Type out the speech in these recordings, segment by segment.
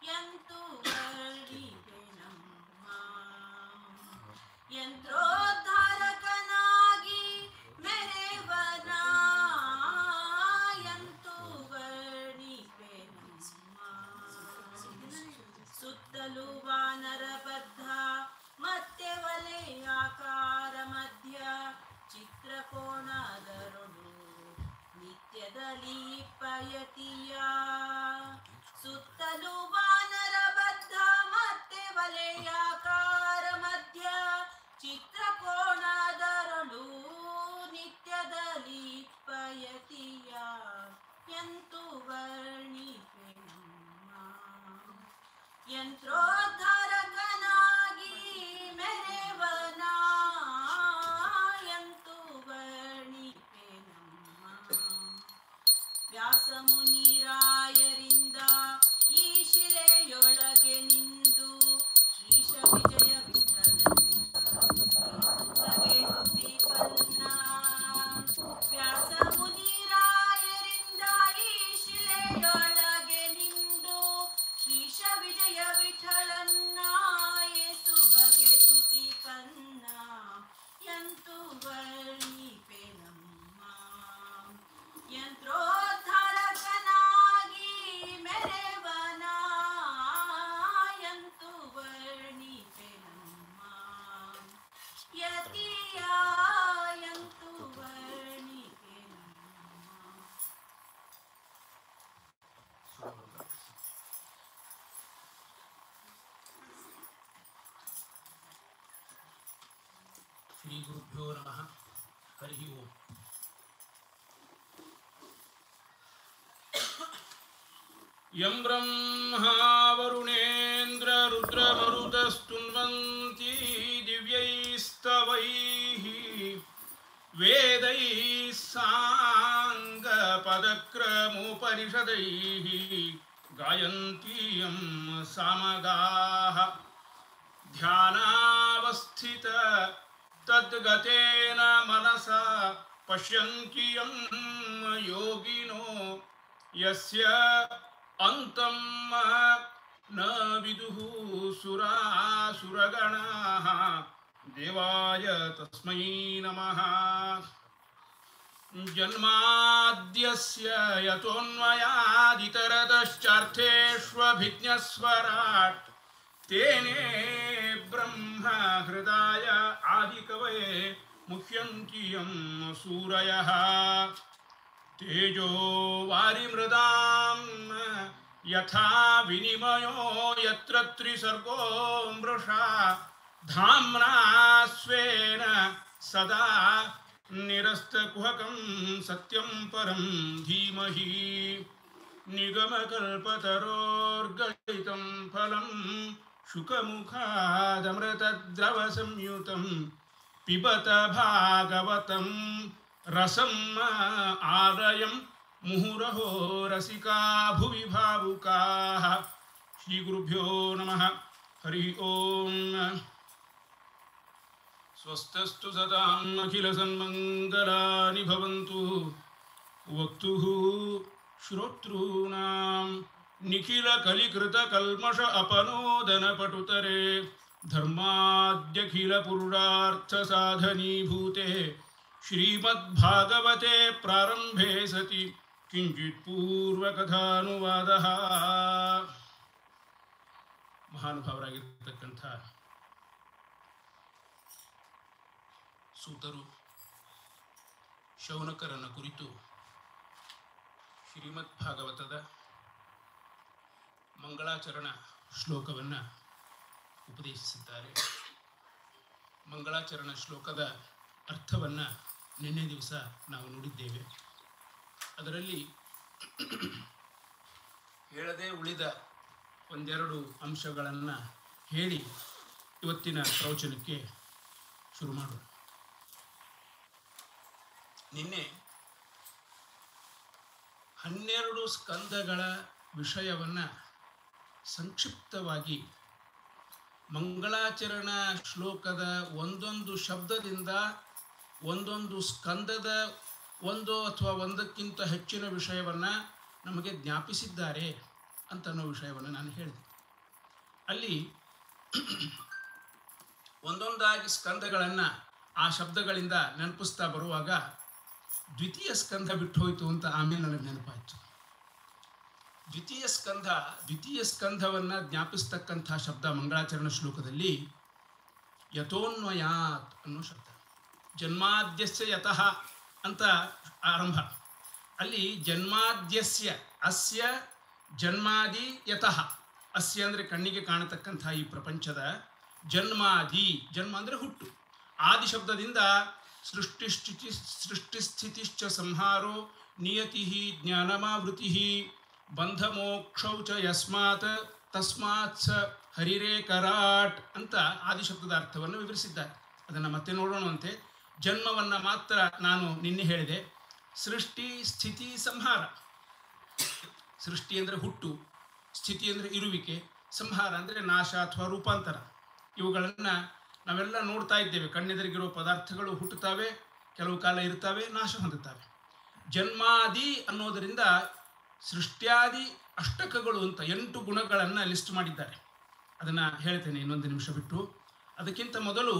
ಎಂತು ವರ್ಣಿಪೆನಮ್ಮ ಯಂತ್ರೋದ್ಧಾರಕನಾಗಿ ಮೆರೆವನ ಎಂತು ವರ್ಣಿಪೆನಮ್ಮ ಸುತ್ತಲೂ ವಾನರ ಬದ್ಧ ಮತ್ತೆ ವಲಯಾಕಾರ ಮಧ್ಯ ಚಿತ್ರಕೋಣದರೊಳು ನಿತ್ಯದಲ್ಲಿ ಪಯತಿಯ ಸುತ್ತಲೂ ವಾನರ ಬದ್ಧ ಮತ್ತೆ ವಲಯಾಕಾರ ಮಧ್ಯ ಚಿತ್ರಕೋಣದರೊಳು ನಿತ್ಯದಲ್ಲಿ ಪಯತಿಯ ಎಂತು ವರ್ಣಿಪೆನಮ್ಮ ಯಂತ್ರೋದ್ಧಾರಕನಾಗಿ ಮೆರೆವನ ಎಂತು ವರ್ಣಿಪೆನಮ್ಮ ವ್ಯಾಸ ಮುನಿರಾಯರಿಂದ ಈ ಶಿಲೆಯೊಳಗೆ ನಿಂದು ಶ್ರೀಶ ವಿಜಯ ವಿಠಲನ್ನ ವ್ಯಾಸ ಮುನಿರಾಯರಿಂದ ಈ ಶಿಲೆಯೊಳಗೆ ನಿಂದು ಶ್ರೀಶ ವಿಜಯ ವಿಠಲನ್ನ ಏಸು ಬಗೆ ತುತಿ ಕನ್ನ ಎಂತು ವರ್ಣಿಪೆನಮ್ಮ ಯಂತ್ರೋದ್ಧಾರಕನಾಗಿ ಮೆರೆವನ ಎಂತು ವರ್ಣಿಪೆನಮ್ಮ ಯತಿಯ ಎಂತು ವರ್ಣಿಪೆನಮ್ಮ ಶ್ರೀ ಗುರುಭ್ಯೋ ನಮಃ ಹರಿ ಓಂ ಯಂ ಬ್ರಹ್ಮಾ ವರುಣೇಂದ್ರ ರುದ್ರಮರುತಸ್ತುನ್ವಂತಿ ದಿವ್ಯೈಸ್ತವೈಃ ವೇದೈः साङ्गपदक्रमोपनिषदैः गायन्ती यं सामगाः ध्यानावस्थित तद्गतेन मनसा पश्यन्ति यं योगिनो यस्य अन्तं न विदुः सुरासुरगणाः देवाय तस्मै नमः जन्माद्यस्य यतोऽन्वयादितरतश्चार्थेष्वभिज्ञस्वराट् तेने ब्रह्म हृदाय आदिकवये मुह्यन्ति यं सूरयः तेजो वारिमृदां यथा विनिमयो यत्र त्रिसर्गो मृषा धाम्ना स्वेन सदा निरस्तकुहकं सत्यं परं धीमहि निगमकल्पतरोर्गलितं फलं शुकमुखादमृतद्रवसंयुतं पिबत भागवतं रसम् आलयं मुहुरहो रसिका भुवि भावुकाः श्रीगुरुभ्यो नमः हरि ओम् स्वस्तस्तु सदाम् अखिलसन्मङ्गलानि भवन्तु वक्तुः श्रोतॄणां निखिलकलिकृतकल्मष अपनोदनपटुतरे धर्माद्यखिलपुरुषार्थसाधनीभूते श्रीमद्भागवते प्रारम्भे सति किञ्चित् पूर्वकथानुवादः ಮಹಾನುಭಾವರಾಗಿರ್ತಕ್ಕಂಥ ಸೂತರು ಶೌನಕರನ್ನು ಕುರಿತು ಶ್ರೀಮದ್ ಭಾಗವತದ ಮಂಗಳಾಚರಣ ಶ್ಲೋಕವನ್ನು ಉಪದೇಶಿಸಿದ್ದಾರೆ ಮಂಗಳಾಚರಣ ಶ್ಲೋಕದ ಅರ್ಥವನ್ನು ನಿನ್ನೆ ದಿವಸ ನಾವು ನೋಡಿದ್ದೇವೆ ಅದರಲ್ಲಿ ಹೇಳದೆ ಉಳಿದ ಒಂದೆರಡು ಅಂಶಗಳನ್ನು ಹೇಳಿ ಇವತ್ತಿನ ಪ್ರವಚನಕ್ಕೆ ಶುರು ಮಾಡೋಣ ನಿನ್ನೆ ಹನ್ನೆರಡು ಸ್ಕಂದಗಳ ವಿಷಯವನ್ನು ಸಂಕ್ಷಿಪ್ತವಾಗಿ ಮಂಗಳಾಚರಣ ಶ್ಲೋಕದ ಒಂದೊಂದು ಶಬ್ದದಿಂದ ಒಂದೊಂದು ಸ್ಕಂದದ ಒಂದು ಅಥವಾ ಒಂದಕ್ಕಿಂತ ಹೆಚ್ಚಿನ ವಿಷಯವನ್ನು ನಮಗೆ ಜ್ಞಾಪಿಸಿದ್ದಾರೆ ಅಂತ ಅನ್ನೋ ವಿಷಯವನ್ನು ನಾನು ಹೇಳಿದೆ ಅಲ್ಲಿ ಒಂದೊಂದಾಗಿ ಸ್ಕಂದಗಳನ್ನು ಆ ಶಬ್ದಗಳಿಂದ ನೆನಪಿಸ್ತಾ ಬರುವಾಗ ದ್ವಿತೀಯ ಸ್ಕಂದ ಬಿಟ್ಟು ಹೋಯಿತು ಅಂತ ಆಮೇಲೆ ನನಗೆ ನೆನಪಾಯಿತು ದ್ವಿತೀಯ ಸ್ಕಂಧ ದ್ವಿತೀಯ ಸ್ಕಂಧವನ್ನು ಜ್ಞಾಪಿಸ್ತಕ್ಕಂಥ ಶಬ್ದ ಮಂಗಳಾಚರಣ ಶ್ಲೋಕದಲ್ಲಿ ಯಥೋನ್ವಯಾತ್ ಅನ್ನೋ ಶಬ್ದ ಜನ್ಮಾದ್ಯಸ್ಯ ಯತಃ ಅಂತ ಆರಂಭ ಅಲ್ಲಿ ಜನ್ಮಾದ್ಯಸ್ಯ ಅಸ್ಯ ಜನ್ಮಾದಿ ಯತಃ ಅಸ್ಯ ಅಂದರೆ ಕಣ್ಣಿಗೆ ಕಾಣತಕ್ಕಂಥ ಈ ಪ್ರಪಂಚದ ಜನ್ಮಾದಿ ಜನ್ಮ ಅಂದರೆ ಹುಟ್ಟು ಆದಿ ಶಬ್ದದಿಂದ ಸೃಷ್ಟಿಸ್ಥಿತಿ ಸೃಷ್ಟಿಸ್ಥಿತಿಶ್ಚ ಸಂಹಾರೋ ನಿಯತಿ ಜ್ಞಾನಮಾವೃತಿ ಬಂಧಮೋಕ್ಷೌ ಚ ಯಸ್ಮಾತ್ ತಸ್ಮಾತ್ ಸ ಹರಿರೇ ಕರಾಟ್ ಅಂತ ಆದಿ ಶಬ್ದದ ಅರ್ಥವನ್ನು ವಿವರಿಸಿದ್ದಾರೆ ಅದನ್ನು ಮತ್ತೆ ನೋಡೋಣಂತೆ ಜನ್ಮವನ್ನು ಮಾತ್ರ ನಾನು ನಿನ್ನೆ ಹೇಳಿದೆ ಸೃಷ್ಟಿ ಸ್ಥಿತಿ ಸಂಹಾರ ಸೃಷ್ಟಿ ಅಂದರೆ ಹುಟ್ಟು ಸ್ಥಿತಿ ಅಂದರೆ ಇರುವಿಕೆ ಸಂಹಾರ ಅಂದರೆ ನಾಶ ಅಥವಾ ರೂಪಾಂತರ ಇವುಗಳನ್ನು ನಾವೆಲ್ಲ ನೋಡ್ತಾ ಇದ್ದೇವೆ ಕಣ್ಣೆದುರಿಗಿರೋ ಪದಾರ್ಥಗಳು ಹುಟ್ಟುತ್ತವೆ ಕೆಲವು ಕಾಲ ಇರ್ತವೆ ನಾಶ ಹೊಂದುತ್ತವೆ ಜನ್ಮಾದಿ ಅನ್ನೋದರಿಂದ ಸೃಷ್ಟ್ಯಾದಿ ಅಷ್ಟಕಗಳು ಅಂತ ಎಂಟು ಗುಣಗಳನ್ನು ಲಿಸ್ಟ್ ಮಾಡಿದ್ದಾರೆ ಅದನ್ನು ಹೇಳ್ತೇನೆ ಇನ್ನೊಂದು ನಿಮಿಷ ಬಿಟ್ಟು ಅದಕ್ಕಿಂತ ಮೊದಲು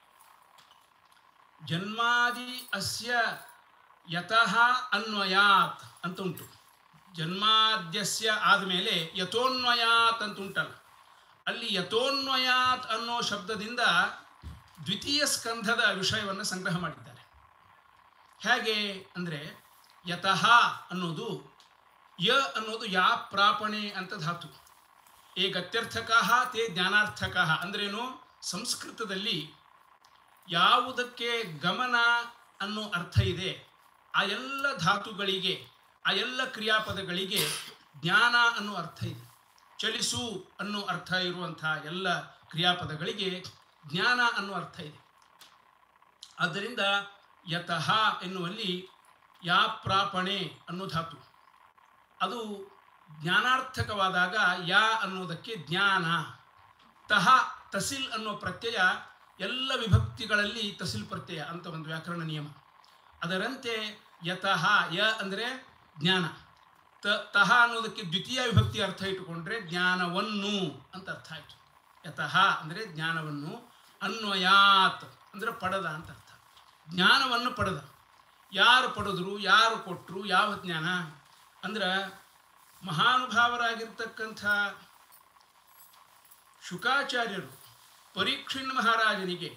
ಜನ್ಮಾದಿ ಅಸ್ಯ ಯತಃ ಅನ್ವಯಾತ್ ಅಂತ ಉಂಟು ಜನ್ಮಾದ್ಯಸ್ಯ ಆದಮೇಲೆ ಯಥೋನ್ವಯಾತ್ ಅಂತ ಉಂಟಲ್ಲ ಅಲ್ಲಿ ಯಥೋನ್ವಯಾತ್ ಅನ್ನೋ ಶಬ್ದದಿಂದ ದ್ವಿತೀಯ ಸ್ಕಂಧದ ವಿಷಯವನ್ನು ಸಂಗ್ರಹ ಮಾಡಿದ್ದಾರೆ ಹೇಗೆ ಅಂದರೆ ಯತಃ ಅನ್ನೋದು ಯ ಅನ್ನೋದು ಯಾ ಪ್ರಾಪಣೆ ಅಂತ ಧಾತು ಏ ಗತ್ಯರ್ಥಕಃ ತೇ ಜ್ಞಾನಾರ್ಥಕಃ ಅಂದ್ರೇನು ಸಂಸ್ಕೃತದಲ್ಲಿ ಯಾವುದಕ್ಕೆ ಗಮನ ಅನ್ನೋ ಅರ್ಥ ಇದೆ ಆ ಎಲ್ಲ ಧಾತುಗಳಿಗೆ ಆ ಎಲ್ಲ ಕ್ರಿಯಾಪದಗಳಿಗೆ ಜ್ಞಾನ ಅನ್ನೋ ಅರ್ಥ ಇದೆ ಚಲಿಸು ಅನ್ನೋ ಅರ್ಥ ಇರುವಂಥ ಎಲ್ಲ ಕ್ರಿಯಾಪದಗಳಿಗೆ ಜ್ಞಾನ ಅನ್ನೋ ಅರ್ಥ ಇದೆ ಆದ್ದರಿಂದ ಯತಃ ಎನ್ನುವಲ್ಲಿ ಯಾ ಪ್ರಾಪಣೆ ಅನ್ನೋ ಧಾತು ಅದು ಜ್ಞಾನಾರ್ಥಕವಾದಾಗ ಯಾ ಅನ್ನೋದಕ್ಕೆ ಜ್ಞಾನ ತಹ ತಸಿಲ್ ಅನ್ನೋ ಪ್ರತ್ಯಯ ಎಲ್ಲ ವಿಭಕ್ತಿಗಳಲ್ಲಿ ತಸಿಲ್ ಪ್ರತ್ಯಯ ಅಂತ ಒಂದು ವ್ಯಾಕರಣ ನಿಯಮ ಅದರಂತೆ ಯತಃ ಯ ಅಂದರೆ ಜ್ಞಾನ ತ ತಹ ಅನ್ನೋದಕ್ಕೆ ದ್ವಿತೀಯ ವಿಭಕ್ತಿ ಅರ್ಥ ಇಟ್ಟುಕೊಂಡ್ರೆ ಜ್ಞಾನವನ್ನು ಅಂತ ಅರ್ಥ ಆಯಿತು ಯತಃ ಅಂದರೆ ಜ್ಞಾನವನ್ನು ಅನ್ವಯಾತ್ ಅಂದರೆ ಪಡೆದ ಅಂತ ಅರ್ಥ ಜ್ಞಾನವನ್ನು ಪಡೆದ ಯಾರು ಪಡೆದ್ರು ಯಾರು ಕೊಟ್ಟರು ಯಾವ ಜ್ಞಾನ ಅಂದ್ರೆ ಮಹಾನುಭಾವರಾಗಿರ್ತಕ್ಕಂಥ ಶುಕಾಚಾರ್ಯರು ಪರೀಕ್ಷಿಣ್ ಮಹಾರಾಜನಿಗೆ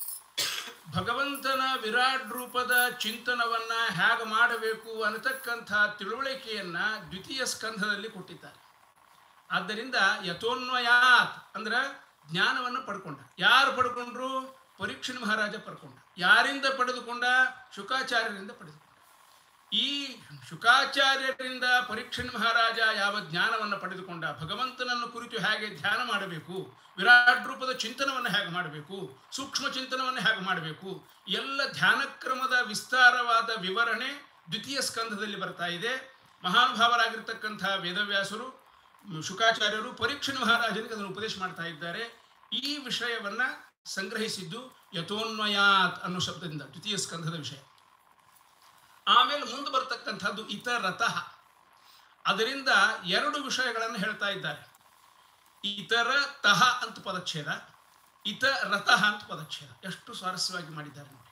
ಭಗವಂತನ ವಿರಾಟ್ ರೂಪದ ಚಿಂತನವನ್ನ ಹೇಗೆ ಮಾಡಬೇಕು ಅನ್ನತಕ್ಕಂಥ ತಿಳುವಳಿಕೆಯನ್ನ ದ್ವಿತೀಯ ಸ್ಕಂಧದಲ್ಲಿ ಕೊಟ್ಟಿದ್ದಾರೆ ಆದ್ದರಿಂದ ಯಥೋನ್ವಯಾತ್ ಅಂದ್ರೆ ಜ್ಞಾನವನ್ನು ಪಡ್ಕೊಂಡ ಯಾರು ಪಡ್ಕೊಂಡ್ರು ಪರೀಕ್ಷಿಣ್ ಮಹಾರಾಜ ಪಡ್ಕೊಂಡ ಯಾರಿಂದ ಪಡೆದುಕೊಂಡ ಶುಕಾಚಾರ್ಯರಿಂದ ಪಡೆದುಕೊಂಡ ಈ ಶುಕಾಚಾರ್ಯರಿಂದ ಪರೀಕ್ಷಣ್ ಮಹಾರಾಜ ಯಾವ ಜ್ಞಾನವನ್ನು ಪಡೆದುಕೊಂಡ ಭಗವಂತನನ್ನು ಕುರಿತು ಹೇಗೆ ಧ್ಯಾನ ಮಾಡಬೇಕು ವಿರಾಟ್ ರೂಪದ ಚಿಂತನವನ್ನು ಹೇಗೆ ಮಾಡಬೇಕು ಸೂಕ್ಷ್ಮ ಚಿಂತನವನ್ನು ಹೇಗೆ ಮಾಡಬೇಕು ಎಲ್ಲ ಧ್ಯಾನ ಕ್ರಮದ ವಿಸ್ತಾರವಾದ ವಿವರಣೆ ದ್ವಿತೀಯ ಸ್ಕಂಧದಲ್ಲಿ ಬರ್ತಾ ಇದೆ ಮಹಾನುಭಾವರಾಗಿರ್ತಕ್ಕಂಥ ವೇದವ್ಯಾಸರು ಶುಕಾಚಾರ್ಯರು ಪರೀಕ್ಷಣ್ ಮಹಾರಾಜನಿಗೆ ಅದನ್ನು ಉಪದೇಶ ಮಾಡ್ತಾ ಇದ್ದಾರೆ ಈ ವಿಷಯವನ್ನ ಸಂಗ್ರಹಿಸಿದ್ದು ಯಥೋನ್ವಯಾತ್ ಅನ್ನೋ ಶಬ್ದದಿಂದ ದ್ವಿತೀಯ ಸ್ಕಂಧದ ವಿಷಯ ಆಮೇಲೆ ಮುಂದೆ ಬರ್ತಕ್ಕಂಥದ್ದು ಇತರತಃ ಅದರಿಂದ ಎರಡು ವಿಷಯಗಳನ್ನು ಹೇಳ್ತಾ ಇದ್ದಾರೆ ಇತರ ತಹ ಅಂತ ಪದಚ್ಛೇದ ಇತರತಃ ಅಂತ ಪದಚ್ಛೇದ ಎಷ್ಟು ಸ್ವಾರಸ್ಯವಾಗಿ ಮಾಡಿದ್ದಾರೆ ನೋಡಿ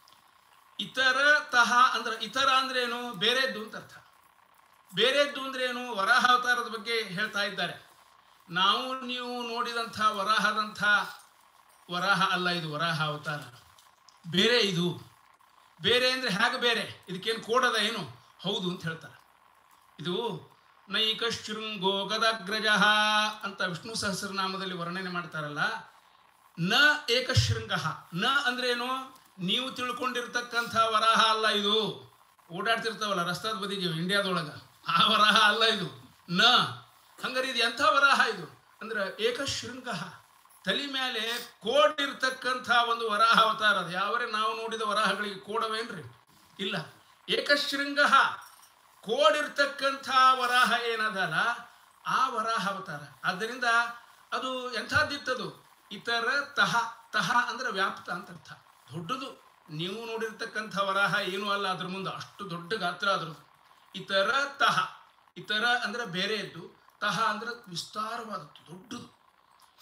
ಇತರ ತಹ ಅಂದ್ರೆ ಇತರ ಅಂದ್ರೆ ಏನು ಬೇರೆದ್ದು ಅಂತ ಅರ್ಥ ಬೇರೆದ್ದು ಅಂದ್ರೆ ಏನು ವರಾಹ ಅವತಾರದ ಬಗ್ಗೆ ಹೇಳ್ತಾ ಇದ್ದಾರೆ ನಾವು ನೀವು ನೋಡಿದಂಥ ವರಾಹದಂಥ ವರಾಹ ಅಲ್ಲ ಇದು ವರಾಹ ಅವತಾರ ಬೇರೆ ಇದು ಬೇರೆ ಅಂದರೆ ಹೇಗೆ ಬೇರೆ ಇದಕ್ಕೇನು ಕೋಡದ ಏನು ಹೌದು ಅಂತ ಹೇಳ್ತಾರೆ ಇದು ನೈಕ ಶೃಂಗೋ ಗದಾಗ್ರಜ ಅಂತ ವಿಷ್ಣು ಸಹಸ್ರನಾಮದಲ್ಲಿ ವರ್ಣನೆ ಮಾಡ್ತಾರಲ್ಲ ನ ಏಕಶೃಂಗ ನ ಅಂದ್ರೆ ಏನು ನೀವು ತಿಳ್ಕೊಂಡಿರ್ತಕ್ಕಂಥ ವರಾಹ ಅಲ್ಲ ಇದು ಓಡಾಡ್ತಿರ್ತಾವಲ್ಲ ರಸ್ತಾದ ಬದಿಗೆ ಇಂಡಿಯಾದೊಳಗೆ ಆ ವರಾಹ ಅಲ್ಲ ಇದು ನ ಹಂಗಾರೆ ಇದು ಎಂಥ ವರಾಹ ಇದು ಅಂದ್ರೆ ಏಕಶೃಂಗ ತಲೆ ಮೇಲೆ ಕೋಡ್ ಇರ್ತಕ್ಕಂಥ ಒಂದು ವರಾಹ ಅವತಾರ ಅದು ಯಾವರೇ ನಾವು ನೋಡಿದ ವರಾಹಗಳಿಗೆ ಕೋಡವೇನ್ರಿ ಇಲ್ಲ ಏಕಶೃಂಗ ಕೋಡಿರ್ತಕ್ಕಂಥ ವರಾಹ ಏನದಲ್ಲ ಆ ವರಾಹ ಅವತಾರ ಆದ್ದರಿಂದ ಅದು ಎಂಥದ್ದಿತ್ತದು ಇತರ ತಹ ತಹ ಅಂದ್ರೆ ವ್ಯಾಪ್ತ ಅಂತ ಅರ್ಥ ದೊಡ್ಡದು ನೀವು ನೋಡಿರ್ತಕ್ಕಂಥ ವರಾಹ ಏನೂ ಅಲ್ಲ ಅದ್ರ ಮುಂದೆ ಅಷ್ಟು ದೊಡ್ಡ ಗಾತ್ರ ಅದ್ರದ್ದು ಇತರ ತಹ ಇತರ ಅಂದ್ರೆ ಬೇರೆಯದ್ದು ತಹ ಅಂದ್ರೆ ವಿಸ್ತಾರವಾದದ್ದು ದೊಡ್ಡದು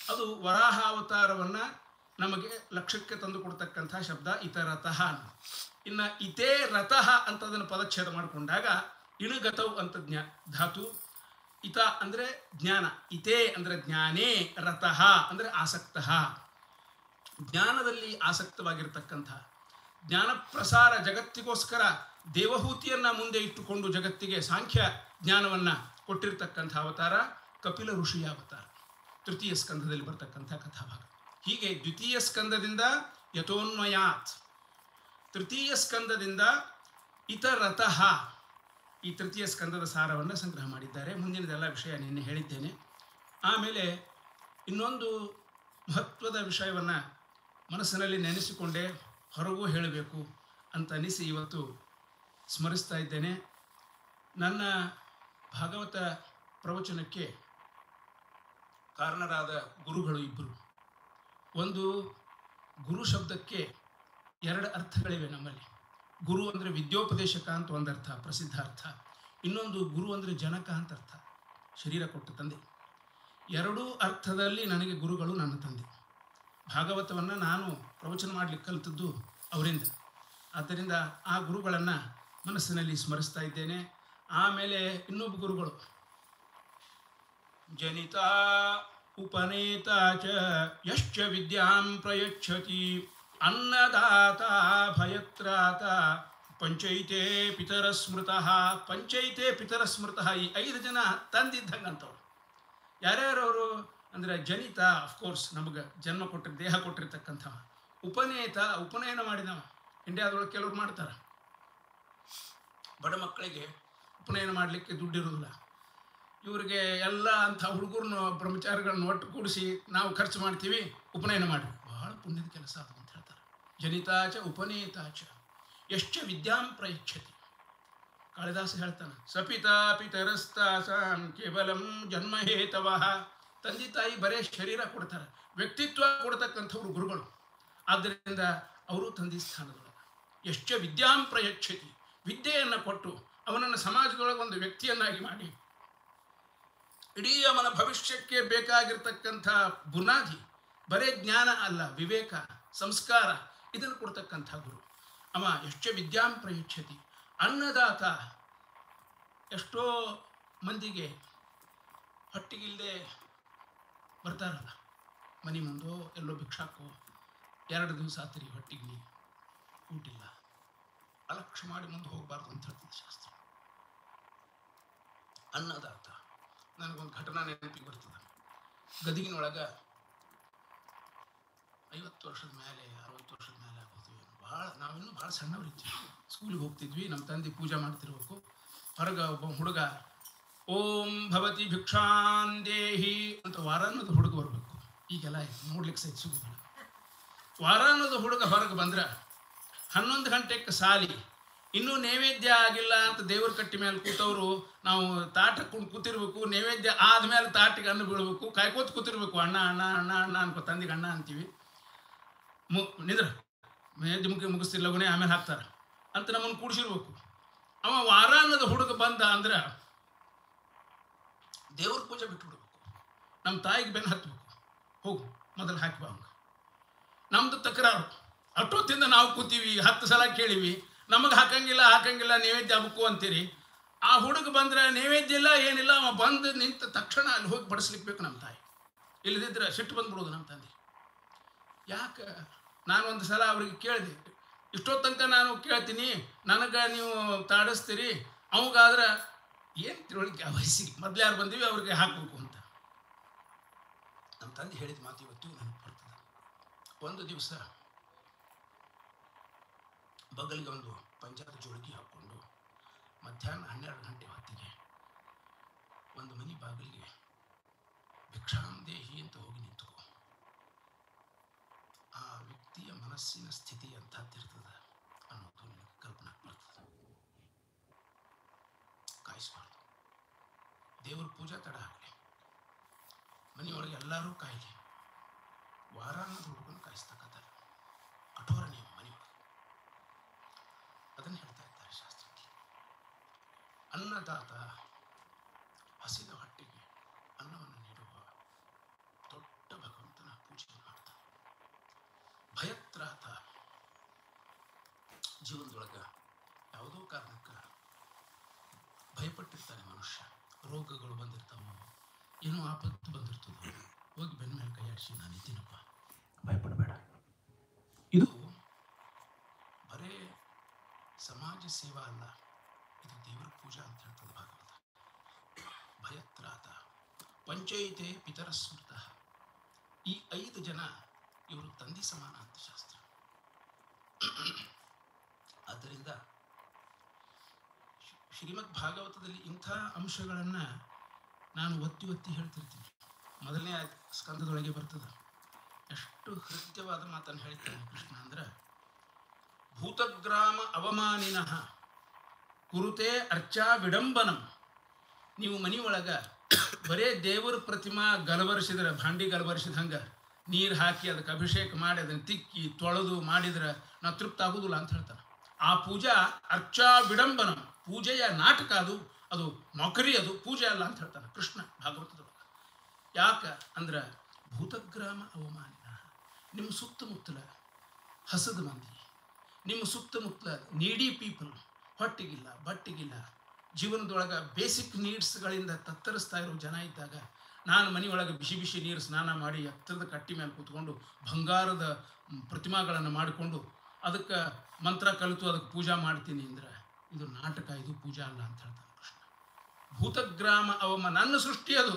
ಅದು ವರಾಹ ಅವತಾರವನ್ನ ನಮಗೆ ಲಕ್ಷ್ಯಕ್ಕೆ ತಂದು ಕೊಡ್ತಕ್ಕಂಥ ಶಬ್ದ ಇತರತಃ ಇನ್ನು ಇತೇ ರಥಃ ಅಂತ ಅದನ್ನು ಪದಚ್ಛೇದ ಮಾಡಿಕೊಂಡಾಗ ಇಣುಗತವು ಅಂತ ಜ್ಞಾ ಧಾತು ಇತ ಅಂದರೆ ಜ್ಞಾನ ಇತೇ ಅಂದರೆ ಜ್ಞಾನೇ ರಥಃ ಅಂದರೆ ಆಸಕ್ತಃ ಜ್ಞಾನದಲ್ಲಿ ಆಸಕ್ತವಾಗಿರ್ತಕ್ಕಂಥ ಜ್ಞಾನ ಪ್ರಸಾರ ಜಗತ್ತಿಗೋಸ್ಕರ ದೇವಹೂತಿಯನ್ನ ಮುಂದೆ ಇಟ್ಟುಕೊಂಡು ಜಗತ್ತಿಗೆ ಸಾಂಖ್ಯ ಜ್ಞಾನವನ್ನ ಕೊಟ್ಟಿರ್ತಕ್ಕಂಥ ಅವತಾರ ಕಪಿಲ ಋಷಿಯ ಅವತಾರ ತೃತೀಯ ಸ್ಕಂದದಲ್ಲಿ ಬರ್ತಕ್ಕಂಥ ಕಥಾಭಾಗ ಹೀಗೆ ದ್ವಿತೀಯ ಸ್ಕಂದದಿಂದ ಯಥೋನ್ಮಯಾತ್ ತೃತೀಯ ಸ್ಕಂದದಿಂದ ಇತರತಃ ಈ ತೃತೀಯ ಸ್ಕಂದದ ಸಾರವನ್ನು ಸಂಗ್ರಹ ಮಾಡಿದ್ದಾರೆ ಮುಂದಿನದೆಲ್ಲ ವಿಷಯ ನಿನ್ನೆ ಹೇಳಿದ್ದೇನೆ ಆಮೇಲೆ ಇನ್ನೊಂದು ಮಹತ್ವದ ವಿಷಯವನ್ನು ಮನಸ್ಸಿನಲ್ಲಿ ನೆನೆಸಿಕೊಂಡೇ ಹೊರಗೂ ಹೇಳಬೇಕು ಅಂತ ಅನಿಸಿ ಇವತ್ತು ಸ್ಮರಿಸ್ತಾ ಇದ್ದೇನೆ ನನ್ನ ಭಾಗವತ ಪ್ರವಚನಕ್ಕೆ ಕಾರಣರಾದ ಗುರುಗಳು ಇಬ್ಬರು ಒಂದು ಗುರು ಶಬ್ದಕ್ಕೆ ಎರಡು ಅರ್ಥಗಳಿವೆ ನಮ್ಮಲ್ಲಿ ಗುರು ಅಂದರೆ ವಿದ್ಯೋಪದೇಶಕ ಅಂತ ಒಂದು ಅರ್ಥ ಪ್ರಸಿದ್ಧ ಅರ್ಥ ಇನ್ನೊಂದು ಗುರು ಅಂದರೆ ಜನಕ ಅಂತ ಅರ್ಥ ಶರೀರ ಕೊಟ್ಟ ತಂದೆ ಎರಡೂ ಅರ್ಥದಲ್ಲಿ ನನಗೆ ಗುರುಗಳು ನನ್ನ ತಂದೆ ಭಾಗವತವನ್ನು ನಾನು ಪ್ರವಚನ ಮಾಡಲಿಕ್ಕೆ ಕಲಿತದ್ದು ಅವರಿಂದ ಆದ್ದರಿಂದ ಆ ಗುರುಗಳನ್ನು ಮನಸ್ಸಿನಲ್ಲಿ ಸ್ಮರಿಸ್ತಾ ಇದ್ದೇನೆ ಆಮೇಲೆ ಇನ್ನೊಬ್ಬ ಗುರುಗಳು ಜನಿತ ಉಪನೇತ ಚ ಯಶ್ಚ ವಿದ್ಯಾಂ ಪ್ರಯಚ್ಛತಿ ಅನ್ನದಾತ ಭಯತ್ರಾತ ಪಂಚೈತೆ ಪಿತರ ಸ್ಮೃತಃ ಪಂಚೈತೆ ಪಿತರ ಸ್ಮೃತಃ ಈ ಐದು ಜನ ತಂದಿದ್ದಂಗಂತವ್ರು ಯಾರ್ಯಾರವರು ಅಂದರೆ ಜನಿತ ಅಫ್ಕೋರ್ಸ್ ನಮಗೆ ಜನ್ಮ ಕೊಟ್ಟಿರ್ ದೇಹ ಕೊಟ್ಟಿರ್ತಕ್ಕಂಥವ ಉಪನೇತ ಉಪನಯನ ಮಾಡಿದವ ಇಂಡಿಯಾದೊಳಗೆ ಕೆಲವ್ರು ಮಾಡ್ತಾರೆ ಬಡ ಮಕ್ಕಳಿಗೆ ಉಪನಯನ ಮಾಡಲಿಕ್ಕೆ ದುಡ್ಡಿರೋದಿಲ್ಲ ಇವರಿಗೆ ಎಲ್ಲ ಅಂಥ ಹುಡುಗರನ್ನ ಬ್ರಹ್ಮಚಾರಿಗಳನ್ನ ಒಟ್ಟು ಕೂಡಿಸಿ ನಾವು ಖರ್ಚು ಮಾಡ್ತೀವಿ ಉಪನಯನ ಮಾಡಿ ಬಹಳ ಪುಣ್ಯದ ಕೆಲಸ ಅದು ಅಂತ ಹೇಳ್ತಾರೆ ಜನಿತಾಚ ಉಪನೇತಾಚ ಎಷ್ಟ ವಿದ್ಯಾಂ ಪ್ರಯಚ್ಛತಿ ಕಾಳಿದಾಸ ಹೇಳ್ತಾನೆ ಸಪಿತಾ ಪಿತರಸ್ತಾಸಾಂ ಕೇವಲಂ ಜನ್ಮ ಹೇತವಃ ತಂದೆ ತಾಯಿ ಬರೇ ಶರೀರ ಕೊಡ್ತಾರೆ ವ್ಯಕ್ತಿತ್ವ ಕೊಡ್ತಕ್ಕಂಥವ್ರು ಗುರುಗಳು ಆದ್ದರಿಂದ ಅವರು ತಂದೆ ಸ್ಥಾನದೊಳಗೆ ಎಷ್ಟ ವಿದ್ಯಾಂ ಪ್ರಯಚ್ಛತಿ ವಿದ್ಯೆಯನ್ನು ಕೊಟ್ಟು ಅವನನ್ನು ಸಮಾಜದೊಳಗೆ ಒಂದು ವ್ಯಕ್ತಿಯನ್ನಾಗಿ ಮಾಡಿ ಇಡೀ ಅವನ ಭವಿಷ್ಯಕ್ಕೆ ಬೇಕಾಗಿರ್ತಕ್ಕಂಥ ಬುನಾದಿ ಬರೇ ಜ್ಞಾನ ಅಲ್ಲ ವಿವೇಕ ಸಂಸ್ಕಾರ ಇದನ್ನು ಕೊಡ್ತಕ್ಕಂಥ ಗುರು ಅವ ಎಷ್ಟ ವಿದ್ಯಾಂ ಪ್ರಯುಚ್ಛತಿ ಅನ್ನದಾತ ಎಷ್ಟೋ ಮಂದಿಗೆ ಹೊಟ್ಟಿಗಿಲ್ಲದೆ ಬರ್ತಾರಲ್ಲ ಮನೆ ಮುಂದೋ ಎಲ್ಲೋ ಭಿಕ್ಷಾಕೋ ಎರಡು ದಿವಸ ಆತ್ರಿ ಹೊಟ್ಟಿಗೆ ಊಟಿಲ್ಲ ಅಲಕ್ಷ್ಯ ಮಾಡಿ ಮುಂದೆ ಹೋಗಬಾರ್ದು ಅಂತ ಹೇಳ್ತದೆ ಶಾಸ್ತ್ರ ಅನ್ನದಾತ ನನಗೊಂದು ಘಟನಾ ನೆನಪಿಗೆ ಬರ್ತದೆ ಗದಗಿನೊಳಗೆ ಐವತ್ತು ವರ್ಷದ ಮೇಲೆ ಅರವತ್ತು ವರ್ಷದ ಮೇಲೆ ಆಗೋದು ಏನು ಭಾಳ ನಾವಿನ್ನೂ ಭಾಳ ಸಣ್ಣವರಿದ್ವಿ ಸ್ಕೂಲಿಗೆ ಹೋಗ್ತಿದ್ವಿ ನಮ್ಮ ತಂದೆ ಪೂಜೆ ಮಾಡ್ತಿರ್ಬೇಕು ಹೊರಗೆ ಒಬ್ಬ ಹುಡುಗ ಓಂ ಭವತಿ ಭಿಕ್ಷಾನ್ ದೇಹಿ ಅಂತ ವಾರ ಅನ್ನೋದು ಹುಡುಗ ಬರಬೇಕು ಈಗೆಲ್ಲ ನೋಡ್ಲಿಕ್ಕೆ ಸಹಿತ ಸಿಗೋದಿಲ್ಲ ವಾರ ಅನ್ನೋದು ಹುಡುಗ ಹೊರಗೆ ಬಂದ್ರೆ ಹನ್ನೊಂದು ಗಂಟೆಗೆ ಸಾಲಿ ಇನ್ನೂ ನೈವೇದ್ಯ ಆಗಿಲ್ಲ ಅಂತ ದೇವ್ರ ಕಟ್ಟಿ ಮೇಲೆ ಕೂತವರು ನಾವು ತಾಟ ಕುಂಡ್ ಕೂತಿರ್ಬೇಕು ನೈವೇದ್ಯ ಆದ್ಮೇಲೆ ತಾಟಿಗೆ ಅನ್ನ ಬೀಳ್ಬೇಕು ಕಾಯ್ಕೋತ ಕೂತಿರ್ಬೇಕು ಅಣ್ಣ ಅಣ್ಣ ಅಣ್ಣ ಅಣ್ಣ ಅನ್ಕೋ ತಂದಿಗೆ ಅಣ್ಣ ಅಂತೀವಿ ಮು ನಿಂದ್ರ ನೈವೇದ್ಯ ಮುಗಿ ಮುಗಿಸ್ತಿಲ್ಲ ಲಗುನೆ ಆಮೇಲೆ ಹಾಕ್ತಾರೆ ಅಂತ ನಮ್ಮನ್ನು ಕೂಡಿಸಿರ್ಬೇಕು ಅವ ವಾರ ಅನ್ನೋದು ಹುಡುಗ ಬಂದ ಅಂದ್ರೆ ದೇವ್ರ ಪೂಜೆ ಬಿಟ್ಬಿಡ್ಬೇಕು ನಮ್ಮ ತಾಯಿಗೆ ಬೆನ್ನು ಹತ್ಬೇಕು ಹೋಗು ಮೊದಲು ಹಾಕಿ ಬಾ ಅವಂಗ ನಮ್ದು ತಕರಾರು ಅಷ್ಟೊತ್ತಿಂದ ನಾವು ಕೂತೀವಿ ಹತ್ತು ಸಲ ಕೇಳಿವಿ ನಮಗೆ ಹಾಕಂಗಿಲ್ಲ ಹಾಕಂಗಿಲ್ಲ ನೈವೇದ್ಯ ಆಗ್ಬೇಕು ಅಂತೀರಿ ಆ ಹುಡುಗ ಬಂದ್ರೆ ನೈವೇದ್ಯ ಇಲ್ಲ ಏನಿಲ್ಲ ಅವ ಬಂದು ನಿಂತ ತಕ್ಷಣ ಅಲ್ಲಿ ಹೋಗಿ ಬಡಿಸ್ಲಿಕ್ಕೆ ಬೇಕು ನಮ್ಮ ತಾಯಿ ಇಲ್ಲದಿದ್ರೆ ಸಿಟ್ಟು ಬಂದ್ಬಿಡೋದು ನಮ್ಮ ತಂದೆ ಯಾಕೆ ನಾನು ಒಂದು ಸಲ ಅವ್ರಿಗೆ ಕೇಳಿದೆ ಇಷ್ಟೋ ತನಕ ನಾನು ಕೇಳ್ತೀನಿ ನನಗೆ ನೀವು ತಾಡಿಸ್ತೀರಿ ಅವಾಗಾದ್ರೆ ಏನು ತಿಳುವಳಿಕೆ ಆ ವಯಸ್ಸಿಗೆ ಮೊದಲು ಯಾರು ಬಂದೀವಿ ಅವ್ರಿಗೆ ಹಾಕಬೇಕು ಅಂತ ನಮ್ಮ ತಂದೆ ಹೇಳಿದ ಮಾತು ಇವತ್ತು ನನಗೆ ಬರ್ತದೆ ಒಂದು ದಿವಸ ಬಗಲಿಗೆ ಒಂದು ಪಂಚಾಯತ್ ಜೋಳಿಗೆ ಹಾಕ್ಕೊಂಡು ಮಧ್ಯಾಹ್ನ ಹನ್ನೆರಡು ಗಂಟೆ ಹೊತ್ತಿಗೆ ಒಂದು ಮನೆ ಬಾಗಿಲಿಗೆ ಭಿಕ್ಷಾಂದೇಹಿ ಅಂತ ಹೋಗಿ ನಿಂತುಕೋ ಆ ವ್ಯಕ್ತಿಯ ಮನಸ್ಸಿನ ಸ್ಥಿತಿ ಅಂಥದ್ದಿರ್ತದೆ ಅನ್ನೋದು ನಿನಗೆ ಕಲ್ಪನೆ ಬರ್ತದೆ ಕಾಯಿಸ್ಬಾರ್ದು ದೇವ್ರ ಪೂಜೆ ತಡ ಆಗಲಿ ಮನೆಯೊಳಗೆ ಎಲ್ಲರೂ ಕಾಯಲಿ ವಾರ ಅನ್ನೋದು ಹುಡುಗನ ಕಾಯಿಸ್ತಕ್ಕಂಥದ್ದು ಕಠೋರ ನಿಯಮ ಮನೆಯೊಳಗೆ ಅದನ್ನು ಹೇಳ್ತಾ ಇದ್ದಾರೆ ಶಾಸ್ತ್ರದಲ್ಲಿ ಅನ್ನದಾತ ಹಸಿದ ಹೊಟ್ಟೆಗೆ ಅನ್ನವನ್ನು ನೀಡುವ ದೊಡ್ಡ ಭಗವಂತ ಜೀವನದೊಳಗೆ ಯಾವುದೋ ಕಾರಣಕ್ಕೆ ಭಯಪಟ್ಟಿರ್ತಾನೆ ಮನುಷ್ಯ ರೋಗಗಳು ಬಂದಿರ್ತಾವ ಏನೋ ಆಪತ್ತು ಬಂದಿರ್ತದೆ ಹೋಗಿ ಬೆನ್ನ ಮೇಲೆ ಕೈ ಆಡಿಸಿ ನಾನು ಇದ್ದೀನಪ್ಪ ಭಯಪಡಬೇಡ ಇದು ಬರೇ ಸಮಾಜ ಸೇವಾ ಅಲ್ಲ ಇದು ದೇವರ ಪೂಜಾ ಅಂತ ಹೇಳ್ತದೆ ಭಾಗವತ ಭಯತ್ರಾತ ಪಂಚಾಯಿತೆ ಪಿತರ ಸ್ಮೃತ ಈ ಐದು ಜನ ಇವರು ತಂದೆ ಸಮಾನ ಅಂತ ಶಾಸ್ತ್ರ ಆದ್ದರಿಂದ ಶ್ರೀ- ಶ್ರೀಮದ್ ಭಾಗವತದಲ್ಲಿ ಇಂಥ ಅಂಶಗಳನ್ನು ನಾನು ಒತ್ತಿ ಒತ್ತಿ ಹೇಳ್ತಿರ್ತೀನಿ ಮೊದಲನೇ ಸ್ಕಂದದೊಳಗೆ ಬರ್ತದೆ ಎಷ್ಟು ಹೃದಯವಾದ ಮಾತನ್ನು ಹೇಳ್ತಾನೆ ಕೃಷ್ಣ ಅಂದ್ರೆ ಭೂತಗ್ರಾಮ ಅವಮಾನಿನಃ ಕುರುತೆ ಅರ್ಚಾ ವಿಡಂಬನಂ ನೀವು ಮನಿ ಒಳಗ ಬರೇ ದೇವರ ಪ್ರತಿಮಾ ಗಲಬರಿಸಿದ್ರೆ ಭಾಂಡಿ ಗಲಬರಿಸಿದ ಹಂಗ ನೀರು ಹಾಕಿ ಅದಕ್ಕೆ ಅಭಿಷೇಕ ಮಾಡಿ ಅದನ್ನು ತಿಕ್ಕಿ ತೊಳೆದು ಮಾಡಿದ್ರೆ ನಾ ತೃಪ್ತ ಆಗುದಿಲ್ಲ ಅಂತ ಹೇಳ್ತಾನೆ ಆ ಪೂಜಾ ಅರ್ಚಾ ವಿಡಂಬನಂ ಪೂಜೆಯ ನಾಟಕ ಅದು ಅದು ನೌಕರಿ ಅದು ಪೂಜೆ ಅಲ್ಲ ಅಂತ ಹೇಳ್ತಾನೆ ಕೃಷ್ಣ ಭಾಗವತದೊಳಗೆ ಯಾಕ ಅಂದ್ರೆ ಭೂತಗ್ರಾಮ ಅವಮಾನಿನ ನಿಮ್ಮ ಸುತ್ತಮುತ್ತಲ ಹಸದ ಮಂದಿ ನಿಮ್ಮ ಸುತ್ತಮುತ್ತಲ ನೀಡಿ ಪೀಪಲ್ ಹೊಟ್ಟಿಗಿಲ್ಲ ಬಟ್ಟಿಗಿಲ್ಲ ಜೀವನದೊಳಗೆ ಬೇಸಿಕ್ ನೀಡ್ಸ್ಗಳಿಂದ ತತ್ತರಿಸ್ತಾ ಇರೋ ಜನ ಇದ್ದಾಗ ನಾನು ಮನೆಯೊಳಗೆ ಬಿಸಿ ಬಿಸಿ ನೀರು ಸ್ನಾನ ಮಾಡಿ ಎತ್ತರದ ಕಟ್ಟಿ ಮೇಲೆ ಕೂತ್ಕೊಂಡು ಬಂಗಾರದ ಮ್, ಪ್ರತಿಮಾಗಳನ್ನು ಮಾಡಿಕೊಂಡು ಅದಕ್ಕೆ ಮಂತ್ರ ಕಲಿತು ಅದಕ್ಕೆ ಪೂಜಾ ಮಾಡ್ತೀನಿ ಅಂದ್ರೆ ಇದು ನಾಟಕ ಇದು ಪೂಜಾ ಅಲ್ಲ ಅಂತ ಹೇಳ್ತಾನೆ ಕೃಷ್ಣ ಭೂತಗ್ರಾಮ ಅವಮ ನನ್ನ ಸೃಷ್ಟಿ ಅದು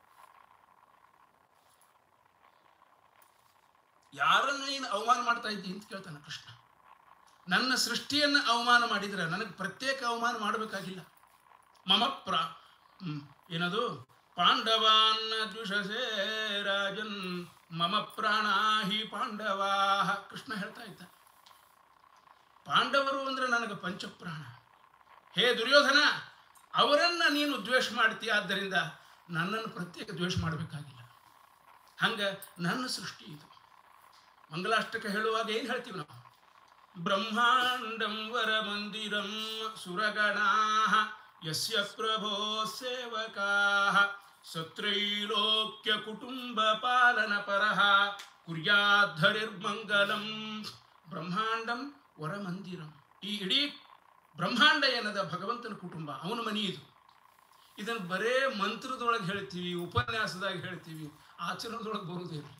ಯಾರನ್ನು ನೀನು ಅವಮಾನ ಮಾಡ್ತಾ ಇದ್ದಿ ಅಂತ ಕೇಳ್ತಾನೆ ಕೃಷ್ಣ ನನ್ನ ಸೃಷ್ಟಿಯನ್ನು ಅವಮಾನ ಮಾಡಿದ್ರೆ ನನಗೆ ಪ್ರತ್ಯೇಕ ಅವಮಾನ ಮಾಡಬೇಕಾಗಿಲ್ಲ ಮಮ ಪ್ರ ಹ್ಮ್, ಏನದು ಪಾಂಡವಾನ್ ದ್ವಿಷಸೇ ರಾಜನ್ ಮಮ ಪ್ರಾಣಾಹಿ ಪಾಂಡವಾ ಕೃಷ್ಣ ಹೇಳ್ತಾ ಇದ್ದ ಪಾಂಡವರು ಅಂದ್ರೆ ನನಗೆ ಪಂಚಪ್ರಾಣ ಹೇ ದುರ್ಯೋಧನ ಅವರನ್ನ ನೀನು ದ್ವೇಷ ಮಾಡ್ತೀಯ ಆದ್ದರಿಂದ ನನ್ನನ್ನು ಪ್ರತ್ಯೇಕ ದ್ವೇಷ ಮಾಡಬೇಕಾಗಿಲ್ಲ ಹಂಗ ನನ್ನ ಸೃಷ್ಟಿ ಇದು ಮಂಗಲಾಷ್ಟಕ ಹೇಳುವಾಗ ಏನು ಹೇಳ್ತೀವಿ ನಾವು ಬ್ರಹ್ಮಾಂಡಂ ವರ ಮಂದಿರಂ ಸುರಗಣಾ ಯಸ್ಯ ಪ್ರಭೋ ಸೇವಕಾ ಸತ್ರೈಲೋಕ್ಯ ಕುಟುಂಬ ಪಾಲನ ಪರಃ ಕುರ್ಯಾಧರಿರ್ಮಂಗಲಂ ಬ್ರಹ್ಮಾಂಡಂ ವರ ಮಂದಿರಂ ಈ ಇಡೀ ಬ್ರಹ್ಮಾಂಡ ಏನದ ಭಗವಂತನ ಕುಟುಂಬ ಅವನ ಮನಿ ಇದು ಇದನ್ನು ಬರೇ ಮಂತ್ರದೊಳಗೆ ಹೇಳ್ತೀವಿ ಉಪನ್ಯಾಸದಾಗ ಹೇಳ್ತೀವಿ ಆಚರಣದೊಳಗೆ ಬರುವುದೇ ಇಲ್ಲ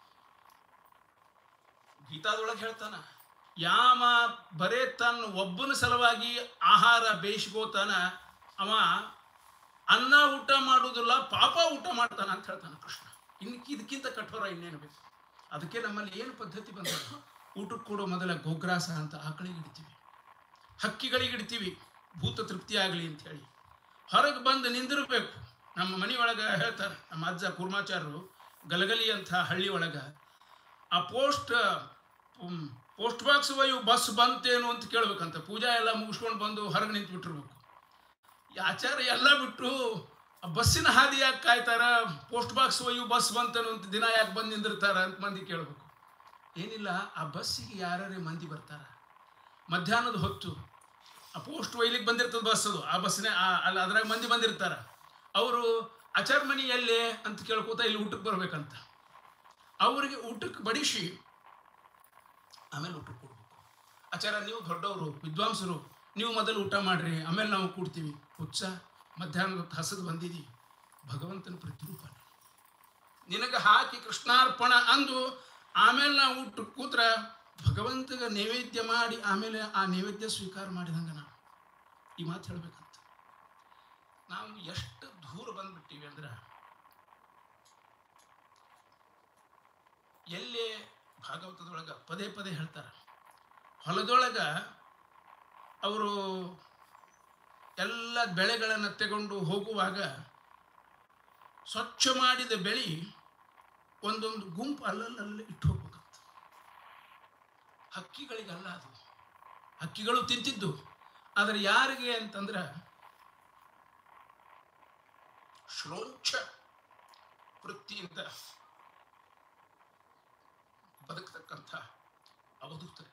ಗೀತಾದೊಳಗೆ ಹೇಳ್ತಾನ ಯಾಮ ಬರೇ ತನ್ನ ಒಬ್ಬನ ಸಲುವಾಗಿ ಆಹಾರ ಬೇಯಿಸ್ಕೋತಾನ ಅವ ಅನ್ನ ಊಟ ಮಾಡುವುದಿಲ್ಲ ಪಾಪ ಊಟ ಮಾಡ್ತಾನ ಅಂತ ಹೇಳ್ತಾನೆ ಕೃಷ್ಣ ಇನ್ನು ಇದಕ್ಕಿಂತ ಕಠೋರ ಇನ್ನೇನು ಬೇಕು ಅದಕ್ಕೆ ನಮ್ಮಲ್ಲಿ ಏನು ಪದ್ಧತಿ ಬಂದ ಊಟಕ್ಕೆ ಕೊಡೋ ಮೊದಲ ಗೋಗ್ರಾಸ ಅಂತ ಆಕಳಿಗೆ ಇಡ್ತೀವಿ ಹಕ್ಕಿಗಳಿಗೆ ಇಡ್ತೀವಿ ಭೂತ ತೃಪ್ತಿ ಆಗಲಿ ಅಂತ ಹೇಳಿ ಹೊರಗೆ ಬಂದು ನಿಂದಿರಬೇಕು ನಮ್ಮ ಮನೆಯೊಳಗೆ ಹೇಳ್ತಾರೆ ನಮ್ಮ ಅಜ್ಜ ಕುರ್ಮಾಚಾರ್ಯರು ಗಲಗಲಿ ಅಂತ ಹಳ್ಳಿ ಒಳಗೆ ಆ ಪೋಸ್ಟ್ ಹ್ಮ್, ಪೋಸ್ಟ್ ಬಾಕ್ಸ್ ಒಯ್ಯು ಬಸ್ ಬಂತೇನು ಅಂತ ಕೇಳ್ಬೇಕಂತ ಪೂಜಾ ಎಲ್ಲ ಮುಗಿಸ್ಕೊಂಡು ಬಂದು ಹೊರಗೆ ನಿಂತು ಬಿಟ್ಟಿರ್ಬೇಕು ಈ ಆಚಾರ ಎಲ್ಲ ಬಿಟ್ಟು ಆ ಬಸ್ಸಿನ ಹಾದಿ ಯಾಕೆ ಕಾಯ್ತಾರ ಪೋಸ್ಟ್ ಬಾಕ್ಸ್ ಒಯ್ಯು ಬಸ್ ಬಂತೇನು ಅಂತ ದಿನ ಯಾಕೆ ಬಂದು ನಿಂದಿರ್ತಾರ ಅಂತ ಮಂದಿ ಕೇಳಬೇಕು ಏನಿಲ್ಲ ಆ ಬಸ್ಸಿಗೆ ಯಾರ್ಯಾರೇ ಮಂದಿ ಬರ್ತಾರ ಮಧ್ಯಾಹ್ನದ ಹೊತ್ತು ಆ ಪೋಸ್ಟ್ ಒಯ್ಲಿಕ್ಕೆ ಬಂದಿರ್ತದೆ ಬಸ್ ಅದು ಆ ಬಸ್ನೇ ಅಲ್ಲ ಅದ್ರಾಗ ಮಂದಿ ಬಂದಿರ್ತಾರ ಅವರು ಆಚಾರ ಮನಿ ಎಲ್ಲೇ ಅಂತ ಕೇಳ್ಕೊತಾ ಇಲ್ಲಿ ಊಟಕ್ಕೆ ಬರ್ಬೇಕಂತ ಅವರಿಗೆ ಊಟಕ್ಕೆ ಬಡಿಸಿ ಆಮೇಲೆ ಊಟಕ್ಕೆ ಕೊಡ್ಬೇಕು ಆಚಾರ ನೀವು ದೊಡ್ಡವರು ವಿದ್ವಾಂಸರು ನೀವು ಮೊದಲು ಊಟ ಮಾಡ್ರಿ ಆಮೇಲೆ ನಾವು ಕೂಡ್ತೀವಿ ಹುಚ್ಚ ಮಧ್ಯಾಹ್ನದ ಹೊತ್ತು ಹಸದು ಬಂದಿದಿ ಭಗವಂತನ ಪ್ರತಿರೂಪ ನಿನಗೆ ಹಾಕಿ ಕೃಷ್ಣಾರ್ಪಣ ಅಂದು ಆಮೇಲೆ ನಾವು ಊಟಕ್ಕೆ ಕೂತ್ರ ಭಗವಂತಗೆ ನೈವೇದ್ಯ ಮಾಡಿ ಆಮೇಲೆ ಆ ನೈವೇದ್ಯ ಸ್ವೀಕಾರ ಮಾಡಿದಂಗೆ ನಾವು ಈ ಮಾತು ಹೇಳ್ಬೇಕಂತ ನಾವು ಎಷ್ಟು ದೂರ ಬಂದ್ಬಿಟ್ಟಿವಿ ಅಂದ್ರೆ ಎಲ್ಲೇ ಭಾಗವತದೊಳಗೆ ಪದೇ ಪದೇ ಹೇಳ್ತಾರೆ ಹೊಲದೊಳಗ ಅವರು ಎಲ್ಲ ಬೆಳೆಗಳನ್ನು ತಗೊಂಡು ಹೋಗುವಾಗ ಸ್ವಚ್ಛ ಮಾಡಿದ ಬೆಳೆ ಒಂದೊಂದು ಗುಂಪು ಅಲ್ಲಲ್ಲಲ್ಲಿ ಇಟ್ಟು ಹೋಗ್ಬೇಕಂತ ಹಕ್ಕಿಗಳಿಗಲ್ಲ ಅದು ಹಕ್ಕಿಗಳು ತಿಂತಿದ್ದು ಆದರೆ ಯಾರಿಗೆ ಅಂತಂದ್ರೆ ಶ್ರೋಂಚ ವೃತ್ತಿಯಿಂದ ಬದುಕತಕ್ಕಂಥ ಅವಧೂತರು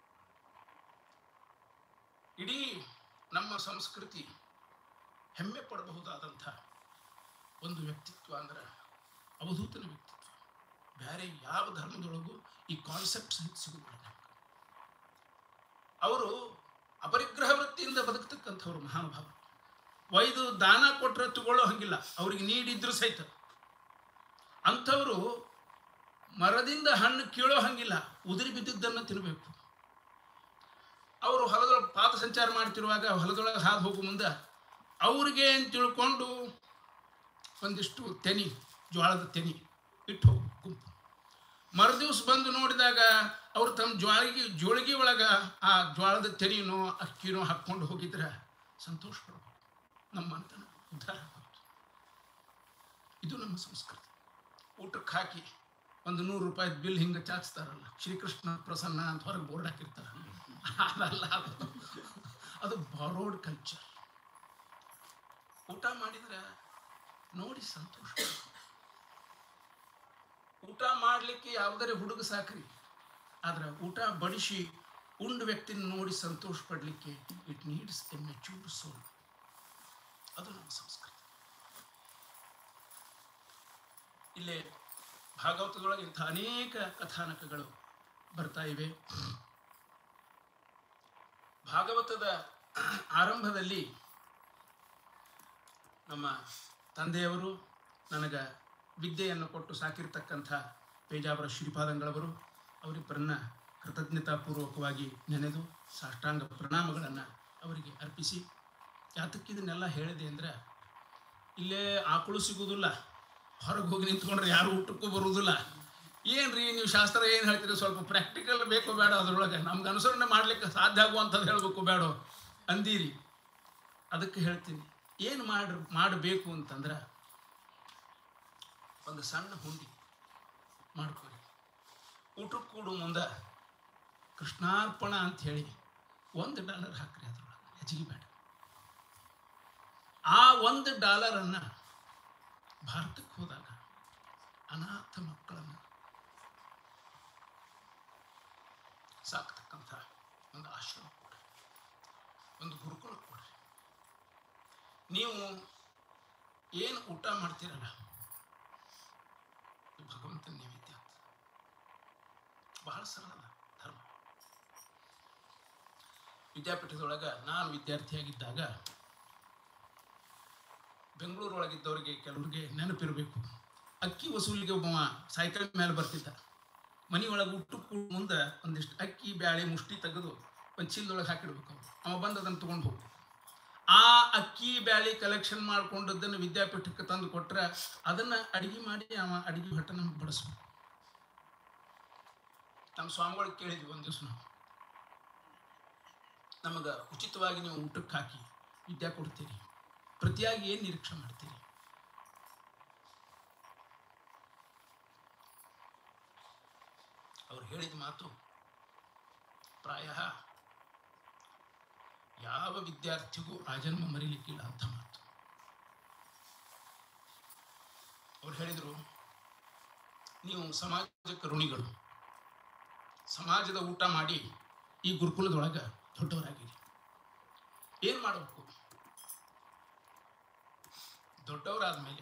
ಇಡೀ ನಮ್ಮ ಸಂಸ್ಕೃತಿ ಹೆಮ್ಮೆ ಪಡಬಹುದಾದಂಥ ಒಂದು ವ್ಯಕ್ತಿತ್ವ ಅಂದ್ರೆ ಅವಧೂತನ ವ್ಯಕ್ತಿತ್ವ ಬೇರೆ ಯಾವ ಧರ್ಮದೊಳಗೂ ಈ ಕಾನ್ಸೆಪ್ಟ್ ಸಿಗುವುದಿಲ್ಲ ನಮ್ಗೆ. ಅವರು ಅಪರಿಗ್ರಹ ವೃತ್ತಿಯಿಂದ ಬದುಕ್ತಕ್ಕಂಥವ್ರು ಮಹಾನುಭಾವರು ಒಯ್ದು ದಾನ ಕೊಟ್ಟರೆ ತಗೊಳ್ಳೋ ಹಂಗಿಲ್ಲ ಅವ್ರಿಗೆ ನೀಡಿದ್ರು ಸಹಿತ ಅಂಥವರು ಮರದಿಂದ ಹಣ್ಣು ಕೀಳೋ ಹಂಗಿಲ್ಲ ಉದುರಿ ಬಿದ್ದಿದ್ದನ್ನು ತಿನ್ನಬೇಕು ಅವರು ಹೊಲದೊಳಗೆ ಪಾದ ಸಂಚಾರ ಮಾಡ್ತಿರುವಾಗ ಹೊಲದೊಳಗೆ ಹಾದು ಹೋಗೋ ಮುಂದೆ ಅವ್ರಿಗೆ ಏನು ತಿಳ್ಕೊಂಡು ಒಂದಿಷ್ಟು ತೆನಿ ಜ್ವಾಳದ ತೆನಿ ಇಟ್ಟು ಹೋಗು ಗುಂಪು ಮರುದಿವ್ಸ ಬಂದು ನೋಡಿದಾಗ ಅವರು ತಮ್ಮ ಜ್ವಾಳಿಗೆ ಜೋಳಿಗೆ ಒಳಗೆ ಆ ಜ್ವಾಳದ ತೆನಿನೋ ಅಕ್ಕಿನೋ ಹಾಕ್ಕೊಂಡು ಹೋಗಿದ್ರೆ ಸಂತೋಷ ಪಡ್ಬೇಕು ನಮ್ಮ ಮನೆತನ ಉದ್ಧಾರ ಆಗೋದು ಇದು ನಮ್ಮ ಸಂಸ್ಕೃತಿ ಊಟಕ್ಕೆ ಹಾಕಿ ಒಂದು ನೂರು ರೂಪಾಯಿ ಬಿಲ್ ಹಿಂಗೆ ಚಾಚ್ತಾರಲ್ಲ ಶ್ರೀಕೃಷ್ಣ ಪ್ರಸನ್ನ ಅಂತ ಹೊರಗೆ ಬೋರ್ಡ್ ಹಾಕಿರ್ತಾರೆ ಅದಲ್ಲ ಅದು ಅದು ಬಾರೋಡ್ ಕಲ್ಚರ್ ಊಟ ಮಾಡಿದ್ರೆ ನೋಡಿ ಸಂತೋಷ ಊಟ ಮಾಡಲಿಕ್ಕೆ ಯಾವುದರೇ ಹುಡುಗ ಸಾಕ್ರಿ ಆದ್ರೆ ಊಟ ಬಡಿಸಿ ಉಂಡ ವ್ಯಕ್ತಿನ ನೋಡಿ ಸಂತೋಷ ಪಡಲಿಕ್ಕೆ it needs a mature soul ಅದು ನಮ್ಮ ಸಂಸ್ಕೃತಿ ಇಲ್ಲೇ ಭಾಗವತದೊಳಗೆ ಇಂಥ ಅನೇಕ ಕಥಾನಕಗಳು ಬರ್ತಾ ಇವೆ ಭಾಗವತದ ಆರಂಭದಲ್ಲಿ ನಮ್ಮ ತಂದೆಯವರು ನನಗೆ ವಿದ್ಯೆಯನ್ನು ಕೊಟ್ಟು ಸಾಕಿರ್ತಕ್ಕಂಥ ಪೇಜಾವರ ಶ್ರೀಪಾದಂಗಳವರು ಅವರಿಬ್ಬರನ್ನ ಕೃತಜ್ಞತಾಪೂರ್ವಕವಾಗಿ ನೆನೆದು ಸಾಷ್ಟಾಂಗ ಪ್ರಣಾಮಗಳನ್ನು ಅವರಿಗೆ ಅರ್ಪಿಸಿ ಯಾತಕ್ಕೆ ಇದನ್ನೆಲ್ಲ ಹೇಳಿದೆ ಅಂದರೆ ಇಲ್ಲೇ ಆಕಳು ಸಿಗೋದಿಲ್ಲ ಹೊರಗೆ ಹೋಗಿ ನಿಂತ್ಕೊಂಡ್ರೆ ಯಾರು ಊಟಕ್ಕೂ ಬರುವುದಿಲ್ಲ ಏನ್ರಿ ನೀವು ಶಾಸ್ತ್ರ ಏನು ಹೇಳ್ತೀರಿ ಸ್ವಲ್ಪ ಪ್ರಾಕ್ಟಿಕಲ್ ಬೇಕು ಬೇಡ ಅದರೊಳಗೆ ನಮ್ಗೆ ಅನುಸರಣೆ ಮಾಡ್ಲಿಕ್ಕೆ ಸಾಧ್ಯ ಆಗುವಂಥದ್ದು ಹೇಳಬೇಕು ಬೇಡ ಅಂದೀರಿ ಅದಕ್ಕೆ ಹೇಳ್ತೀನಿ ಏನು ಮಾಡಿ ಮಾಡಬೇಕು ಅಂತಂದ್ರೆ ಒಂದು ಸಣ್ಣ ಹುಂಡಿ ಮಾಡ್ಕೊರಿ ಊಟಕ್ಕೆ ಕೂಡು ಮುಂದೆ ಕೃಷ್ಣಾರ್ಪಣ ಅಂತ ಹೇಳಿ ಒಂದು ಡಾಲರ್ ಹಾಕ್ರಿ ಅದ್ರೊಳಗೆ ಹೆಚ್ಚಿಗೆ ಬೇಡ ಆ ಒಂದು ಡಾಲರನ್ನು ಭಾರತಕ್ಕೆ ಹೋದಾಗ ಅನಾಥ ಮಕ್ಕಳನ್ನು ಸಾಕ್ತಕ್ಕಂಥ ಒಂದು ಆಶ್ರಮ ಕೊಡ್ರಿ ಒಂದು ಗುರುಕುಲ ಕೊಡ್ರಿ ನೀವು ಏನು ಊಟ ಮಾಡ್ತೀರಲ್ಲ ಇದು ಭಗವಂತನ ನೈವೇದ್ಯ ಅಂತ ಬಹಳ ಸರಳ ಧರ್ಮ ವಿದ್ಯಾಪೀಠದೊಳಗೆ ನಾನು ವಿದ್ಯಾರ್ಥಿಯಾಗಿದ್ದಾಗ ಬೆಂಗಳೂರೊಳಗಿದ್ದವರಿಗೆ ಕೆಲವರಿಗೆ ನೆನಪಿರಬೇಕು ಅಕ್ಕಿ ವಸೂಲಿಗೆ ಒಬ್ಬ ಸೈಕಲ್ ಮೇಲೆ ಬರ್ತಿದ್ದ ಮನೆಯೊಳಗೆ ಊಟಕ್ಕೂ ಮುಂದೆ ಒಂದಿಷ್ಟು ಅಕ್ಕಿ ಬ್ಯಾಳೆ ಮುಷ್ಟಿ ತೆಗೆದು ಒಂದು ಚೀಲದೊಳಗೆ ಹಾಕಿಡ್ಬೇಕು ಅವ್ನು ಅವ ಬಂದು ಅದನ್ನು ತೊಗೊಂಡು ಹೋಗ್ಬೇಕು ಆ ಅಕ್ಕಿ ಬ್ಯಾಳಿ ಕಲೆಕ್ಷನ್ ಮಾಡ್ಕೊಂಡದ್ದನ್ನು ವಿದ್ಯಾಪೀಠಕ್ಕೆ ತಂದು ಕೊಟ್ರೆ ಅದನ್ನು ಅಡಿಗೆ ಮಾಡಿ ಅವ ಅಡಿಗೆ ಭಟ್ಟ ನಮ್ಗೆ ಬಡಿಸ್ಬೇಕು ನಮ್ಮ ಸ್ವಾಮಿಗಳಿಗೆ ಕೇಳಿದ್ವಿ ಒಂದು ದಿವಸ ನಾವು ನಮಗೆ ಉಚಿತವಾಗಿ ನೀವು ಊಟಕ್ಕೆ ಹಾಕಿ ವಿದ್ಯಾ ಕೊಡ್ತೀರಿ ಪ್ರತಿಯಾಗಿ ಏನು ನಿರೀಕ್ಷೆ ಮಾಡ್ತೀರಿ ಅವ್ರು ಹೇಳಿದ ಮಾತು ಪ್ರಾಯ ಯಾವ ವಿದ್ಯಾರ್ಥಿಗೂ ಆಜನ್ಮ ಮರೀಲಿಕ್ಕಿಲ್ಲ ಅಂತ ಮಾತು ಅವ್ರು ಹೇಳಿದರು ನೀವು ಸಮಾಜಕ್ಕೆ ಋಣಿಗಳು ಸಮಾಜದ ಊಟ ಮಾಡಿ ಈ ಗುರುಕುಲದೊಳಗೆ ದೊಡ್ಡವರಾಗಿರಿ ಏನು ಮಾಡಬೇಕು ದೊಡ್ಡವರಾದ ಮೇಲೆ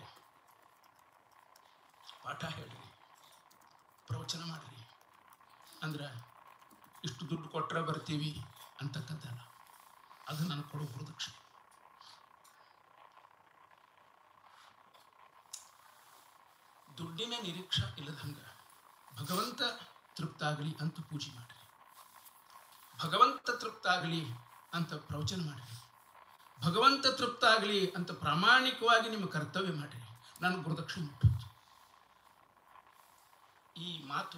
ಪಾಠ ಹೇಳ್ರಿ ಪ್ರವಚನ ಮಾಡ್ರಿ ಅಂದ್ರೆ ಇಷ್ಟು ದುಡ್ಡು ಕೊಟ್ಟರೆ ಬರ್ತೀವಿ ಅಂತಕ್ಕಂಥಲ್ಲ ಅದು ನನಗೆ ಕೊಡೋ ಗುರುದಕ್ಷಿಣೆ ದುಡ್ಡಿನ ನಿರೀಕ್ಷೆ ಇಲ್ಲದಂಗ ಭಗವಂತ ತೃಪ್ತಾಗಲಿ ಅಂತ ಪೂಜೆ ಮಾಡಿರಿ ಭಗವಂತ ತೃಪ್ತಾಗಲಿ ಅಂತ ಪ್ರವಚನ ಮಾಡಿರಿ ಭಗವಂತ ತೃಪ್ತಾಗಲಿ ಅಂತ ಪ್ರಾಮಾಣಿಕವಾಗಿ ನಿಮ್ಮ ಕರ್ತವ್ಯ ಮಾಡಿರಿ ನಾನು ಗುರುದಕ್ಷಿಣೆ ಮುಟ್ಟುವುದು ಈ ಮಾತು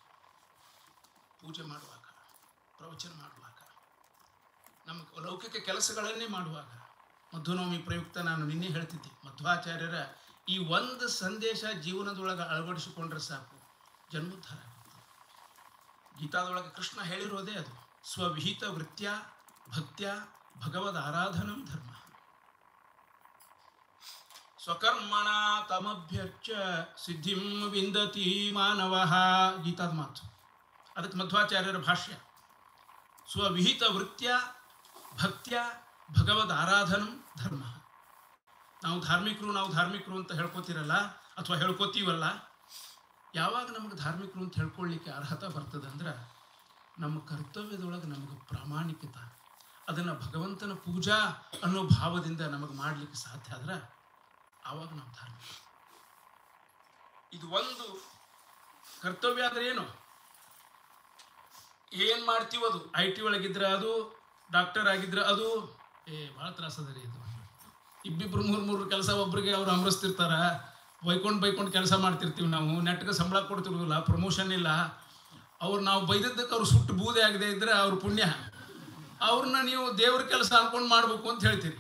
ಪೂಜೆ ಮಾಡುವಾಗ ಪ್ರವಚನ ಮಾಡುವಾಗ ನಮ್ಮ ಲೌಕಿಕ ಕೆಲಸಗಳನ್ನೇ ಮಾಡುವಾಗ ಮಧ್ವನವಮಿ ಪ್ರಯುಕ್ತ ನಾನು ನಿನ್ನೆ ಹೇಳ್ತಿದ್ದೆ ಮಧ್ವಾಚಾರ್ಯರ ಈ ಒಂದು ಸಂದೇಶ ಜೀವನದೊಳಗೆ ಅಳವಡಿಸಿಕೊಂಡ್ರೆ ಸಾಕು ಜನ್ಮೋದ್ಧಾರ ಆಗುತ್ತೆ ಗೀತಾದೊಳಗೆ ಕೃಷ್ಣ ಹೇಳಿರೋದೇ ಅದು ಸ್ವವಿಹಿತ ವೃತ್ಯ ಭಕ್ತ್ಯ ಭಗವದ್ ಆರಾಧನಂ ಧರ್ಮ ಸ್ವಕರ್ಮಣ ತಮಭ್ಯರ್ಚ ಸಿದ್ಧಿಂ ವಿಂದತಿ ಮಾನವ ಗೀತಾದ ಮಾತು ಅದಕ್ಕೆ ಮಧ್ವಾಚಾರ್ಯರ ಭಾಷ್ಯ ಸ್ವವಿಹಿತ ವೃತ್ಯ ಭಕ್ತ್ಯ ಭಗವದ್ ಆರಾಧನಂ ಧರ್ಮ ನಾವು ಧಾರ್ಮಿಕರು ನಾವು ಧಾರ್ಮಿಕರು ಅಂತ ಹೇಳ್ಕೊತಿರಲ್ಲ ಅಥವಾ ಹೇಳ್ಕೊತೀವಲ್ಲ ಯಾವಾಗ ನಮಗೆ ಧಾರ್ಮಿಕರು ಅಂತ ಹೇಳ್ಕೊಳ್ಳಿಕ್ಕೆ ಅರ್ಹತೆ ಬರ್ತದೆ ಅಂದ್ರೆ ನಮ್ಮ ಕರ್ತವ್ಯದೊಳಗೆ ನಮಗೆ ಪ್ರಾಮಾಣಿಕತೆ ಅದನ್ನು ಭಗವಂತನ ಪೂಜಾ ಅನ್ನೋ ಭಾವದಿಂದ ನಮಗೆ ಮಾಡಲಿಕ್ಕೆ ಸಾಧ್ಯ ಆದ್ರೆ ಆವಾಗ ನಾವು ಧಾರ್ಮಿಕ ಇದು ಒಂದು ಕರ್ತವ್ಯ ಅಂದ್ರೆ ಏನು ಏನು ಮಾಡ್ತೀವಿ ಅದು ಐ ಟಿ ಒಳಗಿದ್ರೆ ಅದು ಡಾಕ್ಟರ್ ಆಗಿದ್ರೆ ಅದು ಏ ಭಾಳ ತ್ರಾಸದ ರೀ ಇದು ಇಬ್ಬಿಬ್ರು ಮೂರು ಮೂರು ಕೆಲಸ ಒಬ್ರಿಗೆ ಅವ್ರು ಅಮರಿಸ್ತಿರ್ತಾರ ಬೈಕೊಂಡು ಬೈಕೊಂಡು ಕೆಲಸ ಮಾಡ್ತಿರ್ತೀವಿ ನಾವು ನೆಟ್ಗೆ ಸಂಬಳ ಕೊಡ್ತಿರೋದಿಲ್ಲ ಪ್ರಮೋಷನ್ ಇಲ್ಲ ಅವ್ರು ನಾವು ಬೈದದ್ದಕ್ಕೆ ಅವ್ರು ಸುಟ್ಟು ಬೂದೆ ಆಗದೆ ಇದ್ರೆ ಅವ್ರ ಪುಣ್ಯ ಅವ್ರನ್ನ ನೀವು ದೇವ್ರ ಕೆಲಸ ಅನ್ಕೊಂಡು ಮಾಡ್ಬೇಕು ಅಂತ ಹೇಳ್ತೀರಿ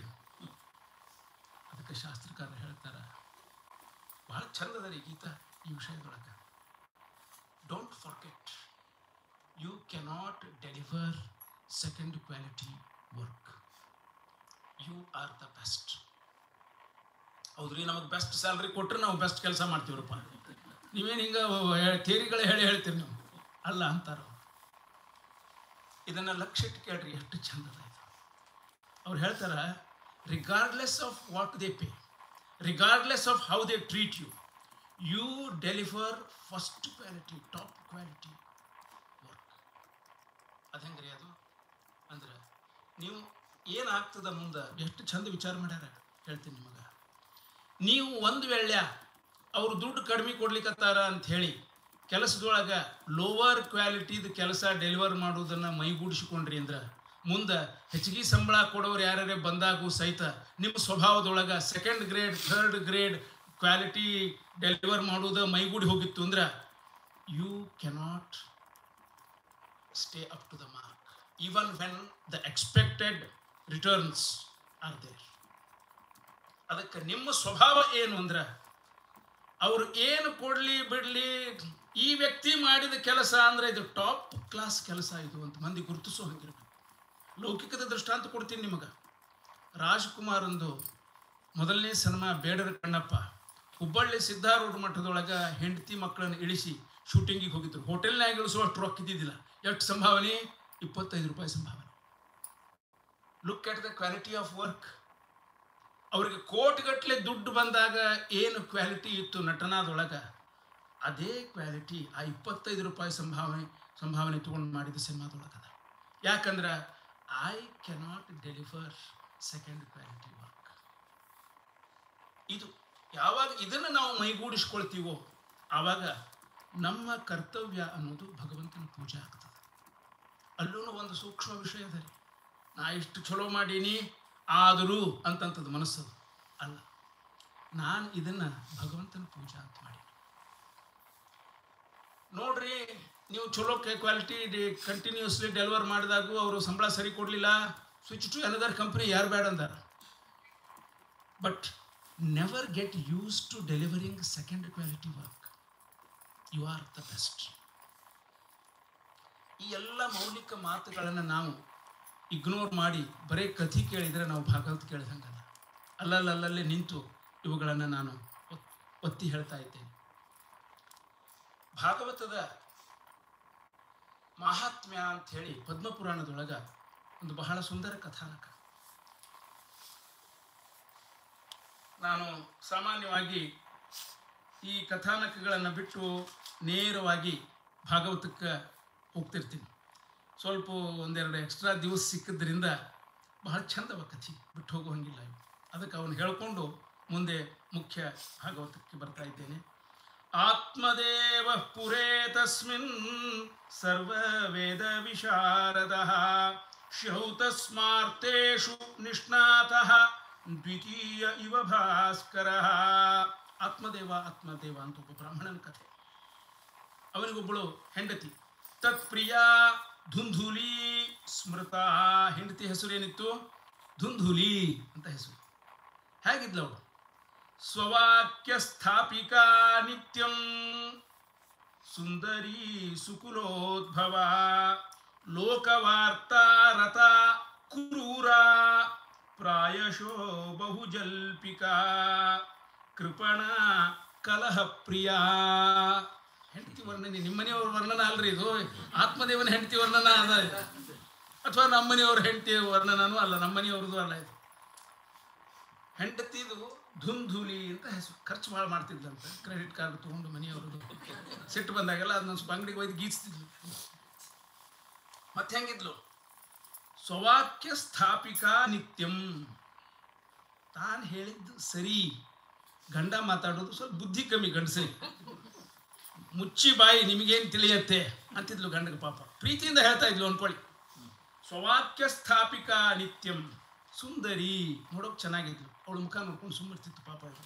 ಅದಕ್ಕೆ ಶಾಸ್ತ್ರಕಾರ ಹೇಳ್ತಾರೆ ಭಾಳ ಚಂದದ ರೀ ಗೀತಾ ಈ ವಿಷಯದೊಳಗೆ don't forget you cannot deliver second quality work you are the best ಹೌದ್ರಿ ನಮಗೆ ಬೆಸ್ಟ್ ಸ್ಯಾಲ್ರಿ ಕೊಟ್ಟರೆ ನಾವು ಬೆಸ್ಟ್ ಕೆಲಸ ಮಾಡ್ತೀವ್ರಪ್ಪ ನೀವೇನು ಹಿಂಗೆ ಥೇರಿಗಳೇ ಹೇಳಿ ಹೇಳ್ತೀರಿ ನೀವು ಅಲ್ಲ ಅಂತಾರ ಇದನ್ನು ಲಕ್ಷ್ಯ ಇಟ್ಟು ಕೇಳ್ರಿ ಎಷ್ಟು ಚಂದದ ಇದು ಅವ್ರು ಹೇಳ್ತಾರ regardless of what they pay regardless of how they treat you you deliver first quality top quality work ಅದು ಹೆಂಗ್ರಿ ಅದು ಅಂದ್ರೆ ನೀವು ಏನಾಗ್ತದ ಮುಂದೆ ಎಷ್ಟು ಚಂದ ವಿಚಾರ ಮಾಡ್ಯಾರ ಹೇಳ್ತೀನಿ ನಿಮಗೆ ನೀವು ಒಂದು ವೇಳೆ ಅವರು ದುಡ್ಡು ಕಡಿಮೆ ಕೊಡ್ಲಿಕ್ಕತ್ತಾರ ಅಂತ ಹೇಳಿ ಕೆಲಸದೊಳಗೆ ಲೋವರ್ ಕ್ವಾಲಿಟಿದ ಕೆಲಸ ಡೆಲಿವರ್ ಮಾಡೋದನ್ನು ಮೈಗೂಡಿಸಿಕೊಂಡ್ರಿ ಅಂದ್ರೆ ಮುಂದೆ ಹೆಚ್ಚಿಗೆ ಸಂಬಳ ಕೊಡೋರು ಯಾರ್ಯಾರೇ ಬಂದಾಗೂ ಸಹಿತ ನಿಮ್ಮ ಸ್ವಭಾವದೊಳಗೆ second grade third grade quality deliver ಮಾಡೋದು ಮೈಗೂಡಿ ಹೋಗಿತ್ತು ಅಂದ್ರೆ you cannot stay up to the mark, even when the expected returns are there. ಅದಕ್ಕೆ ನಿಮ್ಮ ಸ್ವಭಾವ ಏನು ಅಂದ್ರೆ ಅವ್ರು ಏನು ಕೊಡಲಿ ಬಿಡಲಿ ಈ ವ್ಯಕ್ತಿ ಮಾಡಿದ ಕೆಲಸ ಅಂದ್ರೆ ಇದು ಟಾಪ್ ಕ್ಲಾಸ್ ಕೆಲಸ ಇದು ಅಂತ ಮಂದಿ ಗುರುತಿಸೋ ಹಂಗಿರ್ಬೇಕು ಲೌಕಿಕದ ದೃಷ್ಟಾಂತ ಕೊಡ್ತೀನಿ ನಿಮಗೆ ರಾಜ್ಕುಮಾರ್ ಒಂದು ಮೊದಲನೇ ಸಿನಿಮಾ ಬೇಡರ ಕಣ್ಣಪ್ಪ ಹುಬ್ಬಳ್ಳಿ ಸಿದ್ಧಾರೂಢ ಮಠದೊಳಗೆ ಹೆಂಡತಿ ಮಕ್ಕಳನ್ನು ಇಳಿಸಿ ಶೂಟಿಂಗಿಗೆ ಹೋಗಿದ್ರು ಹೋಟೆಲ್ನಾಗ ಇಳಿಸುವಷ್ಟು ರೊಕ್ಕ ಇದ್ದಿದ್ದಿಲ್ಲ ಎಷ್ಟು ಸಂಭಾವನೆ ಇಪ್ಪತ್ತೈದು ರೂಪಾಯಿ ಸಂಭಾವನೆ look at the quality of work ಅವರಿಗೆ ಕೋಟಿಗಟ್ಟಲೆ ದುಡ್ಡು ಬಂದಾಗ ಏನು ಕ್ವಾಲಿಟಿ ಇತ್ತು ನಟನಾದೊಳಗೆ ಅದೇ ಕ್ವಾಲಿಟಿ ಆ ಇಪ್ಪತ್ತೈದು ರೂಪಾಯಿ ಸಂಭಾವನೆ ಸಂಭಾವನೆ ತೊಗೊಂಡು ಮಾಡಿದ ಸಿನಿಮಾದೊಳಗದ ಯಾಕಂದ್ರೆ I cannot deliver second quality work ಇದು ಯಾವಾಗ ಇದನ್ನು ನಾವು ಮೈಗೂಡಿಸ್ಕೊಳ್ತೀವೋ ಆವಾಗ ನಮ್ಮ ಕರ್ತವ್ಯ ಅನ್ನೋದು ಭಗವಂತನ ಪೂಜೆ ಆಗ್ತದೆ ಅಲ್ಲೂ ಒಂದು ಸೂಕ್ಷ್ಮ ವಿಷಯ ಅದ ರೀ ನಾ ಇಷ್ಟು ಚಲೋ ಮಾಡೀನಿ ಆದರೂ ಅಂತಂಥದ್ದು ಮನಸ್ಸು ಅಲ್ಲ ನಾನು ಇದನ್ನು ಭಗವಂತನ ಪೂಜಾ ಅಂತ ಮಾಡೀನಿ ನೋಡ್ರಿ ನೀವು ಚಲೋ ಕ್ವಾಲಿಟಿ ಕಂಟಿನ್ಯೂಸ್ಲಿ ಡೆಲಿವರ್ ಮಾಡಿದಾಗೂ ಅವರು ಸಂಬಳ ಸರಿ ಕೊಡಲಿಲ್ಲ ಸ್ವಿಚ್ ಟು ಅನದರ್ ಕಂಪ್ನಿ ಯಾರು ಬೇಡ ಅಂದಾರ but never get used to delivering second quality work you are the best ಈ ಎಲ್ಲ ಮೌಲಿಕ ಮಾತುಗಳನ್ನು ನಾವು ಇಗ್ನೋರ್ ಮಾಡಿ ಬರೀ ಕಥೆ ಕೇಳಿದರೆ ನಾವು ಭಾಗವತ್ ಕೇಳಿದಂಗಲ್ಲ ಅಲ್ಲಲ್ಲಲ್ಲೇ ನಿಂತು ಇವುಗಳನ್ನು ನಾನು ಒತ್- ಒತ್ತಿ ಹೇಳ್ತಾ ಇದ್ದೇನೆ ಭಾಗವತದ ಮಹಾತ್ಮ್ಯ ಅಂತ ಹೇಳಿ ಪದ್ಮಪುರಾಣದೊಳಗ ಒಂದು ಬಹಳ ಸುಂದರ ಕಥಾನಕ ನಾನು ಸಾಮಾನ್ಯವಾಗಿ ಈ ಕಥಾನಕಗಳನ್ನು ಬಿಟ್ಟು ನೇರವಾಗಿ ಭಾಗವತಕ್ಕೆ ಹೋಗ್ತಿರ್ತೀನಿ ಸ್ವಲ್ಪ ಒಂದೆರಡು ಎಕ್ಸ್ಟ್ರಾ ದಿವಸ ಸಿಕ್ಕಿದ್ರಿಂದ ಬಹಳ ಚಂದವ ಕಥೆ ಬಿಟ್ಟು ಹೋಗೋ ಹಂಗಿಲ್ಲ ಇವು ಅದಕ್ಕೆ ಅವನು ಹೇಳ್ಕೊಂಡು ಮುಂದೆ ಮುಖ್ಯ ಭಾಗವತಕ್ಕೆ ಬರ್ತಾ ಇದ್ದೇನೆ ಆತ್ಮದೇವ ಪುರೇ ತಸ್ಮಿನ್ ಸರ್ವವೇದ ವಿಶಾರದ ಶ್ರೌತಸ್ಮಾರ್ತೇಷು ನಿಷ್ಣಾತಃ ದ್ವಿತೀಯ ಇವ ಭಾಸ್ಕರ ಆತ್ಮದೇವ ಆತ್ಮದೇವ ಅಂತ ಒಬ್ಬ ಬ್ರಾಹ್ಮಣನ ಕಥೆ ಅವನಿಗೊಬ್ಬಳು ಹೆಂಡತಿ ತತ್ಪ್ರಿಯ ಧುಂಧುಲಿ ಸ್ಮೃತ ಹೆಂಡತಿ ಹೆಸರು ಏನಿತ್ತು ಧುಂಧುಲಿ ಅಂತ ಹೆಸರು ಹೇಗಿದ್ಲು ಅವಳು ಸ್ವವಾಕ್ಯ ಸ್ಥಾಪಿಕಾ ನಿತ್ಯಂ ಸುಂದರಿ ಸುಕುಲೋದ್ಭವ ಲೋಕವಾರ್ತಾರತ ಕ್ರೂರ ಪ್ರಾಯಶೋ ಬಹುಜಲ್ಪಿಕಾ ಕೃಪಣ ಕಲಹ ಪ್ರಿಯ ಹೆಂಡತಿ ವರ್ಣನೆ ನಿಮ್ಮನೆಯವ್ರ ವರ್ಣನ ಅಲ್ರಿ ಇದು ಆತ್ಮದೇವನ ಹೆಂಡತಿ ವರ್ಣನ ಅದ ಇದು. ಅಥವಾ ನಮ್ಮನೆಯವ್ರ ಹೆಂಡತಿ ವರ್ಣನೂ ಅಲ್ಲ ನಮ್ಮನೆಯವ್ರದ್ದು ಅಲ್ಲ ಇದು ಹೆಂಡತಿದು ಧುಂಧುಲಿ ಅಂತ ಹೆಸರು ಖರ್ಚು ಭಾಳ ಮಾಡ್ತಿದ್ಲಂತ ಕ್ರೆಡಿಟ್ ಕಾರ್ಡ್ ತೊಗೊಂಡು ಮನೆಯವ್ರದ್ದು ಸಿಟ್ಟು ಬಂದಾಗೆಲ್ಲ ಅದನ್ನ ಸ್ವಲ್ಪ ಅಂಗಡಿಗೆ ಒಯ್ದು ಗೀಚ್ತಿದ್ಲು ಮತ್ತೆ ಹೆಂಗಿದ್ಲು ಸ್ವವಾಕ್ಯ ಸ್ಥಾಪಿಕಾ ನಿತ್ಯಂ ತಾನು ಹೇಳಿದ್ದು ಸರಿ ಗಂಡ ಮಾತಾಡೋದು ಸ್ವಲ್ಪ ಬುದ್ಧಿ ಕಮ್ಮಿ ಗಂಡಸರಿಗೆ ಮುಚ್ಚಿ ಬಾಯಿ ನಿಮಗೇನು ತಿಳಿಯತ್ತೆ ಅಂತಿದ್ಲು ಗಂಡಗೆ ಪಾಪ ಪ್ರೀತಿಯಿಂದ ಹೇಳ್ತಾ ಇದ್ಲು ಅನ್ಕೊಳ್ಳಿ ಸ್ವವಾಕ್ಯ ಸ್ಥಾಪಿಕಾ ನಿತ್ಯಂ ಸುಂದರಿ ನೋಡೋಕೆ ಚೆನ್ನಾಗಿದ್ಲು ಅವಳ ಮುಖ ನೋಡ್ಕೊಂಡು ಸುಮ್ಮನಿರ್ತಿತ್ತು ಪಾಪ ಅವಳು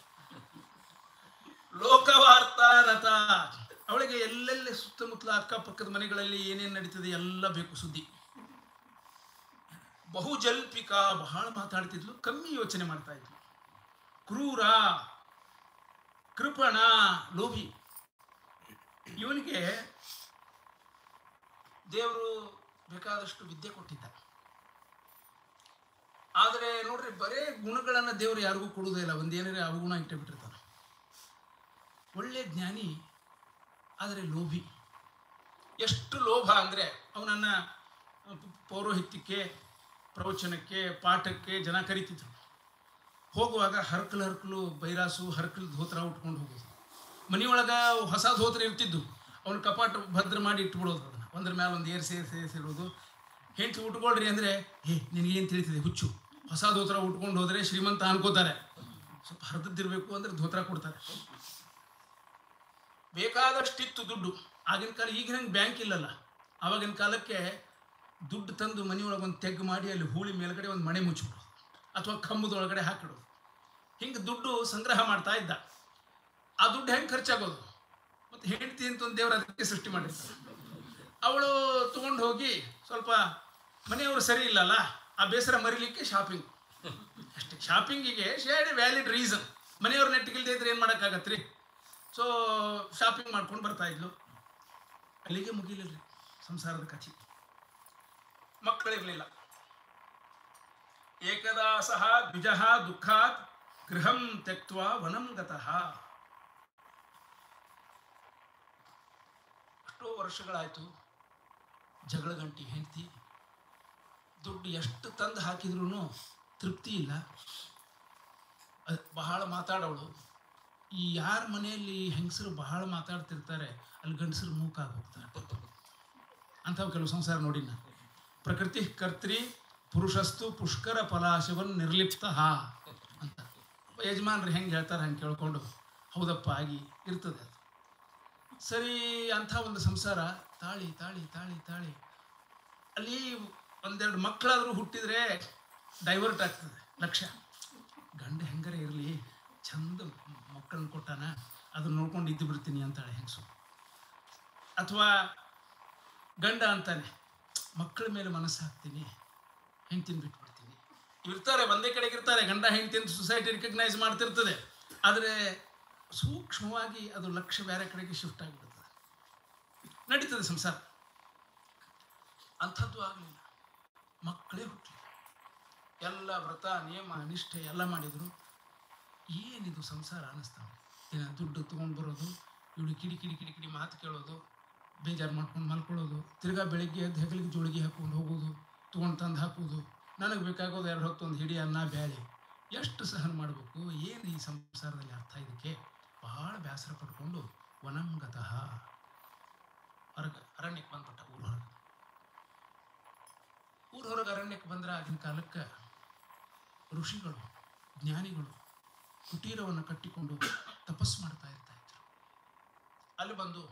ಲೋಕವಾರ್ತಾರತ ಅವಳಿಗೆ ಎಲ್ಲೆಲ್ಲಿ ಸುತ್ತಮುತ್ತಲ ಅಕ್ಕಪಕ್ಕದ ಮನೆಗಳಲ್ಲಿ ಏನೇನು ನಡೀತದೆ ಎಲ್ಲ ಬೇಕು ಸುದ್ದಿ ಬಹುಜಲ್ಪಿಕ ಬಹಳ ಮಾತಾಡ್ತಿದ್ಲು ಕಮ್ಮಿ ಯೋಚನೆ ಮಾಡ್ತಾ ಇದ್ಲು ಕ್ರೂರ ಕೃಪಣ ಲೋಭಿ ಇವನಿಗೆ ದೇವರು ಬೇಕಾದಷ್ಟು ವಿದ್ಯೆ ಕೊಟ್ಟಿದ್ದ ಆದರೆ ನೋಡ್ರಿ ಬರೇ ಗುಣಗಳನ್ನು ದೇವರು ಯಾರಿಗೂ ಕೊಡುವುದೇ ಇಲ್ಲ ಒಂದೇನಾರೇ ಅವಗುಣ ಇಟ್ಟೇ ಬಿಟ್ಟಿರ್ತಾನೆ ಒಳ್ಳೆ ಜ್ಞಾನಿ ಆದರೆ ಲೋಭಿ ಎಷ್ಟು ಲೋಭ ಅಂದರೆ ಅವನನ್ನು ಪೌರೋಹಿತ್ಯಕ್ಕೆ ಪ್ರವಚನಕ್ಕೆ ಪಾಠಕ್ಕೆ ಜನ ಕರಿತಿದ್ರು ಹೋಗುವಾಗ ಹರ್ಕಲ್ ಹರ್ಕಲು ಬೈರಾಸು ಹರ್ಕಲ್ ಧೋತ್ರ ಉಟ್ಕೊಂಡು ಹೋಗೋದು ಮನೆಯೊಳಗೆ ಹೊಸ ಧೋತ್ರ ಇರ್ತಿದ್ದು ಅವನ ಕಪಾಟ ಭದ್ರ ಮಾಡಿ ಇಟ್ಬಿಡೋದು ಅದನ್ನು ಒಂದ್ರ ಮೇಲೆ ಒಂದು ಏರ್ಸಿ ಏರ್ಸಿ ಏರ್ಸಿರೋದು ಹೆಂಡ್ತಿ ಉಟ್ಕೊಳ್ರಿ ಅಂದರೆ ಏ ನಿನಗೇನು ತಿಳಿತಿದೆ ಹುಚ್ಚು ಹೊಸ ಧೋತ್ರ ಉಟ್ಕೊಂಡು ಹೋದರೆ ಶ್ರೀಮಂತ ಅನ್ಕೋತಾರೆ ಸ್ವಲ್ಪ ಹರಿದಿರ್ಬೇಕು ಅಂದರೆ ಧೋತ್ರ ಕೊಡ್ತಾರೆ ಬೇಕಾದಷ್ಟಿತ್ತು ದುಡ್ಡು ಆಗಿನ ಕಾಲ ಈಗಿನ ಬ್ಯಾಂಕ್ ಇಲ್ಲಲ್ಲ ಆವಾಗಿನ ಕಾಲಕ್ಕೆ ದುಡ್ಡು ತಂದು ಮನೆಯೊಳಗೆ ಒಂದು ತೆಗ್ಗು ಮಾಡಿ ಅಲ್ಲಿ ಹೂಳಿ ಮೇಲ್ಗಡೆ ಒಂದು ಮಣೆ ಮುಚ್ಚಿಬಿಡೋದು ಅಥವಾ ಕಂಬದ ಒಳಗಡೆ ಹಾಕಿಡೋದು ಹಿಂಗೆ ದುಡ್ಡು ಸಂಗ್ರಹ ಮಾಡ್ತಾ ಇದ್ದ ಆ ದುಡ್ಡು ಹೆಂಗೆ ಖರ್ಚಾಗೋದು ಮತ್ತು ಹೆಂಡ್ತಿ ಅಂತ ಒಂದು ದೇವರು ಅದಕ್ಕೆ ಸೃಷ್ಟಿ ಮಾಡಿರ್ತಾರೆ ಅವಳು ತಗೊಂಡು ಹೋಗಿ ಸ್ವಲ್ಪ ಮನೆಯವರು ಸರಿ ಇಲ್ಲಲ್ಲ ಆ ಬೇಸರ ಮರಿಲಿಕ್ಕೆ ಶಾಪಿಂಗ್ ಅಷ್ಟೇ ಶಾಪಿಂಗಿಗೆ ಶೇಡ್ ವ್ಯಾಲಿಡ್ ರೀಸನ್ ಮನೆಯವ್ರ ನೆಟ್ಟಿಗಿಲ್ದೇ ಇದ್ರೆ ಏನು ಮಾಡೋಕ್ಕಾಗತ್ರಿ ಸೊ ಶಾಪಿಂಗ್ ಮಾಡ್ಕೊಂಡು ಬರ್ತಾ ಇದ್ಲು ಅಲ್ಲಿಗೆ ಮುಗಿಲಿಲ್ಲ ಸಂಸಾರದ ಕಥೆ ಮಕ್ಕಳಿರಲಿಲ್ಲ ಏಕದಾ ಸಹ ದ್ವಿಜಃ ದುಃಖಾತ್ ಗೃಹಂ ತ್ಯಕ್ವಾ ವನಂ ಗತಃ ಎಷ್ಟೋ ವರ್ಷಗಳಾಯ್ತು ಜಗಳ ಗಂಟಿ ಹೆಂಡತಿ ದುಡ್ಡು ಎಷ್ಟು ತಂದು ಹಾಕಿದ್ರು ತೃಪ್ತಿ ಇಲ್ಲ ಅದ್ ಬಹಳ ಮಾತಾಡೋಳು ಈ ಯಾರ ಮನೆಯಲ್ಲಿ ಹೆಂಗಸರು ಬಹಳ ಮಾತಾಡ್ತಿರ್ತಾರೆ ಅಲ್ಲಿ ಗಂಡಸರು ಮೂಕಾಗಿ ಹೋಗ್ತಾರೆ ಅಂಥವು ಕೆಲವು ಸಂಸಾರ ನೋಡಿ ನಾನು ಪ್ರಕೃತಿ ಕರ್ತ್ರಿ ಪುರುಷಸ್ತು ಪುಷ್ಕರ ಫಲಾಶವನ್ ನಿರ್ಲಿಪ್ತ ಅಂತ ಯಜಮಾನ್ರು ಹೆಂಗೆ ಹೇಳ್ತಾರೆ ಹಂಗೆ ಕೇಳ್ಕೊಂಡು ಹೌದಪ್ಪ ಆಗಿ ಇರ್ತದೆ ಅದು ಸರಿ ಅಂಥ ಒಂದು ಸಂಸಾರ ತಾಳಿ ತಾಳಿ ತಾಳಿ ತಾಳಿ ಅಲ್ಲಿ ಒಂದೆರಡು ಮಕ್ಕಳಾದರೂ ಹುಟ್ಟಿದ್ರೆ ಡೈವರ್ಟ್ ಆಗ್ತದೆ ಲಕ್ಷ್ಯ ಗಂಡ ಹೆಂಗಾರೆ ಇರಲಿ ಚಂದ ಮಕ್ಕಳನ್ನ ಕೊಟ್ಟಾನ ಅದನ್ನ ನೋಡ್ಕೊಂಡು ಇದ್ದು ಬಿಡ್ತೀನಿ ಅಂತಾಳೆ ಹೆಂಗಸು ಅಥವಾ ಗಂಡ ಅಂತಾನೆ ಮಕ್ಕಳ ಮೇಲೆ ಮನಸ್ಸು ಹಾಕ್ತೀನಿ ಹೆಂಡ್ತಿನ ಬಿಟ್ಬಿಡ್ತೀನಿ ಇರ್ತಾರೆ ಒಂದೇ ಕಡೆಗೆ ಇರ್ತಾರೆ ಗಂಡ ಹೆಂಡ್ತಿ ಅಂತ ಸೊಸೈಟಿ ರಿಕಗ್ನೈಸ್ ಮಾಡ್ತಿರ್ತದೆ ಆದರೆ ಸೂಕ್ಷ್ಮವಾಗಿ ಅದು ಲಕ್ಷ್ಯ ಬೇರೆ ಕಡೆಗೆ ಶಿಫ್ಟ್ ಆಗಿಬಿಡ್ತದೆ ನಡೀತದೆ ಸಂಸಾರ ಅಂಥದ್ದು ಆಗಲಿಲ್ಲ ಮಕ್ಕಳೇ ಹುಟ್ಟಲಿಲ್ಲ ಎಲ್ಲ ವ್ರತ ನಿಯಮ ನಿಷ್ಠೆ ಎಲ್ಲ ಮಾಡಿದರು ಏನಿದು ಸಂಸಾರ ಅನ್ನಿಸ್ತಾವೆ ದಿನ ದುಡ್ಡು ತೊಗೊಂಡು ಬರೋದು ಇವಳು ಕಿಡಿ ಕಿಡಿ ಕಿಡಿ ಕಿಡಿ ಮಾತು ಕೇಳೋದು ಬೇಜಾರು ಮಾಡ್ಕೊಂಡು ಮಲ್ಕೊಳ್ಳೋದು ತಿರ್ಗಾ ಬೆಳಿಗ್ಗೆ ಎದ್ದು ಹೆಗಲಿಗೆ ಜೋಳಿಗೆ ಹಾಕ್ಕೊಂಡು ಹೋಗೋದು ತೊಗೊಂಡು ತಂದು ಹಾಕೋದು ನನಗೆ ಬೇಕಾಗೋದು ಎರಡು ಹೊತ್ತು ಒಂದು ಹಿಡಿ ಅನ್ನ ಬ್ಯಾಳೆ ಎಷ್ಟು ಸಹನ ಮಾಡಬೇಕು ಏನು ಈ ಸಂಸಾರದಲ್ಲಿ ಅರ್ಥ ಇದಕ್ಕೆ ಭಾಳ ಬೇಸರ ಪಡ್ಕೊಂಡು ವನಂಗತಃ ಹೊರಗೆ ಅರಣ್ಯಕ್ಕೆ ಬಂದ್ಬಿಟ್ಟ ಊರ ಹೊರಗೆ ಊರ ಹೊರಗೆ ಅರಣ್ಯಕ್ಕೆ ಬಂದ್ರೆ ಆಗಿನ ಕಾಲಕ್ಕೆ ಋಷಿಗಳು ಜ್ಞಾನಿಗಳು ಕುಟೀರವನ್ನು ಕಟ್ಟಿಕೊಂಡು ತಪಸ್ಸು ಮಾಡ್ತಾ ಇರ್ತಾ ಇದ್ರು ಅಲ್ಲಿ ಬಂದು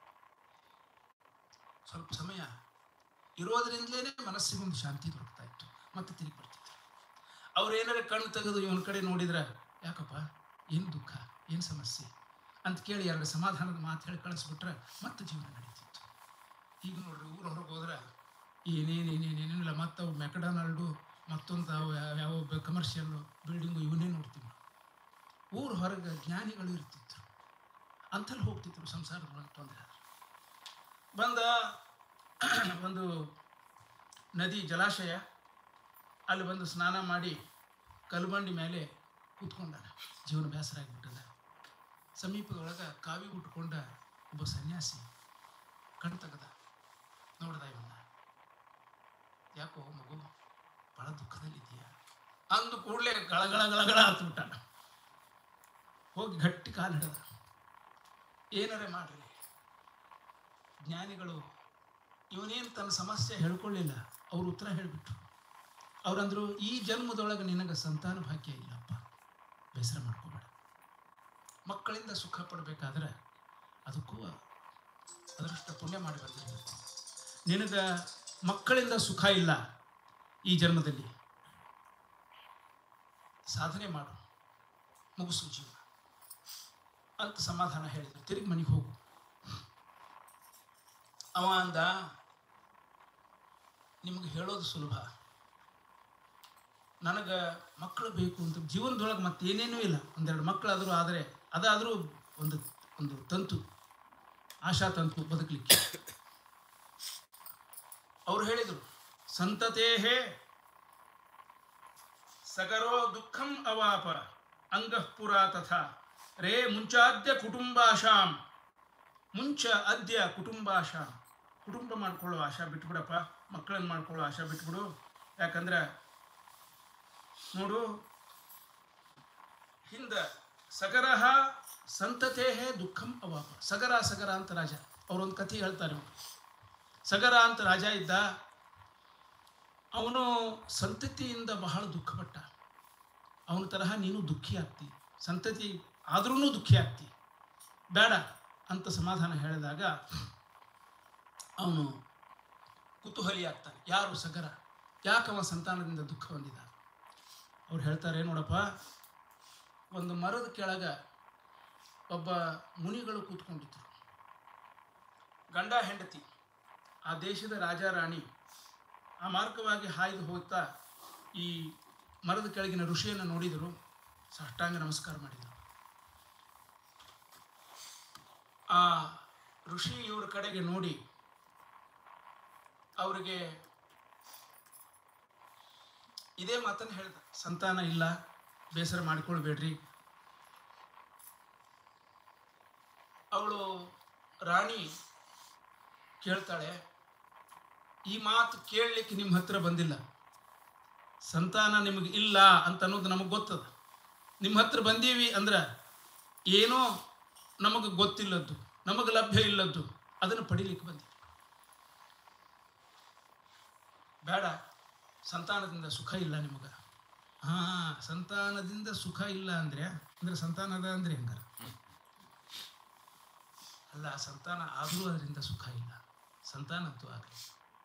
ಸ್ವಲ್ಪ ಸಮಯ ಇರೋದ್ರಿಂದಲೇ ಮನಸ್ಸಿಗೆ ಒಂದು ಶಾಂತಿ ದೊರಕ್ತಾ ಇತ್ತು ಮತ್ತೆ ತಿರುಗಿ ಬರ್ತಿತ್ತು ಅವ್ರು ಏನಾರ ಕಣ್ಣು ತೆಗೆದು ಇವನ ಕಡೆ ನೋಡಿದ್ರೆ ಯಾಕಪ್ಪ ಏನು ದುಃಖ ಏನು ಸಮಸ್ಯೆ ಅಂತ ಕೇಳಿ ಎರಡು ಸಮಾಧಾನದ ಮಾತು ಹೇಳಿ ಕಳಿಸ್ಬಿಟ್ರೆ ಮತ್ತೆ ಜೀವನ ನಡೀತಿತ್ತು ಈಗ ನೋಡ್ರಿ ಊರ ಹೊರಗೆ ಹೋದ್ರೆ ಏನೇನೇನೇನೇನಿಲ್ಲ ಮತ್ತು ಅವು ಮೆಕ್ಡೊನಾಲ್ಡು ಮತ್ತೊಂದು ಅವು ಯಾವ ಕಮರ್ಷಿಯಲ್ಲು ಬಿಲ್ಡಿಂಗು ಇವನ್ನೇ ನೋಡ್ತೀವಿ ನಾವು. ಊರ ಹೊರಗೆ ಜ್ಞಾನಿಗಳು ಇರ್ತಿದ್ರು ಅಂಥಲ್ಲಿ ಹೋಗ್ತಿದ್ರು ಸಂಸಾರದ ತೊಂದರೆ ಬಂದ ಒಂದು ನದಿ ಜಲಾಶಯ ಅಲ್ಲಿ ಬಂದು ಸ್ನಾನ ಮಾಡಿ ಕಲ್ಬಂಡಿ ಮೇಲೆ ಕೂತ್ಕೊಂಡಾನ ಜೀವನ ಬೇಸರ ಆಗಿಬಿಟ್ಟದ ಸಮೀಪದೊಳಗೆ ಕಾವಿ ಉಟ್ಕೊಂಡ ಒಬ್ಬ ಸನ್ಯಾಸಿ ಕಣ್ ತೆಗದ ನೋಡ್ದ ಇವನ್ನ ಯಾಕೋ ಮಗು ಬಹಳ ದುಃಖದಲ್ಲಿದ್ದೀಯ ಅಂದು ಕೂಡಲೇ ಗಳಗಳ ಗಳಗಳ ಹತ್ಬಿಟ್ಟ ಹೋಗಿ ಗಟ್ಟಿ ಕಾಲು ಹಿಡದ ಏನಾರೆ ಮಾಡ್ರಿ ಜ್ಞಾನಿಗಳು ಇವನೇನು ತನ್ನ ಸಮಸ್ಯೆ ಹೇಳ್ಕೊಳ್ಳಿಲ್ಲ ಅವ್ರು ಉತ್ತರ ಹೇಳಿಬಿಟ್ರು ಅವ್ರಂದ್ರು ಈ ಜನ್ಮದೊಳಗೆ ನಿನಗೆ ಸಂತಾನ ಭಾಗ್ಯ ಇಲ್ಲಪ್ಪ ಬೇಸರ ಮಾಡ್ಕೋಬೇಡ ಮಕ್ಕಳಿಂದ ಸುಖ ಪಡಬೇಕಾದ್ರೆ ಅದಕ್ಕೂ ಅದರಷ್ಟು ಪುಣ್ಯ ಮಾಡಿ ಬಂದಿರಬೇಕು ನಿನಗೆ ಮಕ್ಕಳಿಂದ ಸುಖ ಇಲ್ಲ ಈ ಜನ್ಮದಲ್ಲಿ ಸಾಧನೆ ಮಾಡು ಮುಗಿಸು ಜೀವನ ಅಂತ ಸಮಾಧಾನ ಹೇಳಿದ್ರು ತಿರುಗಿ ಮನೆಗೆ ಹೋಗು ಅವ ಅಂದ ನಿಮಗೆ ಹೇಳೋದು ಸುಲಭ ನನಗೆ ಮಕ್ಕಳು ಬೇಕು ಅಂತ ಜೀವನದೊಳಗೆ ಮತ್ತೇನೇನೂ ಇಲ್ಲ ಒಂದೆರಡು ಮಕ್ಕಳಾದರೂ ಆದರೆ ಅದಾದರೂ ಒಂದು ಒಂದು ತಂತು ಆಶಾ ತಂತು ಬದುಕಲಿಕ್ಕೆ ಅವ್ರು ಹೇಳಿದರು ಸಂತತೇಹೇ ಸಗರೋ ದುಃಖಂ ಅವಾಪ ಅಂಗಃಪುರ ತಥಾ ರೇ ಮುಂಚಾದ್ಯ ಕುಟುಂಬಾಶಾಂ ಮುಂಚ ಅದ್ಯ ಕುಟುಂಬಾಶಾಂ ಕುಟುಂಬ ಮಾಡ್ಕೊಳ್ಳೋ ಆಶಾ ಬಿಟ್ಬಿಡಪ್ಪ ಮಕ್ಕಳನ್ನ ಮಾಡ್ಕೊಳ್ಳೋ ಆಶಾ ಬಿಟ್ಬಿಡು ಯಾಕಂದ್ರೆ ನೋಡು ಹಿಂದ ಸಗರಹ ಸಂತತೇ ದುಃಖಂ ಅವಾಪ ಸಗರ ಸಗರ ಅಂತ ರಾಜ ಅವರೊಂದು ಕಥೆ ಹೇಳ್ತಾರೆ ಅವ್ರು. ಸಗರ ಅಂತ ರಾಜ ಇದ್ದ ಅವನು ಸಂತತಿಯಿಂದ ಬಹಳ ದುಃಖಪಟ್ಟ ಅವನ ತರಹ ನೀನು ದುಃಖಿ ಆಗ್ತಿ ಸಂತತಿ ಆದ್ರೂ ದುಃಖಿ ಆಗ್ತಿ ಬೇಡ ಅಂತ ಸಮಾಧಾನ ಹೇಳಿದಾಗ ಅವನು ಕುತೂಹಲಿ ಆಗ್ತಾನೆ ಯಾರು ಸಗರ ಯಾಕವ ಸಂತಾನದಿಂದ ದುಃಖ ಹೊಂದಿದ ಅವ್ರು ಹೇಳ್ತಾರೆ ನೋಡಪ್ಪ ಒಂದು ಮರದ ಕೆಳಗ ಒಬ್ಬ ಮುನಿಗಳು ಕೂತ್ಕೊಂಡಿದ್ರು ಗಂಡ ಹೆಂಡತಿ ಆ ದೇಶದ ರಾಜ ರಾಣಿ ಆ ಮಾರ್ಗವಾಗಿ ಹಾಯ್ದು ಹೋಗ್ತಾ ಈ ಮರದ ಕೆಳಗಿನ ಋಷಿಯನ್ನು ನೋಡಿದರು ಸಾಷ್ಟಾಂಗ ನಮಸ್ಕಾರ ಮಾಡಿದರು ಆ ಋಷಿ ಇವ್ರ ಕಡೆಗೆ ನೋಡಿ ಅವರಿಗೆ ಇದೇ ಮಾತನ್ನು ಹೇಳ್ದ ಸಂತಾನ ಇಲ್ಲ ಬೇಸರ ಮಾಡಿಕೊಳ್ಬೇಡ್ರಿ ಅವಳು ರಾಣಿ ಕೇಳ್ತಾಳೆ ಈ ಮಾತು ಕೇಳಲಿಕ್ಕೆ ನಿಮ್ಮ ಹತ್ರ ಬಂದಿಲ್ಲ ಸಂತಾನ ನಿಮಗೆ ಇಲ್ಲ ಅಂತ ಅನ್ನೋದು ನಮಗೆ ಗೊತ್ತದ ನಿಮ್ಮ ಹತ್ರ ಬಂದೀವಿ ಅಂದ್ರೆ ಏನೋ ನಮಗೆ ಗೊತ್ತಿಲ್ಲದ್ದು ನಮಗೆ ಲಭ್ಯ ಇಲ್ಲದ್ದು ಅದನ್ನು ಪಡಿಲಿಕ್ಕೆ ಬಂದೀವಿ ಬೇಡ ಸಂತಾನದಿಂದ ಸುಖ ಇಲ್ಲ ನಿಮಗೆ ಹಾಂ ಸಂತಾನದಿಂದ ಸುಖ ಇಲ್ಲ ಅಂದರೆ ಅಂದರೆ ಸಂತಾನದ ಅಂದರೆ ಹೆಂಗಾರ ಅಲ್ಲ ಸಂತಾನ ಆದರೂ ಅದರಿಂದ ಸುಖ ಇಲ್ಲ ಸಂತಾನದ್ದು ಆಗಲಿ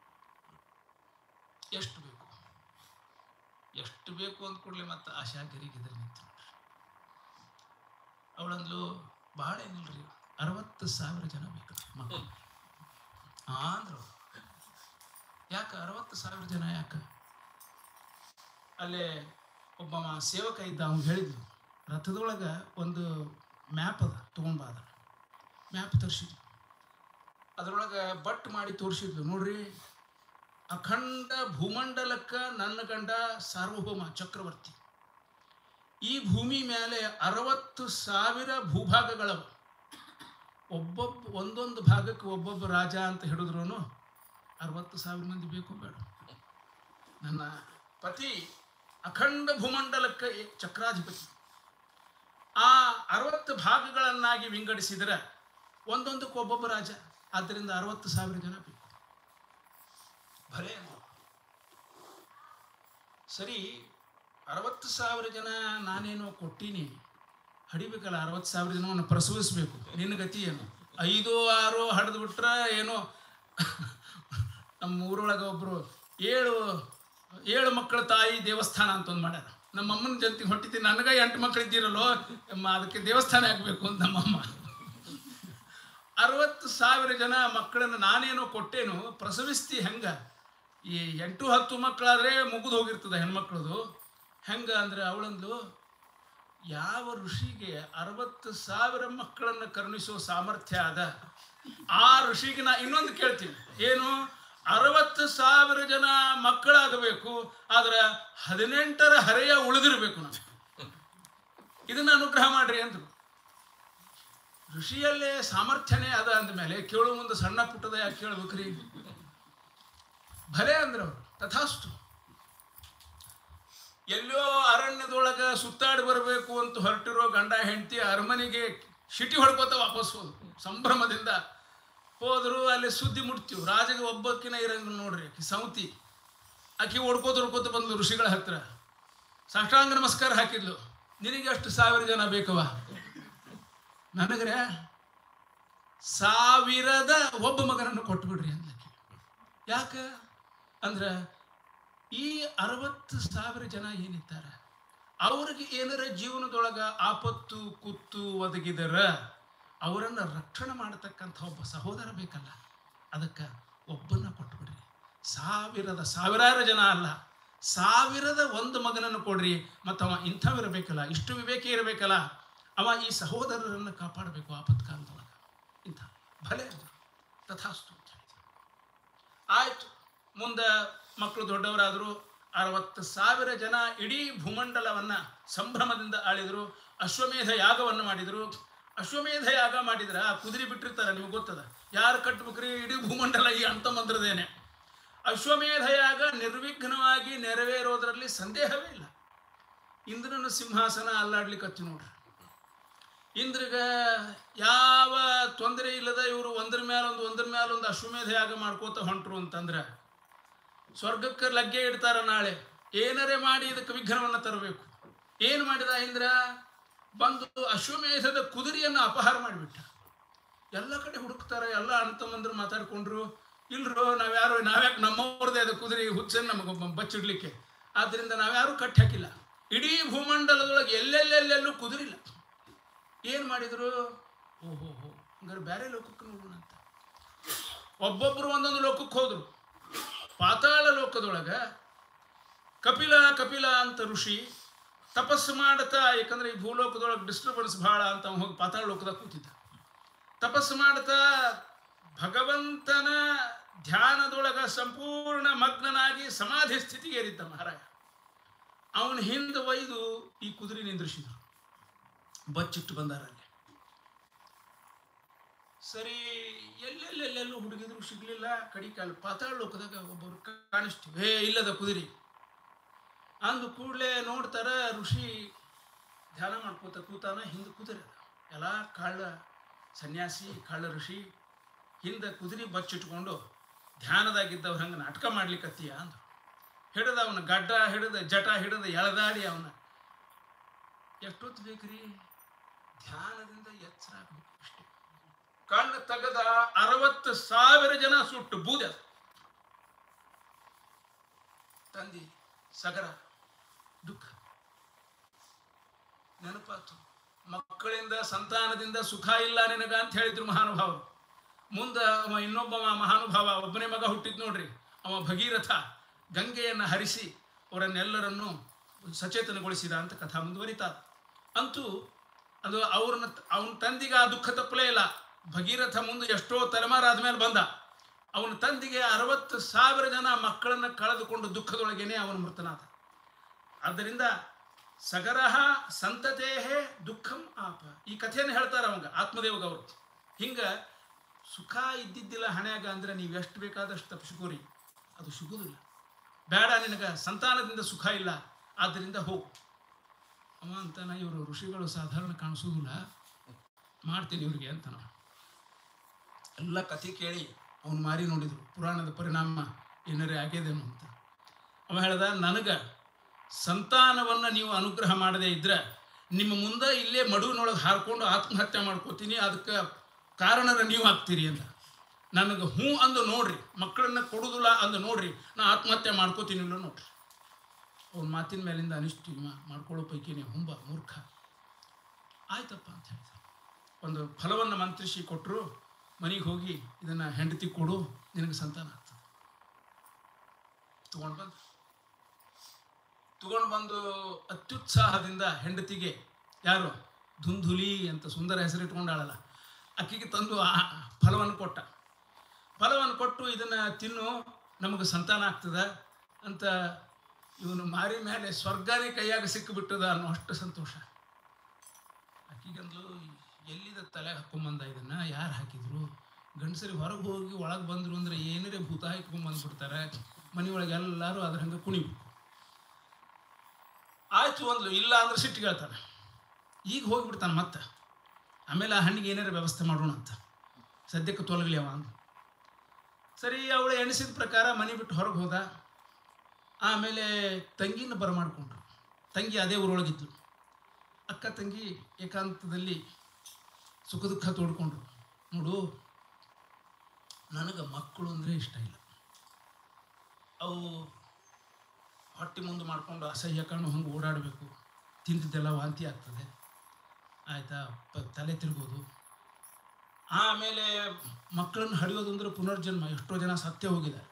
ಎಷ್ಟು ಬೇಕು ಎಷ್ಟು ಬೇಕು ಅಂದ ಕೂಡಲೇ ಮತ್ತೆ ಆಶಾ ಗರಿಗಿದ್ರೆ ನಿಂತು ನೋಡ್ರಿ ಅವಳಂದ್ಲು ಭಾಳ ಏನಿಲ್ರಿ ಅರವತ್ತು ಸಾವಿರ ಜನ ಬೇಕು ಮಕ್ಕಳು ಅಂದ್ರು ಯಾಕೆ ಅರವತ್ತು ಸಾವಿರ ಜನ ಯಾಕೆ ಅಲ್ಲೇ ಒಬ್ಬ ಮ- ಸೇವಕ ಇದ್ದ ಅವ್ನು ಹೇಳಿದ್ಲು ರಥದೊಳಗೆ ಒಂದು ಮ್ಯಾಪ್ ಅದ ತೊಗೊಂಡ್ಬಾದ ಮ್ಯಾಪ್ ತರಿಸಿದ್ಲು ಅದರೊಳಗೆ ಬಟ್ ಮಾಡಿ ತೋರಿಸಿದ್ಲು ನೋಡ್ರಿ ಅಖಂಡ ಭೂಮಂಡಲಕ್ಕೆ ನನ್ನ ಗಂಡ ಸಾರ್ವಭೌಮ ಚಕ್ರವರ್ತಿ ಈ ಭೂಮಿ ಮೇಲೆ ಅರವತ್ತು ಸಾವಿರ ಭೂಭಾಗಗಳವ ಒಬ್ಬೊಬ್ಬ ಒಂದೊಂದು ಭಾಗಕ್ಕೆ ಒಬ್ಬೊಬ್ಬ ರಾಜ ಅಂತ ಹಿಡಿದ್ರು ಅರವತ್ತು ಸಾವಿರ ಮಂದಿ ಬೇಕು ಬೇಡ ನನ್ನ ಪತಿ ಅಖಂಡ ಭೂಮಂಡಲಕ್ಕೆ ಏ- ಚಕ್ರಾಧಿಪತಿ ಆ ಅರವತ್ತು ಭಾಗಗಳನ್ನಾಗಿ ವಿಂಗಡಿಸಿದರೆ ಒಂದೊಂದಕ್ಕೆ ಒಬ್ಬೊಬ್ಬ ರಾಜ ಆದ್ದರಿಂದ ಅರವತ್ತು ಸಾವಿರ ಜನ ಬೇಕು ಭಲೇ ಅಂದ್ರು. ಸರಿ ಅರವತ್ತು ಸಾವಿರ ಜನ ನಾನೇನೋ ಕೊಟ್ಟೀನಿ ಹಡಿಬೇಕಲ್ಲ ಅರವತ್ತು ಸಾವಿರ ಜನವನ್ನು ಪ್ರಸವಿಸಬೇಕು ನಿನ್ನ ಗತಿ ಏನು ಐದು ಆರು ಹಡ್ದು ಬಿಟ್ರೆ ಏನೋ ನಮ್ಮ ಊರೊಳಗೆ ಒಬ್ಬರು ಏಳು ಏಳು ಮಕ್ಕಳ ತಾಯಿ ದೇವಸ್ಥಾನ ಅಂತ ಒಂದು ಮಾಡ್ಯಾರ ನಮ್ಮ ಅಮ್ಮನ ಜೊತೆಗೆ ಹೊಟ್ಟಿದ್ದೀನಿ ನನಗೆ ಎಂಟು ಮಕ್ಕಳು ಇದ್ದೀರಲ್ಲೋ ಅಮ್ಮ ಅದಕ್ಕೆ ದೇವಸ್ಥಾನ ಆಗಬೇಕು ಅಂತ ನಮ್ಮಮ್ಮ ಅರವತ್ತು ಸಾವಿರ ಜನ ಮಕ್ಕಳನ್ನು ನಾನೇನೋ ಕೊಟ್ಟೇನು ಪ್ರಸವಿಸ್ತಿ ಹೆಂಗ ಈ ಎಂಟು ಹತ್ತು ಮಕ್ಕಳಾದರೆ ಮುಗಿದು ಹೋಗಿರ್ತದೆ ಹೆಣ್ಮಕ್ಳದು ಹೆಂಗ ಅಂದ್ರೆ ಅವಳಂದು ಯಾವ ಋಷಿಗೆ ಅರವತ್ತು ಸಾವಿರ ಮಕ್ಕಳನ್ನು ಕರುಣಿಸೋ ಸಾಮರ್ಥ್ಯ ಅದ ಆ ಋಷಿಗೆ ನಾ ಇನ್ನೊಂದು ಕೇಳ್ತೀನಿ ಏನು ಅರವತ್ತು ಸಾವಿರ ಜನ ಮಕ್ಕಳಾಗಬೇಕು ಆದ್ರೆ ಹದಿನೆಂಟರ ಹರೆಯ ಉಳಿದಿರಬೇಕು ನಾವು ಇದನ್ನ ಅನುಗ್ರಹ ಮಾಡ್ರಿ ಅಂದ್ರು ಋಷಿಯಲ್ಲೇ ಸಾಮರ್ಥ್ಯನೇ ಅದ ಅಂದಮೇಲೆ ಕೇಳೋ ಮುಂದೆ ಸಣ್ಣ ಪುಟ್ಟದ ಯಾಕೆ ಕೇಳ್ಬೇಕ್ರಿ ಭಲೆ ಅಂದ್ರು ಅವ್ರು ತಥಾಸ್ತು ಎಲ್ಲೋ ಅರಣ್ಯದೊಳಗ ಸುತ್ತಾಡಿ ಬರಬೇಕು ಅಂತ ಹೊರಟಿರೋ ಗಂಡ ಹೆಂಡತಿ ಅರಮನೆಗೆ ಶಿಟಿ ಹೊಡ್ಕೋತ ವಾಪಸ್ ಹೋದ್ರು ಸಂಭ್ರಮದಿಂದ ಹೋದ್ರು ಅಲ್ಲಿ ಸುದ್ದಿ ಮುಟ್ತೀವಿ ರಾಜಗೆ ಒಬ್ಬಕ್ಕಿನ ಇರಂಗ ನೋಡ್ರಿ ಆಕಿ ಸೌತಿ ಆಕಿ ಓಡ್ಕೋತ ಓಡ್ಕೋತ ಬಂದ್ಲು ಋಷಿಗಳ ಹತ್ರ ಸಾಷ್ಟಾಂಗ ನಮಸ್ಕಾರ ಹಾಕಿದ್ಲು ನಿನಗೆ ಎಷ್ಟು ಸಾವಿರ ಜನ ಬೇಕವ ನನಗ್ರೆ ಸಾವಿರದ ಒಬ್ಬ ಮಗನನ್ನು ಕೊಟ್ಬಿಡ್ರಿ ಅಂದ್ಲಕ್ಕೆ ಯಾಕ ಅಂದ್ರ ಈ ಅರವತ್ತು ಸಾವಿರ ಜನ ಏನಿದ್ದಾರೆ ಅವ್ರಿಗೆ ಏನಾರ ಜೀವನದೊಳಗ ಆಪತ್ತು ಕುತ್ತು ಒದಗಿದರ ಅವರನ್ನ ರಕ್ಷಣೆ ಮಾಡತಕ್ಕಂಥ ಒಬ್ಬ ಸಹೋದರ ಬೇಕಲ್ಲ ಅದಕ್ಕೆ ಒಬ್ಬನ್ನ ಕೊಟ್ಬಿಡ್ರಿ ಸಾವಿರದ ಸಾವಿರಾರು ಜನ ಅಲ್ಲ ಸಾವಿರದ ಒಂದು ಮಗನನ್ನು ಕೊಡ್ರಿ ಮತ್ತು ಅವ ಇಂಥವಿರಬೇಕಲ್ಲ ಇಷ್ಟು ವಿವೇಕ ಇರಬೇಕಲ್ಲ ಅವ ಈ ಸಹೋದರರನ್ನು ಕಾಪಾಡಬೇಕು ಆಪತ್ ಕಾಲದೊಳಗೆ ಇಂಥ ಭಲೆ ಅಂದ್ರು. ತಥಾಸ್ತು ಅಂತ ಹೇಳಿದ್ರು ಆಯ್ತು ಮುಂದೆ ಮಕ್ಕಳು ದೊಡ್ಡವರಾದರು ಅರವತ್ತು ಸಾವಿರ ಜನ ಇಡೀ ಭೂಮಂಡಲವನ್ನ ಸಂಭ್ರಮದಿಂದ ಆಳಿದರು ಅಶ್ವಮೇಧ ಯಾಗವನ್ನು ಮಾಡಿದರು ಅಶ್ವಮೇಧ ಯಾಗ ಮಾಡಿದ್ರೆ ಆ ಕುದುರೆ ಬಿಟ್ಟಿರ್ತಾರೆ ನಿಮ್ಗೆ ಗೊತ್ತದ ಯಾರು ಕಟ್ಬೇಕ್ರಿ ಇಡೀ ಭೂಮಂಡಲ ಈ ಅಂತ ಮಂತ್ರದೇನೆ ಅಶ್ವಮೇಧ ಯಾಗ ನಿರ್ವಿಘ್ನವಾಗಿ ನೆರವೇರೋದ್ರಲ್ಲಿ ಸಂದೇಹವೇ ಇಲ್ಲ ಇಂದ್ರನ ಸಿಂಹಾಸನ ಅಲ್ಲಾಡ್ಲಿಕ್ಕೆ ನೋಡ್ರಿ ಇಂದ್ರಗ ಯಾವ ತೊಂದರೆ ಇಲ್ಲದ ಇವರು ಒಂದ್ರ ಮೇಲೊಂದು ಒಂದ್ರ ಮೇಲೊಂದು ಅಶ್ವಮೇಧ ಯಾಗ ಮಾಡ್ಕೋತ ಹೊಂಟ್ರು ಅಂತಂದ್ರೆ ಸ್ವರ್ಗಕ್ಕೆ ಲಗ್ಗೆ ಇಡ್ತಾರ ನಾಳೆ ಏನರೇ ಮಾಡಿ ಇದಕ್ಕೆ ವಿಘ್ನವನ್ನು ತರಬೇಕು ಏನು ಮಾಡಿದ ಇಂದ್ರ ಬಂದು ಅಶ್ವಮೇಧದ ಕುದುರೆಯನ್ನು ಅಪಹಾರ ಮಾಡಿಬಿಟ್ಟ ಎಲ್ಲ ಕಡೆ ಹುಡುಕ್ತಾರೆ ಎಲ್ಲ ಅಣ್ತಮ್ಮಂದ್ರು ಮಾತಾಡ್ಕೊಂಡ್ರು ಇಲ್ರು ನಾವ್ಯಾರು ನಾವ್ಯಾಕೆ ನಮ್ಮವ್ರದೇ ಅದು ಕುದುರೆ ಹುಚ್ಚನ್ನು ನಮಗೆ ಬಚ್ಚಿಡ್ಲಿಕ್ಕೆ ಆದ್ದರಿಂದ ನಾವ್ಯಾರು ಕಟ್ಟಿ ಹಾಕಿಲ್ಲ ಇಡೀ ಭೂಮಂಡಲದೊಳಗೆ ಎಲ್ಲೆಲ್ಲೆಲ್ಲೆಲ್ಲೂ ಕುದುರಿಲ್ಲ ಏನು ಮಾಡಿದ್ರು ಓಹೋ ಹೋ ಹಂಗಾರೆ ಬೇರೆ ಲೋಕಕ್ಕೆ ನೋಡೋಣ ಅಂತ ಒಬ್ಬೊಬ್ಬರು ಒಂದೊಂದು ಲೋಕಕ್ಕೆ ಹೋದ್ರು ಪಾತಾಳ ಲೋಕದೊಳಗ ಕಪಿಲ ಕಪಿಲ ಅಂತ ಋಷಿ ತಪಸ್ಸು ಮಾಡತಾ ಯಾಕಂದ್ರೆ ಈ ಭೂಲೋಕದೊಳಗೆ ಡಿಸ್ಟರ್ಬೆನ್ಸ್ ಭಾಳ ಅಂತ ಅವ್ನು ಹೋಗಿ ಪಾತಾಳ ಲೋಕದಾಗ ಕೂತಿದ್ದ ತಪಸ್ಸು ಮಾಡ್ತಾ ಭಗವಂತನ ಧ್ಯಾನದೊಳಗ ಸಂಪೂರ್ಣ ಮಗ್ನನಾಗಿ ಸಮಾಧಿ ಸ್ಥಿತಿಗೆ ಏರಿದ್ದ ಮಹಾರಾಜ ಅವನ ಹಿಂದೆ ಒಯ್ದು ಈ ಕುದುರೆ ನಿಂದ್ರಿಸಿದ್ರು ಬಚ್ಚಿಟ್ಟು ಬಂದಾರ ಅಲ್ಲಿ ಸರಿ ಎಲ್ಲೆಲ್ಲೆಲ್ಲೆಲ್ಲೂ ಹುಡುಗಿದ್ರು ಸಿಗ್ಲಿಲ್ಲ ಕಡಿ ಕಾಲ ಪಾತಾಳ ಲೋಕದಾಗ ಒಬ್ಬರು ಕಾಣಿಸ್ತೀವಿ ಹೇ ಇಲ್ಲದ ಕುದುರೆ ಅಂದು ಕೂಡಲೇ ನೋಡ್ತಾರ ಋಷಿ ಧ್ಯಾನ ಮಾಡ್ಕೋತ ಕೂತಾನ ಹಿಂದೆ ಕುದುರೆ ಅದ. ಎಲ್ಲ ಕಳ್ಳ ಸನ್ಯಾಸಿ ಕಳ್ಳ ಋಷಿ ಹಿಂದೆ ಕುದುರೆ ಬಚ್ಚಿಟ್ಕೊಂಡು ಧ್ಯಾನದಾಗಿದ್ದವ್ರು ಹಂಗೆ ನಾಟಕ ಮಾಡ್ಲಿಕ್ಕತ್ತೀಯ ಅಂದ್ರು ಹಿಡಿದ ಅವನ ಗಡ್ಡ ಹಿಡಿದ ಜಟ ಹಿಡಿದ ಎಳೆದಾಡಿ ಅವನ ಎಷ್ಟೊತ್ತು ಬೇಕ್ರಿ ಧ್ಯಾನದಿಂದ ಎಚ್ಚರ ಆಗ್ಬೇಕು ಅಷ್ಟೇ ಕಣ್ಣು ತೆಗೆದ ಅರವತ್ತು ಸಾವಿರ ಜನ ಸುಟ್ಟು ಬೂದ ತಂದಿ ಸಗರ ದುಃಖ ನೆನಪಾತು ಮಕ್ಕಳಿಂದ ಸಂತಾನದಿಂದ ಸುಖ ಇಲ್ಲ ನಿನಗ ಅಂತ ಹೇಳಿದ್ರು ಮಹಾನುಭಾವರು ಮುಂದ ಅವ ಇನ್ನೊಬ್ಬ ಮಹಾನುಭಾವ ಒಬ್ಬನೇ ಮಗ ಹುಟ್ಟಿದ್ ನೋಡ್ರಿ ಅವ ಭಗೀರಥ ಗಂಗೆಯನ್ನು ಹರಿಸಿ ಅವರನ್ನೆಲ್ಲರನ್ನು ಸಚೇತನಗೊಳಿಸಿದ ಅಂತ ಕಥಾ ಮುಂದುವರಿತಾ ಅಂತೂ ಅದು ಅವ್ರನ್ನ ಅವನ ತಂದಿಗೆ ಆ ದುಃಖ ತಪ್ಪಲೇ ಇಲ್ಲ ಭಗೀರಥ ಮುಂದೆ ಎಷ್ಟೋ ತಲೆಮಾರಾದ್ಮೇಲೆ ಬಂದ ಅವನ ತಂದಿಗೆ ಅರವತ್ತು ಸಾವಿರ ಜನ ಮಕ್ಕಳನ್ನು ಕಳೆದುಕೊಂಡು ದುಃಖದೊಳಗೇನೆ ಅವನು ಮೃತನಾದ ಆದ್ದರಿಂದ ಸಗರಹ ಸಂತತೇಹೇ ದುಃಖಂ ಆಪ ಈ ಕಥೆಯನ್ನು ಹೇಳ್ತಾರೆ ಅವಂಗ ಆತ್ಮದೇವಗ ಅವರು ಹಿಂಗ ಸುಖ ಇದ್ದಿದ್ದಿಲ್ಲ ಹಣೆಯಾಗ ಅಂದ್ರೆ ನೀವು ಎಷ್ಟು ಬೇಕಾದಷ್ಟು ತಪ್ಪಿಸ್ಕೋರಿ ಅದು ಸಿಗೋದಿಲ್ಲ ಬೇಡ ನಿನಗೆ ಸಂತಾನದಿಂದ ಸುಖ ಇಲ್ಲ ಆದ್ದರಿಂದ ಹೋಗು ಅವ ಅಂತಾನ ಇವರು ಋಷಿಗಳು ಸಾಧಾರಣ ಕಾಣಿಸೋದಿಲ್ಲ ಮಾಡ್ತೀನಿ ಇವ್ರಿಗೆ ಅಂತ ನಾವು ಎಲ್ಲ ಕಥೆ ಕೇಳಿ ಅವನು ಮಾರಿ ನೋಡಿದ್ರು ಪುರಾಣದ ಪರಿಣಾಮ ಏನಾರೇ ಆಗ್ಯದೇನೋ ಅಂತ ಅವ ಹೇಳ್ದ ನನಗೆ ಸಂತಾನವನ್ನು ನೀವು ಅನುಗ್ರಹ ಮಾಡದೇ ಇದ್ರೆ ನಿಮ್ಮ ಮುಂದೆ ಇಲ್ಲೇ ಮಡುವಿನೊಳಗೆ ಹಾರ್ಕೊಂಡು ಆತ್ಮಹತ್ಯೆ ಮಾಡ್ಕೋತೀನಿ ಅದಕ್ಕೆ ಕಾರಣರ ನೀವು ಆಗ್ತೀರಿ ಅಂತ ನನಗೆ ಹ್ಞೂ ಅಂದು ನೋಡ್ರಿ ಮಕ್ಕಳನ್ನ ಕೊಡುದಿಲ್ಲ ಅಂದು ನೋಡ್ರಿ ನಾ ಆತ್ಮಹತ್ಯೆ ಮಾಡ್ಕೋತೀನಿ ಇಲ್ಲ ನೋಡ್ರಿ ಅವ್ನ ಮಾತಿನ ಮೇಲಿಂದ ಅನಿಷ್ಟು ಇವ ಮಾಡ್ಕೊಳ್ಳೋ ಪೈಕಿ ನೀವು ಹುಂಬ ಮೂರ್ಖ ಆಯ್ತಪ್ಪ ಅಂತ ಹೇಳಿದ ಒಂದು ಫಲವನ್ನು ಮಂತ್ರಿಸಿ ಕೊಟ್ಟರು ಮನೆಗೆ ಹೋಗಿ ಇದನ್ನು ಹೆಂಡತಿ ಕೊಡು ನಿನಗೆ ಸಂತಾನ ಆಗ್ತದೆ ತಗೊಂಡು ಬಂದು ತಗೊಂಡು ಬಂದು ಅತ್ಯುತ್ಸಾಹದಿಂದ ಹೆಂಡತಿಗೆ ಯಾರು ಧುಂಧುಲಿ ಅಂತ ಸುಂದರ ಹೆಸರಿಟ್ಕೊಂಡಾಳಲ್ಲ ಅಕ್ಕಿಗೆ ತಂದು ಆ ಫಲವನ್ನು ಕೊಟ್ಟ ಫಲವನ್ನು ಕೊಟ್ಟು ಇದನ್ನು ತಿನ್ನು ನಮಗೆ ಸಂತಾನ ಆಗ್ತದ ಅಂತ ಇವನು ಮಾರಿ ಮೇಲೆ ಸ್ವರ್ಗನೇ ಕೈಯಾಗ ಸಿಕ್ಕಿಬಿಟ್ಟದ ಅನ್ನೋ ಅಷ್ಟು ಸಂತೋಷ ಆಕಿಗಂದ್ಲು ಎಲ್ಲಿದ ತಲೆ ಹಾಕೊಂಬಂದ ಇದನ್ನ ಯಾರು ಹಾಕಿದ್ರು ಗಂಡಸರಿಗೆ ಹೊರಗೆ ಹೋಗಿ ಒಳಗೆ ಬಂದ್ರು ಅಂದ್ರೆ ಏನಾರೇ ಭೂತ ಹಾಕೊಂಬಂದ್ಬಿಡ್ತಾರೆ ಮನೆಯೊಳಗೆ ಎಲ್ಲರೂ ಅದ್ರ ಹಂಗೆ ಕುಣಿಬೇಕು ಆಯ್ತು ಅಂದ್ಲು ಇಲ್ಲ ಅಂದ್ರೆ ಸಿಟ್ಟಿಗೆ ಹೇಳ್ತಾನೆ ಈಗ ಹೋಗಿಬಿಡ್ತಾನೆ ಮತ್ತೆ ಆಮೇಲೆ ಆ ಹಣ್ಣಿಗೆ ಏನಾರ ವ್ಯವಸ್ಥೆ ಮಾಡೋಣ ಅಂತ ಸದ್ಯಕ್ಕೆ ತೊಲಗಲಿ ಅವ ಅಂದ ಸರಿ ಅವಳು ಎಣಿಸಿದ ಪ್ರಕಾರ ಮನೆ ಬಿಟ್ಟು ಹೊರಗೆ ಹೋದ ಆಮೇಲೆ ತಂಗಿನ ಬರಮಾಡ್ಕೊಂಡ್ರು ತಂಗಿ ಅದೇ ಊರೊಳಗಿದ್ಲು ಅಕ್ಕ ತಂಗಿ ಏಕಾಂತದಲ್ಲಿ ಸುಖ ದುಃಖ ತೋಡ್ಕೊಂಡ್ರು ನೋಡು ನನಗೆ ಮಕ್ಕಳು ಅಂದರೆ ಇಷ್ಟ ಇಲ್ಲ ಅವು ಹೊಟ್ಟೆ ಮುಂದೆ ಮಾಡ್ಕೊಂಡು ಅಸಹ್ಯ ಕಣ್ಣು ಹಂಗೆ ಓಡಾಡಬೇಕು ತಿಂದಿದ್ದೆಲ್ಲ ವಾಂತಿ ಆಗ್ತದೆ ಆಯಿತಾ ಪ ತಲೆ ತಿರುಗೋದು ಆಮೇಲೆ ಮಕ್ಕಳನ್ನು ಹಡಿಯೋದು ಅಂದ್ರೆ ಪುನರ್ಜನ್ಮ ಎಷ್ಟೋ ಜನ ಸತ್ಯ ಹೋಗಿದ್ದಾರೆ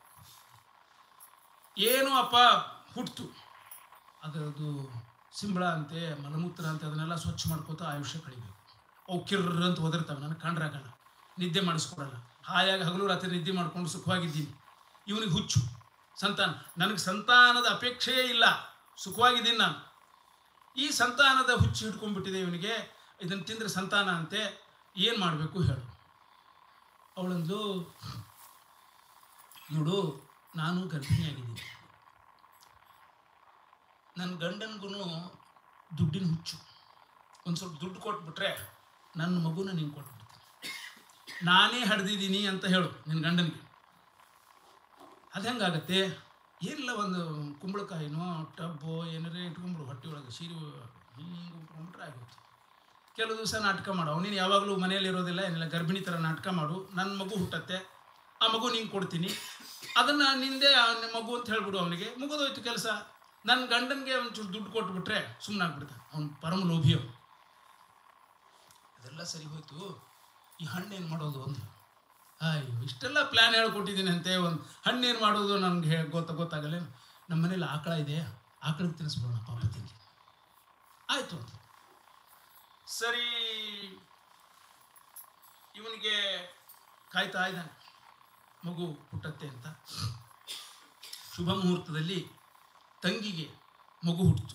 ಏನು ಅಪ್ಪ ಹುಟ್ಟಿತು ಅದರದ್ದು ಸಿಂಬಳ ಅಂತೆ ಮಲಮೂತ್ರ ಅಂತೆ ಅದನ್ನೆಲ್ಲ ಸ್ವಚ್ಛ ಮಾಡ್ಕೋತಾ ಆಯುಷ್ಯ ಕಳಿಬೇಕು ಅವು ಕಿರ್ರ ಅಂತ ಒದರ್ತಾವೆ ನನಗೆ ಕಂಡ್ರಾಗಲ್ಲ ನಿದ್ದೆ ಮಾಡಿಸ್ಕೊಡಲ್ಲ ಹಾಯಾಗಿ ಹಗಲು ರಾತ್ರಿ ನಿದ್ದೆ ಮಾಡ್ಕೊಂಡು ಸುಖವಾಗಿದ್ದೀನಿ ಇವನಿಗೆ ಹುಚ್ಚು ಸಂತಾನ ನನಗೆ ಸಂತಾನದ ಅಪೇಕ್ಷೆಯೇ ಇಲ್ಲ ಸುಖವಾಗಿದ್ದೀನಿ ನಾನು ಈ ಸಂತಾನದ ಹುಚ್ಚು ಹಿಡ್ಕೊಂಡ್ಬಿಟ್ಟಿದೆ ಇವನಿಗೆ ಇದನ್ನು ತಿಂದರೆ ಸಂತಾನ ಅಂತೆ ಏನು ಮಾಡಬೇಕು ಹೇಳು ಅವಳಂದು ನೋಡು ನಾನು ಗರ್ಭಿಣಿಯಾಗಿದ್ದೀನಿ ನನ್ನ ಗಂಡನಿಗೂ ದುಡ್ಡಿನ ಹುಚ್ಚು ಒಂದು ಸ್ವಲ್ಪ ದುಡ್ಡು ಕೊಟ್ಬಿಟ್ರೆ ನನ್ನ ಮಗುನ ನೀನು ಕೊಟ್ಬಿಡ್ತೀನಿ ನಾನೇ ಹಡ್ದಿದ್ದೀನಿ ಅಂತ ಹೇಳು ನಿನ್ನ ಗಂಡನಿಗೆ ಅದು ಹೆಂಗಾಗತ್ತೆ ಏನಿಲ್ಲ ಒಂದು ಕುಂಬಳಕಾಯಿನೋ ಟಬ್ಬೋ ಏನಾರೇ ಇಟ್ಕೊಂಡ್ಬಿಡು ಹೊಟ್ಟೆ ಒಳಗೆ ಸೀರೆ ಹಿಂಗೆ ಉಟ್ಕೊಂಡ್ಬಿಟ್ರೆ ಆಗೋಯ್ತು ಕೆಲವು ದಿವಸ ನಾಟಕ ಮಾಡು ಅವನೇನು ಯಾವಾಗಲೂ ಮನೆಯಲ್ಲಿ ಇರೋದಿಲ್ಲ ಏನಿಲ್ಲ ಗರ್ಭಿಣಿ ಥರ ನಾಟಕ ಮಾಡು ನನ್ನ ಮಗು ಹುಟ್ಟತ್ತೆ ಆ ಮಗು ನಿಂಗೆ ಕೊಡ್ತೀನಿ ಅದನ್ನು ನಿಂದೆ ಆ ನಿಮ್ ಮಗು ಅಂತ ಹೇಳ್ಬಿಡು ಅವನಿಗೆ ಮುಗಿದೋಯ್ತು ಕೆಲಸ ನನ್ನ ಗಂಡನಿಗೆ ಒಂಚೂರು ದುಡ್ಡು ಕೊಟ್ಬಿಟ್ರೆ ಸುಮ್ಮನೆ ಆಗ್ಬಿಡ್ತಾನೆ ಅವ್ನು ಪರಮ ಲೋಭಿ ಅವ್ನು ಅದೆಲ್ಲ ಸರಿ ಹೋಯ್ತು ಈ ಹಣ್ಣೇನು ಮಾಡೋದು ಒಂದು ಅಯ್ಯೋ ಇಷ್ಟೆಲ್ಲ ಪ್ಲ್ಯಾನ್ ಹೇಳ್ಕೊಟ್ಟಿದ್ದೀನಿ ಅಂತೆ ಒಂದು ಹಣ್ಣೇನು ಮಾಡೋದು ನನಗೆ ಹೇ ಗೊತ್ತ ಗೊತ್ತಾಗಲ್ಲ ನಮ್ಮ ಮನೇಲಿ ಆಕಳ ಇದೆ ಆಕಳಿಗೆ ತಿನ್ನಿಸ್ಬಿಡೋಣ ಪಾಪ ತಿಂಗಿ ಆಯಿತು ಅಂತ ಸರಿ ಇವನಿಗೆ ಕಾಯ್ತಾ ಇದ್ದಾನೆ ಮಗು ಹುಟ್ಟತ್ತೆ ಅಂತ ಶುಭ ಮುಹೂರ್ತದಲ್ಲಿ ತಂಗಿಗೆ ಮಗು ಹುಟ್ಟಿತು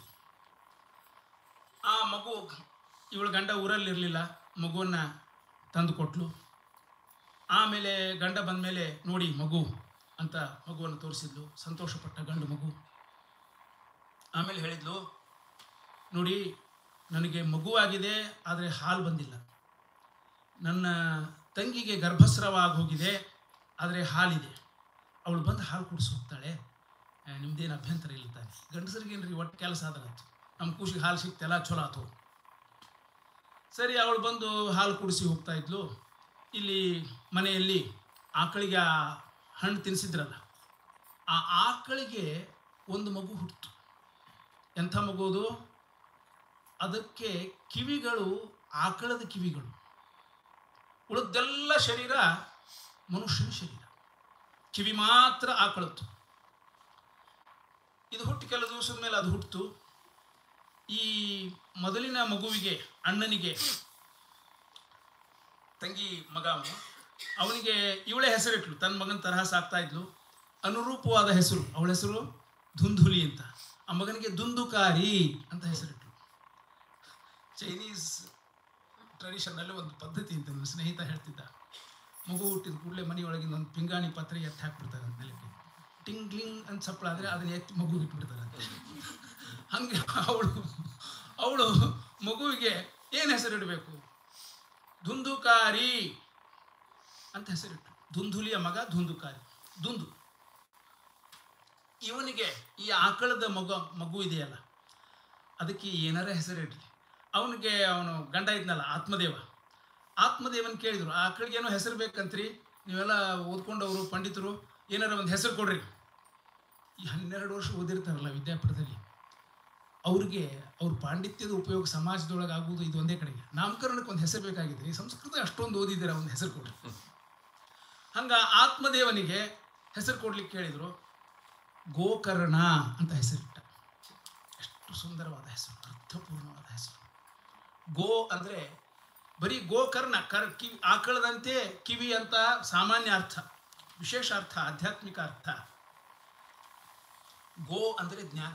ಆ ಮಗು ಇವಳ ಗಂಡ ಊರಲ್ಲಿರಲಿಲ್ಲ ಮಗುವನ್ನು ತಂದು ಕೊಟ್ಲು ಆಮೇಲೆ ಗಂಡ ಬಂದ ಮೇಲೆ ನೋಡಿ ಮಗು ಅಂತ ಮಗುವನ್ನು ತೋರಿಸಿದ್ಲು ಸಂತೋಷಪಟ್ಟ ಗಂಡು ಮಗು ಆಮೇಲೆ ಹೇಳಿದ್ಲು ನೋಡಿ ನನಗೆ ಮಗುವಾಗಿದೆ ಆದರೆ ಹಾಲು ಬಂದಿಲ್ಲ ನನ್ನ ತಂಗಿಗೆ ಗರ್ಭಸ್ರಾವ ಆಗಿ ಹೋಗಿದೆ ಆದರೆ ಹಾಲಿದೆ ಅವಳು ಬಂದು ಹಾಲು ಕುಡಿಸಿ ಹೋಗ್ತಾಳೆ ಆ, ನಿಮ್ದೇನು ಅಭ್ಯಂತರ ಇಲ್ಲ ತಾನೆ ಗಂಡಸರಿಗೇನ್ರಿ ಒಟ್ಟು ಕೆಲಸ ಆದ್ರಾಯ್ತು ನಮ್ಮ ಖುಷಿಗೆ ಹಾಲು ಸಿಕ್ತೆಲ್ಲ ಚಲೋ ಆತು ಸರಿ ಅವಳು ಬಂದು ಹಾಲು ಕುಡಿಸಿ ಹೋಗ್ತಾ ಇದ್ಲು ಇಲ್ಲಿ ಮನೆಯಲ್ಲಿ ಆಕಳಿಗೆ ಆ ಹಣ್ಣು ತಿನ್ನಿಸಿದ್ರಲ್ಲ ಆ ಆಕಳಿಗೆ ಒಂದು ಮಗು ಹುಟ್ಟಿತು ಎಂಥ ಮಗು ಅದು ಅದಕ್ಕೆ ಕಿವಿಗಳು ಆಕಳದ ಕಿವಿಗಳು ಉಳಿದೆಲ್ಲ ಶರೀರ ಮನುಷ್ಯನ ಶರೀರ ಕಿವಿ ಮಾತ್ರ ಆಕಳತ್ತು ಇದು ಹುಟ್ಟಿ ಕೆಲವು ದಿವಸದ ಮೇಲೆ ಅದು ಹುಟ್ಟಿತು ಈ ಮೊದಲಿನ ಮಗುವಿಗೆ ಅಣ್ಣನಿಗೆ ತಂಗಿ ಮಗ ಅವನು ಅವನಿಗೆ ಇವಳೇ ಹೆಸರಿಟ್ಲು ತನ್ನ ಮಗನ ತರಹ ಸಾಕ್ತಾ ಇದ್ಲು ಅನುರೂಪವಾದ ಹೆಸರು ಅವಳ ಹೆಸರು ಧುಂಧುಲಿ ಅಂತ ಆ ಮಗನಿಗೆ ದುಂದುಕಾರಿ ಅಂತ ಹೆಸರಿಟ್ಲು ಚೈನೀಸ್ ಟ್ರೆಡಿಷನ್ನಲ್ಲಿ ಒಂದು ಪದ್ಧತಿ ಅಂತ ನನ್ನ ಸ್ನೇಹಿತ ಹೇಳ್ತಿದ್ದ ಮಗು ಹುಟ್ಟಿದ ಕೂಡಲೇ ಮನೆಯೊಳಗಿಂದ ಒಂದು ಪಿಂಗಾಣಿ ಪಾತ್ರೆ ಎತ್ತಿ ಹಾಕ್ಬಿಡ್ತಾರೆ ಅಂತ ನೆಲಕ್ಕೆ ಟಿಂಗ್ ಲಿಂಗ್ ಅಂತ ಸಪ್ಪಳ ಆದರೆ ಅದನ್ನ ಎತ್ತಿ ಮಗು ಇಟ್ಬಿಡ್ತಾರೆ ಅಂತ ಹಂಗೆ ಅವಳು ಅವಳು ಮಗುವಿಗೆ ಏನು ಹೆಸರಿಡಬೇಕು ಧುಂದುಕಾರಿ ಅಂತ ಹೆಸರಿಟ್ಟು ಧುಂಧುಲಿಯ ಮಗ ಧುಂದುಕಾರಿ ದುಂದು ಇವನಿಗೆ ಈ ಆಕಳದ ಮಗು ಮಗು ಇದೆಯಲ್ಲ ಅದಕ್ಕೆ ಏನಾರ ಹೆಸರಿಡಲಿ ಅವನಿಗೆ ಅವನು ಗಂಡ ಇದ್ನಲ್ಲ ಆತ್ಮದೇವ ಆತ್ಮದೇವನ್ ಕೇಳಿದ್ರು ಆ ಆಕಳಿಗೆ ಏನೋ ಹೆಸರು ಬೇಕಂತ್ರಿ ನೀವೆಲ್ಲ ಓದ್ಕೊಂಡವರು ಪಂಡಿತರು ಏನಾರ ಒಂದು ಹೆಸರು ಕೊಡ್ರಿ ಈ ಹನ್ನೆರಡು ವರ್ಷ ಓದಿರ್ತಾರಲ್ಲ ವಿದ್ಯಾಪೀಠದಲ್ಲಿ ಅವ್ರಿಗೆ ಅವ್ರ ಪಾಂಡಿತ್ಯದ ಉಪಯೋಗ ಸಮಾಜದೊಳಗೆ ಆಗುವುದು ಇದು ಒಂದೇ ಕಡೆಗೆ ನಾಮಕರಣಕ್ಕೆ ಒಂದು ಹೆಸರು ಬೇಕಾಗಿದೆ ಈ ಸಂಸ್ಕೃತ ಅಷ್ಟೊಂದು ಓದಿದ್ದೀರ ಒಂದು ಹೆಸರು ಕೊಡ್ರಿ ಹಂಗ ಆತ್ಮದೇವನಿಗೆ ಹೆಸರು ಕೊಡ್ಲಿಕ್ಕೆ ಕೇಳಿದ್ರು ಗೋಕರ್ಣ ಅಂತ ಹೆಸರಿಟ್ಟ ಎಷ್ಟು ಸುಂದರವಾದ ಹೆಸರು ಅರ್ಥಪೂರ್ಣವಾದ ಹೆಸರು ಗೋ ಅಂದರೆ ಬರೀ ಗೋಕರ್ಣ ಕರ್ ಕಿವಿ ಆಕಳದಂತೆ ಕಿವಿ ಅಂತ ಸಾಮಾನ್ಯ ಅರ್ಥ ವಿಶೇಷ ಅರ್ಥ ಆಧ್ಯಾತ್ಮಿಕ ಅರ್ಥ ಗೋ ಅಂದರೆ ಜ್ಞಾನ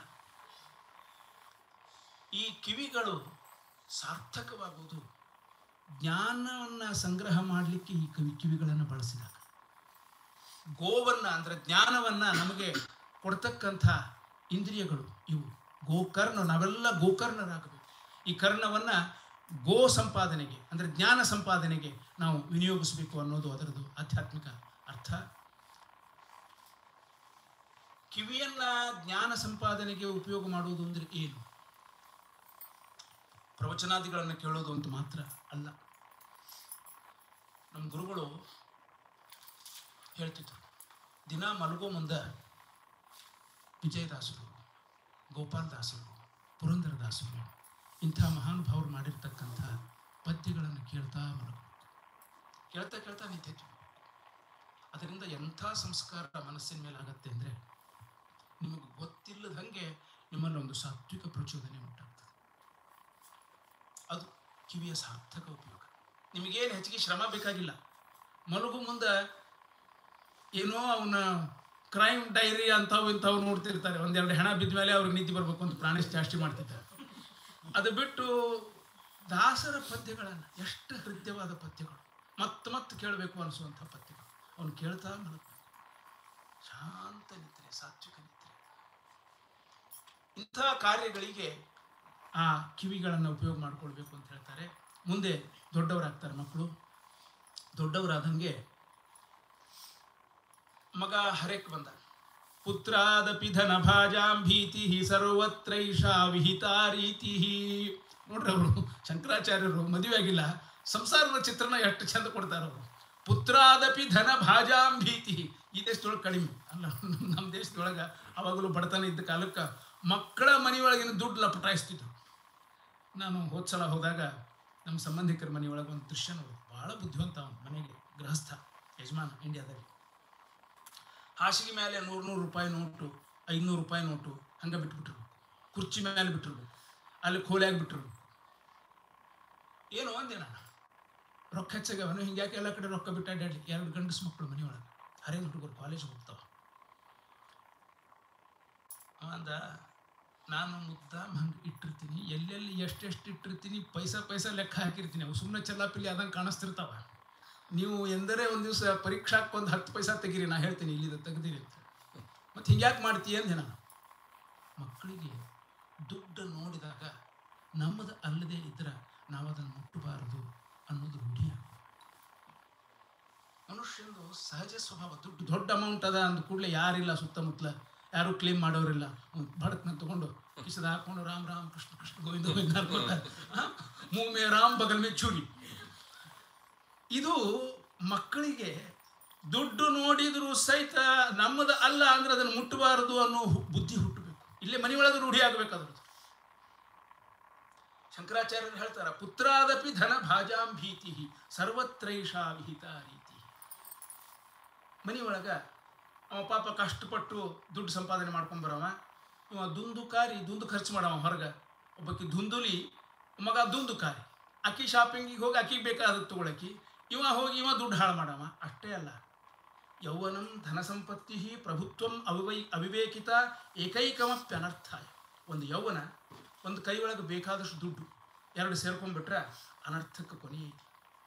ಈ ಕಿವಿಗಳು ಸಾರ್ಥಕವಾಗುವುದು ಜ್ಞಾನವನ್ನು ಸಂಗ್ರಹ ಮಾಡಲಿಕ್ಕೆ ಈ ಕವಿ ಕಿವಿಗಳನ್ನು ಬಳಸಿದಾಗ ಗೋವನ್ನು ಅಂದರೆ ಜ್ಞಾನವನ್ನು ನಮಗೆ ಕೊಡ್ತಕ್ಕಂಥ ಇಂದ್ರಿಯಗಳು ಇವು ಗೋಕರ್ಣ ನಾವೆಲ್ಲ ಗೋಕರ್ಣರಾಗಬೇಕು ಈ ಕರ್ಣವನ್ನು ಗೋ ಸಂಪಾದನೆಗೆ ಅಂದರೆ ಜ್ಞಾನ ಸಂಪಾದನೆಗೆ ನಾವು ವಿನಿಯೋಗಿಸಬೇಕು ಅನ್ನೋದು ಅದರದ್ದು ಆಧ್ಯಾತ್ಮಿಕ ಅರ್ಥ ಕಿವಿಯನ್ನ ಜ್ಞಾನ ಸಂಪಾದನೆಗೆ ಉಪಯೋಗ ಮಾಡುವುದು ಅಂದರೆ ಏನು ಪ್ರವಚನಾದಿಗಳನ್ನು ಕೇಳೋದು ಅಂತ ಮಾತ್ರ ಅಲ್ಲ ನಮ್ಮ ಗುರುಗಳು ಹೇಳ್ತಿದ್ರು ದಿನ ಮಲಗೋ ಮುಂದೆ ವಿಜಯದಾಸರು ಗೋಪಾಲದಾಸರು ಪುರಂದರದಾಸರು ಇಂಥ ಮಹಾನುಭಾವರು ಮಾಡಿರ್ತಕ್ಕಂಥ ಪದ್ಯಗಳನ್ನು ಕೇಳ್ತಾ ಮಲಗಬೇಕು ಕೇಳ್ತಾ ಕೇಳ್ತಾ ನಿಂತೈತಿ ಅದರಿಂದ ಎಂಥ ಸಂಸ್ಕಾರ ಮನಸ್ಸಿನ ಮೇಲೆ ಆಗತ್ತೆ ಅಂದರೆ ನಿಮಗೆ ಗೊತ್ತಿಲ್ಲದ ಹಾಗೆ ನಿಮ್ಮಲ್ಲಿ ಒಂದು ಸಾತ್ವಿಕ ಪ್ರಚೋದನೆ ಉಂಟಾಗ್ತದೆ ಅದು ಕಿವಿಯ ಸಾರ್ಥಕ ಉಪಯೋಗ ನಿಮಗೇನು ಹೆಚ್ಚಿಗೆ ಶ್ರಮ ಬೇಕಾಗಿಲ್ಲ ಮಲಗು ಮುಂದೆ ಏನೋ ಅವನ ಕ್ರೈಮ್ ಡೈರಿ ಅಂಥವು ಇಂಥವು ನೋಡ್ತಿರ್ತಾರೆ ಒಂದೆರಡು ಹೆಣ ಬಿದ್ದ ಮೇಲೆ ಅವ್ರಿಗೆ ನಿದ್ದೆ ಬರಬೇಕು ಅಂತ ಪ್ರಾಣೇಶ್ ಜಾಸ್ತಿ ಮಾಡ್ತಿದ್ದಾರೆ ಅದು ಬಿಟ್ಟು ದಾಸರ ಪದ್ಯಗಳನ್ನು ಎಷ್ಟು ಹೃದಯವಾದ ಪದ್ಯಗಳು ಮತ್ತೆ ಮತ್ತೆ ಕೇಳಬೇಕು ಅನಿಸುವಂಥ ಪದ್ಯಗಳು ಅವನು ಕೇಳ್ತಾ ಮಲಗಬೇಕು ಶಾಂತ ನಿದ್ರೆ ಸಾತ್ವಿಕ ನಿದ್ರೆ ಇಂಥ ಕಾರ್ಯಗಳಿಗೆ ಆ ಕಿವಿಗಳನ್ನು ಉಪಯೋಗ ಮಾಡ್ಕೊಳ್ಬೇಕು ಅಂತ ಹೇಳ್ತಾರೆ ಮುಂದೆ ದೊಡ್ಡವರಾಗ್ತಾರೆ ಮಕ್ಕಳು ದೊಡ್ಡವರಾದಂಗೆ ಮಗ ಹರೇಕ್ ಬಂದ ಪುತ್ರಾದಪಿ ಧನ ಭಾಜಾಂ ಭೀತಿ ಸರ್ವತ್ರೈಷಾ ವಿಹಿತಾ ರೀತಿ ನೋಡ್ರಿ ಅವರು ಶಂಕರಾಚಾರ್ಯರು ಮದುವೆ ಆಗಿಲ್ಲ ಸಂಸಾರದ ಚಿತ್ರಣ ಎಷ್ಟು ಚಂದ ಕೊಡ್ತಾರೆ ಅವರು ಪುತ್ರಾದಪಿ ಧನ ಭಾಜಾಂ ಭೀತಿ ಈ ದೇಶದೊಳಗೆ ಕಡಿಮೆ ಅಲ್ಲ ನಮ್ಮ ದೇಶದೊಳಗೆ ಅವಾಗಲೂ ಬಡತನ ಇದ್ದ ಕಾಲಕ್ಕೆ ಮಕ್ಕಳ ಮನೆಯೊಳಗಿನ ದುಡ್ಡು ಲಪಟಾಯಿಸ್ತಿದ್ರು ನಾನು ಹೋದ ಸಲ ಹೋದಾಗ ನಮ್ಮ ಸಂಬಂಧಿಕರ ಮನೆಯೊಳಗೆ ಒಂದು ದೃಶ್ಯ ನೋಡಿ ಭಾಳ ಬುದ್ಧಿವಂತ ಅವನು ಮನೆಗೆ ಗೃಹಸ್ಥ ಯಜಮಾನ ಇಂಡಿಯಾದಲ್ಲಿ ಹಾಸಿಗೆ ಮೇಲೆ ನೂರು ನೂರು ರೂಪಾಯಿ ನೋಟು ಐನೂರು ರೂಪಾಯಿ ನೋಟು ಹಂಗೆ ಬಿಟ್ಬಿಟ್ಟಿರ್ಬೇಕು ಕುರ್ಚಿ ಮೇಲೆ ಬಿಟ್ಟಿರ್ಬೇಕು ಅಲ್ಲಿ ಖೋಲಿಯಾಗಿ ಬಿಟ್ಟಿರ್ಬೇಕು ಏನು ಅಂದೆ ನಾನು ರೊಕ್ಕ ಹೆಚ್ಚಾಗವನು ಹಿಂಗ್ಯಾಕೆ ಎಲ್ಲ ಕಡೆ ರೊಕ್ಕ ಬಿಟ್ಟು ಅಡ್ಡಾಡ್ಲಿ ಎರಡು ಗಂಡಸು ಮಕ್ಕಳು ಮನೆಯೊಳಗೆ ಹರೇನು ಹುಡುಗರು ಕಾಲೇಜ್ ಹೋಗ್ತಾವ ಅಂದ ನಾನು ಮುದ್ದಾಮ್ ಹಂಗೆ ಇಟ್ಟಿರ್ತೀನಿ ಎಲ್ಲೆಲ್ಲಿ ಎಷ್ಟೆಷ್ಟು ಇಟ್ಟಿರ್ತೀನಿ ಪೈಸಾ ಪೈಸಾ ಲೆಕ್ಕ ಹಾಕಿರ್ತೀನಿ ಅವು ಸುಮ್ಮನೆ ಚೆಲ್ಲಾಪಿಲ್ಲಿ ಆದಂಗೆ ಕಾಣಿಸ್ತಿರ್ತಾವ ನೀವು ಎಂದರೆ ಒಂದು ದಿವಸ ಪರೀಕ್ಷಾಕ್ಕೆ ಒಂದು ಹತ್ತು ಪೈಸಾ ತೆಗೀರಿ ನಾ ಹೇಳ್ತೀನಿ ಇಲ್ಲಿದ ತೆಗ್ದಿರಿ ಅಂತ ಮತ್ತು ಹಿಂಗ್ಯಾಕೆ ಮಾಡ್ತೀಯ ಅಂದೆ ನಾನು ಮಕ್ಕಳಿಗೆ ದುಡ್ಡು ನೋಡಿದಾಗ ನಮ್ಮದು ಅಲ್ಲದೆ ಇದ್ರೆ ನಾವು ಅದನ್ನು ಮುಟ್ಟಬಾರದು ಅನ್ನೋದು ರೂಢಿ ಮನುಷ್ಯಂದು ಸಹಜ ಸ್ವಭಾವ ದುಡ್ಡು ದೊಡ್ಡ ಅಮೌಂಟ್ ಅದ ಅಂದ ಕೂಡಲೇ ಯಾರಿಲ್ಲ ಸುತ್ತಮುತ್ತಲ ಯಾರು ಕ್ಲೇಮ್ ಮಾಡೋರಿಲ್ಲ ಬಡಕ್ನ ತಗೊಂಡು ಕಿಸದ ಹಾಕೊಂಡು ರಾಮ್ ರಾಮ್ ಕೃಷ್ಣ ಕೃಷ್ಣ ಗೋವಿಂದ ಗೋವಿಂದ ಅನ್ಕೊತಾರೆ ಮೂ ಮೇ ರಾಮ್ ಬಗಲ್ ಮೇ ಚೂರಿ ಇದು ಮಕ್ಕಳಿಗೆ ದುಡ್ಡು ನೋಡಿದ್ರು ಸಹಿತ ನಮ್ಮದು ಅಲ್ಲ ಅಂದ್ರೆ ಅದನ್ನು ಮುಟ್ಟಬಾರದು ಅನ್ನೋ ಹು- ಬುದ್ಧಿ ಹುಟ್ಟಬೇಕು ಇಲ್ಲೇ ಮನೆಯೊಳಗೆ ರೂಢಿ ಆಗಬೇಕು ಅದ್ರದ್ದು ಶಂಕರಾಚಾರ್ಯರು ಹೇಳ್ತಾರ ಪುತ್ರಾದಪಿ ಧನ ಭಾಜಾಂ ಭೀತಿ ಸರ್ವತ್ರೈಷಾ ವಿಹಿತ ರೀತಿ ಮನೆಯೊಳಗ ಅವ ಪಾಪ ಕಷ್ಟಪಟ್ಟು ದುಡ್ಡು ಸಂಪಾದನೆ ಮಾಡ್ಕೊಂಡ್ ಬರವ ಇವ ದುಂದುಕಾರಿ ದುಂದು ಖರ್ಚು ಮಾಡವ ಹೊರಗೆ ಒಬ್ಬಾಕಿ ಧುಂದುಲಿ ಮಗ ದುಂದುಕಾರಿ ಅಕ್ಕಿ ಶಾಪಿಂಗಿಗೆ ಹೋಗಿ ಅಕ್ಕಿಗೆ ಬೇಕಾದದ್ದು ತಗೊಳಕಿ ಇವ ಹೋಗಿ ಇವ ದುಡ್ಡು ಹಾಳು ಮಾಡವ ಅಷ್ಟೇ ಅಲ್ಲ ಯೌವನಂ ಧನ ಸಂಪತ್ತಿ ಪ್ರಭುತ್ವಂ ಅವಿವೈ ಅವಿವೇಕಿತ ಏಕೈಕಮಪ್ಯನರ್ಥಾಯ ಒಂದು ಯೌವನ ಒಂದು ಕೈ ಒಳಗೆ ಬೇಕಾದಷ್ಟು ದುಡ್ಡು ಎರಡು ಸೇರ್ಕೊಂಡ್ಬಿಟ್ರೆ ಅನರ್ಥಕ್ಕೆ ಕೊನೆ ಐತಿ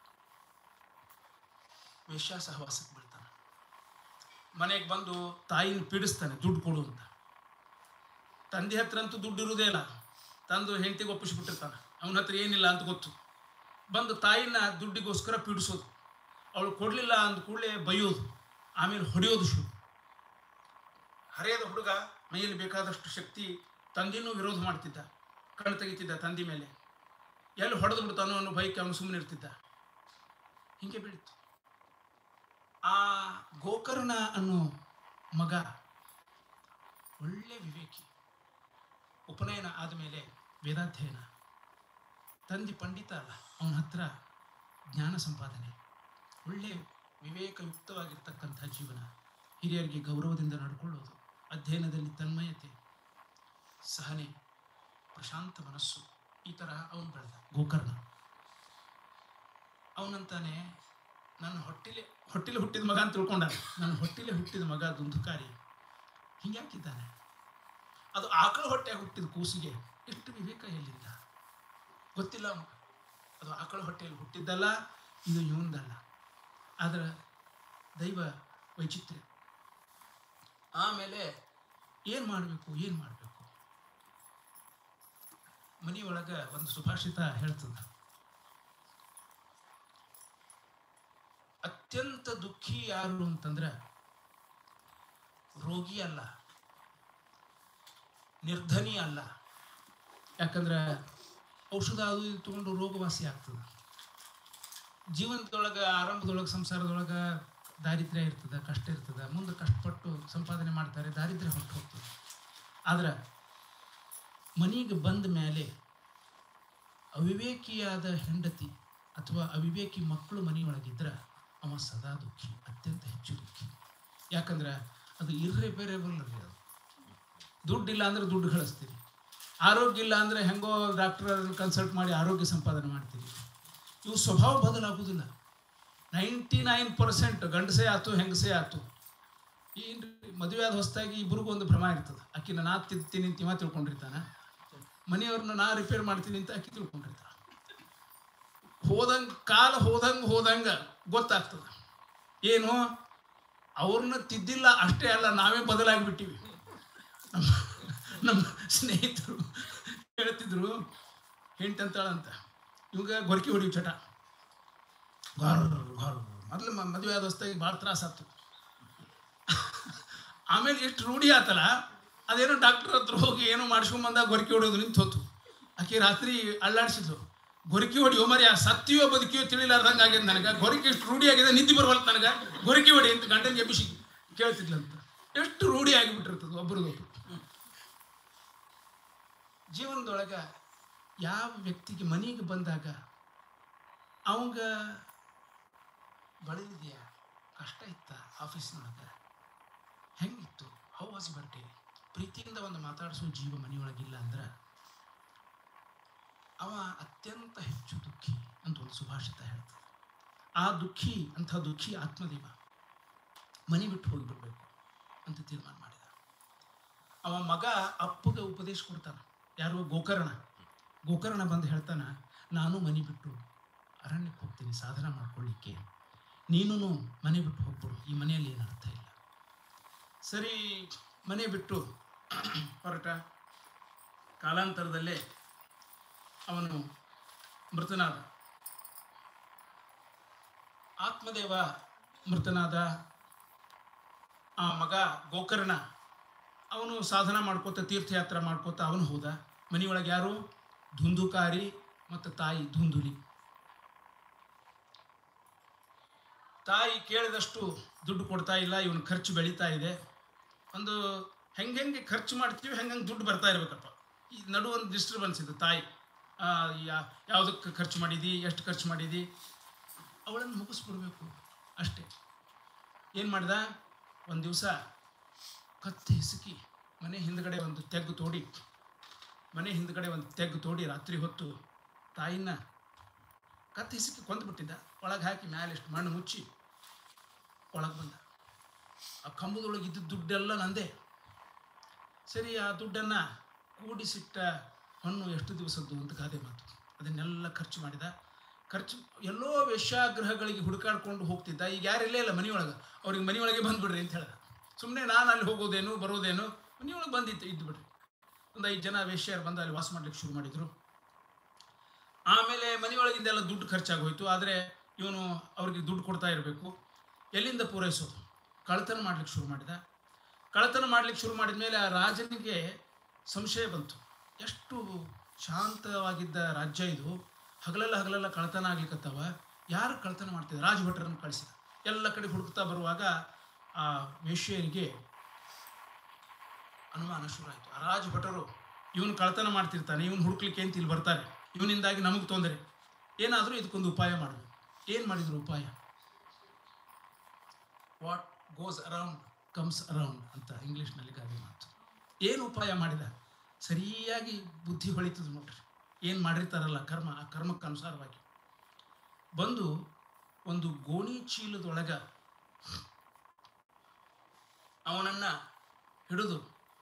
ವೇಶ್ಯ ಸಹವಾಸಕ್ಕೆ ಬೀಳ್ತಾನೆ ಮನೆಗೆ ಬಂದು ತಾಯಿನ ಪೀಡಿಸ್ತಾನೆ ದುಡ್ಡು ಕೊಡು ಅಂತ ತಂದೆ ಹತ್ರ ಅಂತೂ ದುಡ್ಡು ಇರುವುದೇ ಇಲ್ಲ ತಂದು ಹೆಂಡತಿಗೆ ಒಪ್ಪಿಸ್ಬಿಟ್ಟಿರ್ತಾನೆ ಅವನ ಹತ್ರ ಏನಿಲ್ಲ ಅಂತ ಗೊತ್ತು ಬಂದು ತಾಯಿನ ದುಡ್ಡಿಗೋಸ್ಕರ ಪೀಡಿಸೋದು ಅವಳು ಕೊಡಲಿಲ್ಲ ಅಂದ ಕೂಡಲೇ ಬೈಯೋದು ಆಮೇಲೆ ಹೊಡೆಯೋದು ಶುರು ಹರಿಯದ ಹುಡುಗ ಮೈಯಲ್ಲಿ ಬೇಕಾದಷ್ಟು ಶಕ್ತಿ ತಂದೆನೂ ವಿರೋಧ ಮಾಡ್ತಿದ್ದ ಕಣ್ಣು ತೆಗಿತಿದ್ದ ತಂದೆ ಮೇಲೆ ಎಲ್ಲಿ ಹೊಡೆದು ಬಿಡ್ತಾನೋ ಅನ್ನೋ ಬೈಕ್ ಅವನು ಸುಮ್ಮನೆ ಇರ್ತಿದ್ದ ಹಿಂಗೆ ಬೆಳೀತು ಆ ಗೋಕರ್ಣ ಅನ್ನೋ ಮಗ ಒಳ್ಳೆ ವಿವೇಕಿ ಉಪನಯನ ಆದಮೇಲೆ ವೇದಾಧ್ಯಯನ ತಂದೆ ಪಂಡಿತ ಅಲ್ಲ ಅವನ ಹತ್ರ ಜ್ಞಾನ ಸಂಪಾದನೆ ಒಳ್ಳೆ ವಿವೇಕಯುಕ್ತವಾಗಿರ್ತಕ್ಕಂಥ ಜೀವನ ಹಿರಿಯರಿಗೆ ಗೌರವದಿಂದ ನಡ್ಕೊಳ್ಳೋದು ಅಧ್ಯಯನದಲ್ಲಿ ತನ್ಮಯತೆ ಸಹನೆ ಪ್ರಶಾಂತ ಮನಸ್ಸು ಈ ಥರ ಅವನು ಬೆಳೆದ ಗೋಕರ್ಣ ಅವನಂತಾನೆ ನನ್ನ ಹೊಟ್ಟಿಲೆ ಹೊಟ್ಟಿಲೆ ಹುಟ್ಟಿದ ಮಗ ಅಂತ ತಿಳ್ಕೊಂಡ ನನ್ನ ಹೊಟ್ಟಿಲೆ ಹುಟ್ಟಿದ ಮಗ ದುಂದುಕಾರಿ ಹಿಂಗ್ಯಾಕಿದ್ದಾನೆ ಅದು ಆಕಳ ಹೊಟ್ಟೆಯಾಗ ಹುಟ್ಟಿದ ಕೂಸಿಗೆ ಎಷ್ಟು ವಿವೇಕ ಎಲ್ಲಿಂದ ಗೊತ್ತಿಲ್ಲ ಅವ್ನಿಗೆ. ಅದು ಆಕಳ ಹೊಟ್ಟೆಯಲ್ಲಿ ಹುಟ್ಟಿದ್ದಲ್ಲ ಇದು ಇವಂದಲ್ಲ ಆದರೆ ದೈವ ವೈಚಿತ್ರ್ಯ ಆಮೇಲೆ ಏನು ಮಾಡಬೇಕು ಏನು ಮಾಡಬೇಕು ಮನೆಯೊಳಗೆ ಒಂದು ಸುಭಾಷಿತ ಹೇಳ್ತದ ಅತ್ಯಂತ ದುಃಖಿ ಯಾರು ಅಂತಂದ್ರೆ ರೋಗಿ ಅಲ್ಲ ನಿರ್ಧನಿ ಅಲ್ಲ ಯಾಕಂದ್ರೆ ಔಷಧ ಅದು ಇದು ತಗೊಂಡು ರೋಗವಾಸಿ ಆಗ್ತದೆ ಜೀವನದೊಳಗೆ ಆರಂಭದೊಳಗೆ ಸಂಸಾರದೊಳಗೆ ದಾರಿದ್ರ್ಯ ಇರ್ತದೆ ಕಷ್ಟ ಇರ್ತದೆ ಮುಂದೆ ಕಷ್ಟಪಟ್ಟು ಸಂಪಾದನೆ ಮಾಡ್ತಾರೆ ದಾರಿದ್ರ್ಯ ಹೊಟ್ಟು ಹೋಗ್ತದೆ ಆದ್ರೆ ಮನೆಗೆ ಬಂದ ಮೇಲೆ ಅವಿವೇಕಿಯಾದ ಹೆಂಡತಿ ಅಥವಾ ಅವಿವೇಕಿ ಮಕ್ಕಳು ಮನೆಯೊಳಗಿದ್ರೆ ಅವ ಸದಾ ದುಃಖಿ ಅತ್ಯಂತ ಹೆಚ್ಚು ದುಃಖಿ ಯಾಕಂದ್ರೆ ಅದು ಇರ್ರಿಪೇರೇಬಲ್ ರೀ ಅದು ದುಡ್ಡಿಲ್ಲ ಅಂದ್ರೆ ದುಡ್ಡು ಗಳಿಸ್ತೀರಿ ಆರೋಗ್ಯ ಇಲ್ಲ ಅಂದರೆ ಹೆಂಗೋ ಡಾಕ್ಟರ್ ಕನ್ಸಲ್ಟ್ ಮಾಡಿ ಆರೋಗ್ಯ ಸಂಪಾದನೆ ಮಾಡ್ತೀರಿ ಇವು ಸ್ವಭಾವ ಬದಲಾಗುವುದಿಲ್ಲ ನೈಂಟಿ ನೈನ್ ಪರ್ಸೆಂಟ್ ಗಂಡಸೇ ಆಯ್ತು ಹೆಂಗಸೇ ಆಯ್ತು ಏನು ಮದುವೆ ಆದ ಹೊಸದಾಗಿ ಇಬ್ರಿಗೂ ಒಂದು ಭ್ರಮ ಇರ್ತದೆ ಆಕಿನ ನಾ ತಿಂತೀನಿ ಅಂತ ಇವ ತಿಳ್ಕೊಂಡಿರ್ತಾನ ಮನೆಯವ್ರನ್ನ ನಾ ರಿಪೇರ್ ಮಾಡ್ತೀನಿ ಅಂತ ಆಕಿ ತಿಳ್ಕೊಂಡಿರ್ತಾಳ ಹೋದಂಗೆ ಕಾಲ ಹೋದಂಗೆ ಹೋದಂಗೆ ಗೊತ್ತಾಗ್ತದೆ ಏನು ಅವ್ರನ್ನ ತಿದ್ದಿಲ್ಲ ಅಷ್ಟೇ ಅಲ್ಲ ನಾವೇ ಬದಲಾಗಿಬಿಟ್ಟಿವಿ ನಮ್ಮ ನಮ್ಮ ಸ್ನೇಹಿತರು ಹೇಳ್ತಿದ್ರು ಹೆಂಡತಿ ಅಂತಾಳಂತ ಇವಾಗ ಗೊರಕೆ ಹೊಡಿಯು ಚಟ ಗಾರ್ ಗಾರ್ ಮೊದಲು ಮದುವೆ ಆದ ಹೊಸ್ತಾಗಿ ಭಾಳ ತ್ರಾಸ ಆಯ್ತು ಆಮೇಲೆ ಎಷ್ಟು ರೂಢಿ ಆತಲ್ಲ ಅದೇನೋ ಡಾಕ್ಟರ್ ಹತ್ರ ಹೋಗಿ ಏನೋ ಮಾಡಿಸ್ಕೊಂಬಂದಾಗ ಗೊರಕೆ ಹೊಡೆಯೋದು ನಿಂತು ಹೋತು ಆಕೆ ರಾತ್ರಿ ಅಳ್ಳಾಡ್ಸಿದ್ಲು ಗೊರಕೆ ಹೊಡಿಯೋ ಮರಿ ಆ ಸತ್ಯವೋ ಬದುಕಿಯೋ ತಿಳಿಲಾರ್ದಂಗೆ ಆಗ್ಯದ ನನಗೆ ಗೊರಕೆ ಎಷ್ಟು ರೂಢಿ ಆಗಿದೆ ನಿದ್ದೆ ಬರವಲ್ತು ನನಗೆ ಗೊರಕೆ ಹೊಡಿ ಅಂತ ಗಂಡನಿಗೆ ಎಬ್ಬಿಸಿ ಕೇಳ್ತಿದ್ಲಂತ ಎಷ್ಟು ರೂಢಿ ಆಗಿಬಿಟ್ಟಿರ್ತದೆ ಒಬ್ರದೊಬ್ರು ಜೀವನದೊಳಗೆ ಯಾವ ವ್ಯಕ್ತಿಗೆ ಮನೆಗೆ ಬಂದಾಗ ಅವಂಗ ಬಳಲಿದೆಯಾ ಕಷ್ಟ ಇತ್ತ ಆಫೀಸ್ನೊಳಗೆ ಹೆಂಗಿತ್ತು ಹೌ ವಾಸ್ ಬರ್ಡೇ ಪ್ರೀತಿಯಿಂದ ಒಂದು ಮಾತಾಡಿಸೋ ಜೀವ ಮನೆಯೊಳಗಿಲ್ಲ ಅಂದ್ರೆ ಅವ ಅತ್ಯಂತ ಹೆಚ್ಚು ದುಃಖಿ ಅಂತ ಒಂದು ಸುಭಾಷಿತ ಹೇಳ್ತದೆ ಆ ದುಃಖಿ ಅಂಥ ದುಃಖಿ ಆತ್ಮದೇವ ಮನೆ ಬಿಟ್ಟು ಹೋಗಿಬಿಡ್ಬೇಕು ಅಂತ ತೀರ್ಮಾನ ಮಾಡಿದ ಅವ ಮಗ ಅಪ್ಪಗೆ ಉಪದೇಶ ಕೊಡ್ತಾನ ಯಾರು ಗೋಕರ್ಣ ಗೋಕರ್ಣ ಬಂದು ಹೇಳ್ತಾನ ನಾನು ಮನೆ ಬಿಟ್ಟು ಅರಣ್ಯಕ್ಕೆ ಹೋಗ್ತೀನಿ ಸಾಧನ ಮಾಡ್ಕೊಳ್ಳಿಕ್ಕೆ ನೀನು ಮನೆ ಬಿಟ್ಟು ಹೋಗ್ಬಿಡು ಈ ಮನೆಯಲ್ಲಿ ಏನು ಅರ್ಥ ಇಲ್ಲ ಸರಿ ಮನೆ ಬಿಟ್ಟು ಹೊರಟ ಕಾಲಾಂತರದಲ್ಲೇ ಅವನು ಮೃತನಾದ ಆತ್ಮದೇವ ಮೃತನಾದ ಆ ಮಗ ಗೋಕರ್ಣ ಅವನು ಸಾಧನ ಮಾಡ್ಕೋತ ತೀರ್ಥಯಾತ್ರೆ ಮಾಡ್ಕೋತ ಅವನು ಹೋದ ಮನೆಯೊಳಗೆ ಯಾರು ಧುಂದುಕಾರಿ ಮತ್ತು ತಾಯಿ ಧುಂದುಲಿ ತಾಯಿ ಕೇಳಿದಷ್ಟು ದುಡ್ಡು ಕೊಡ್ತಾ ಇಲ್ಲ ಇವನು ಖರ್ಚು ಬೆಳೀತಾ ಇದೆ ಒಂದು ಹೆಂಗೆ ಖರ್ಚು ಮಾಡ್ತೀವಿ ಹೆಂಗೆ ದುಡ್ಡು ಬರ್ತಾ ಇರ್ಬೇಕಪ್ಪ ಈ ನಡು ಒಂದು ಡಿಸ್ಟರ್ಬೆನ್ಸ್ ಇದೆ ತಾಯಿ ಆ, ಯಾ- ಯಾವುದಕ್ಕೆ ಖರ್ಚು ಮಾಡಿದಿ ಎಷ್ಟು ಖರ್ಚು ಮಾಡಿದಿ ಅವಳನ್ನು ಮುಗಿಸ್ಬಿಡ್ಬೇಕು ಅಷ್ಟೇ ಏನು ಮಾಡ್ದ ಒಂದು ದಿವಸ ಕತ್ತಿ ಹಿಸುಕಿ ಮನೆ ಹಿಂದ್ಗಡೆ ಒಂದು ತೆಗ್ಗು ತೋಡಿ ಮನೆ ಹಿಂದ್ಗಡೆ ಒಂದು ತೆಗ್ಗು ತೋಡಿ ರಾತ್ರಿ ಹೊತ್ತು ತಾಯಿನ ಕತ್ತಿ ಹಿಸುಕಿ ಕೊಂದ್ಬಿಟ್ಟಿದ್ದ ಒಳಗೆ ಹಾಕಿ ಮ್ಯಾಲೆ ಇಷ್ಟು ಮಣ್ಣು ಮುಚ್ಚಿ ಒಳಗೆ ಬಂದ ಆ ಕಂಬದೊಳಗೆ ಇದ್ದ ದುಡ್ಡೆಲ್ಲ ನಂದೇ ಸರಿ ಆ ದುಡ್ಡನ್ನು ಕೂಡಿಸಿಟ್ಟ ಹಣ್ಣು ಎಷ್ಟು ದಿವಸದ್ದು ಅಂತ ಗಾದೆ ಮಾತು ಅದನ್ನೆಲ್ಲ ಖರ್ಚು ಮಾಡಿದ ಖರ್ಚು ಎಲ್ಲೋ ವೇಶ್ಯಾಗೃಹಗಳಿಗೆ ಹುಡುಕಾಡ್ಕೊಂಡು ಹೋಗ್ತಿದ್ದ ಈಗ ಯಾರಿಲ್ಲೇ ಇಲ್ಲ ಮನೆಯೊಳಗೆ ಅವ್ರಿಗೆ ಮನೆಯೊಳಗೆ ಬಂದ್ಬಿಡ್ರಿ ಅಂತ ಹೇಳ್ದ ಸುಮ್ಮನೆ ನಾನು ಅಲ್ಲಿ ಹೋಗೋದೇನು ಬರೋದೇನು ಮನೆಯೊಳಗೆ ಬಂದಿತ್ತು ಇದ್ದು ಬಿಡ್ರಿ ಒಂದು ಐದು ಜನ ವೇಶ್ಯರು ಬಂದು ಅಲ್ಲಿ ವಾಸ ಮಾಡ್ಲಿಕ್ಕೆ ಶುರು ಮಾಡಿದರು ಆಮೇಲೆ ಮನೆಯೊಳಗಿಂದೆಲ್ಲ ದುಡ್ಡು ಖರ್ಚಾಗೋಯ್ತು ಆದರೆ ಇವನು ಅವ್ರಿಗೆ ದುಡ್ಡು ಕೊಡ್ತಾ ಇರಬೇಕು ಎಲ್ಲಿಂದ ಪೂರೈಸೋದು ಕಳ್ತನ ಮಾಡ್ಲಿಕ್ಕೆ ಶುರು ಮಾಡಿದ ಕಳ್ತನ ಮಾಡ್ಲಿಕ್ಕೆ ಶುರು ಮಾಡಿದ ಮೇಲೆ ಆ ರಾಜನಿಗೆ ಸಂಶಯ ಬಂತು ಎಷ್ಟು ಶಾಂತವಾಗಿದ್ದ ರಾಜ್ಯ ಇದು ಹಗಲೆಲ್ಲ ಹಗಲೆಲ್ಲ ಕಳ್ತನ ಆಗ್ಲಿಕ್ಕತ್ತವ ಯಾರು ಕಳ್ತನ ಮಾಡ್ತಿದ್ರು ರಾಜಭಟ್ರನ್ನು ಕಳಿಸಿದ ಎಲ್ಲ ಕಡೆ ಹುಡುಕ್ತಾ ಬರುವಾಗ ಆ ವೇಶ್ಯರಿಗೆ ಅನುಮಾನ ಶುರು ಆಯಿತು ಆ ರಾಜಭಟರು ಇವನು ಕಳ್ತನ ಮಾಡ್ತಿರ್ತಾನೆ ಇವನು ಹುಡುಕ್ಲಿಕ್ಕೆ ಅಂತ ಇಲ್ಲಿ ಬರ್ತಾರೆ ಇವನಿಂದಾಗಿ ನಮಗೆ ತೊಂದರೆ ಏನಾದರೂ ಇದಕ್ಕೊಂದು ಉಪಾಯ ಮಾಡಬೇಕು ಏನು ಮಾಡಿದ್ರು ಉಪಾಯ what goes around comes around ಅಂತ ಇಂಗ್ಲೀಷ್ನಲ್ಲಿ ಗಾದೆ ಮಾತು ಏನು ಉಪಾಯ ಮಾಡಿದ ಸರಿಯಾಗಿ ಬುದ್ಧಿ ಹೊಳಿತದ ನೋಡ್ರಿ ಏನು ಮಾಡಿರ್ತಾರಲ್ಲ ಕರ್ಮ ಆ ಕರ್ಮಕ್ಕೆ ಅನುಸಾರವಾಗಿ ಬಂದು ಒಂದು ಗೋಣಿ ಚೀಲದೊಳಗೆ ಅವನನ್ನು ಹಿಡಿದು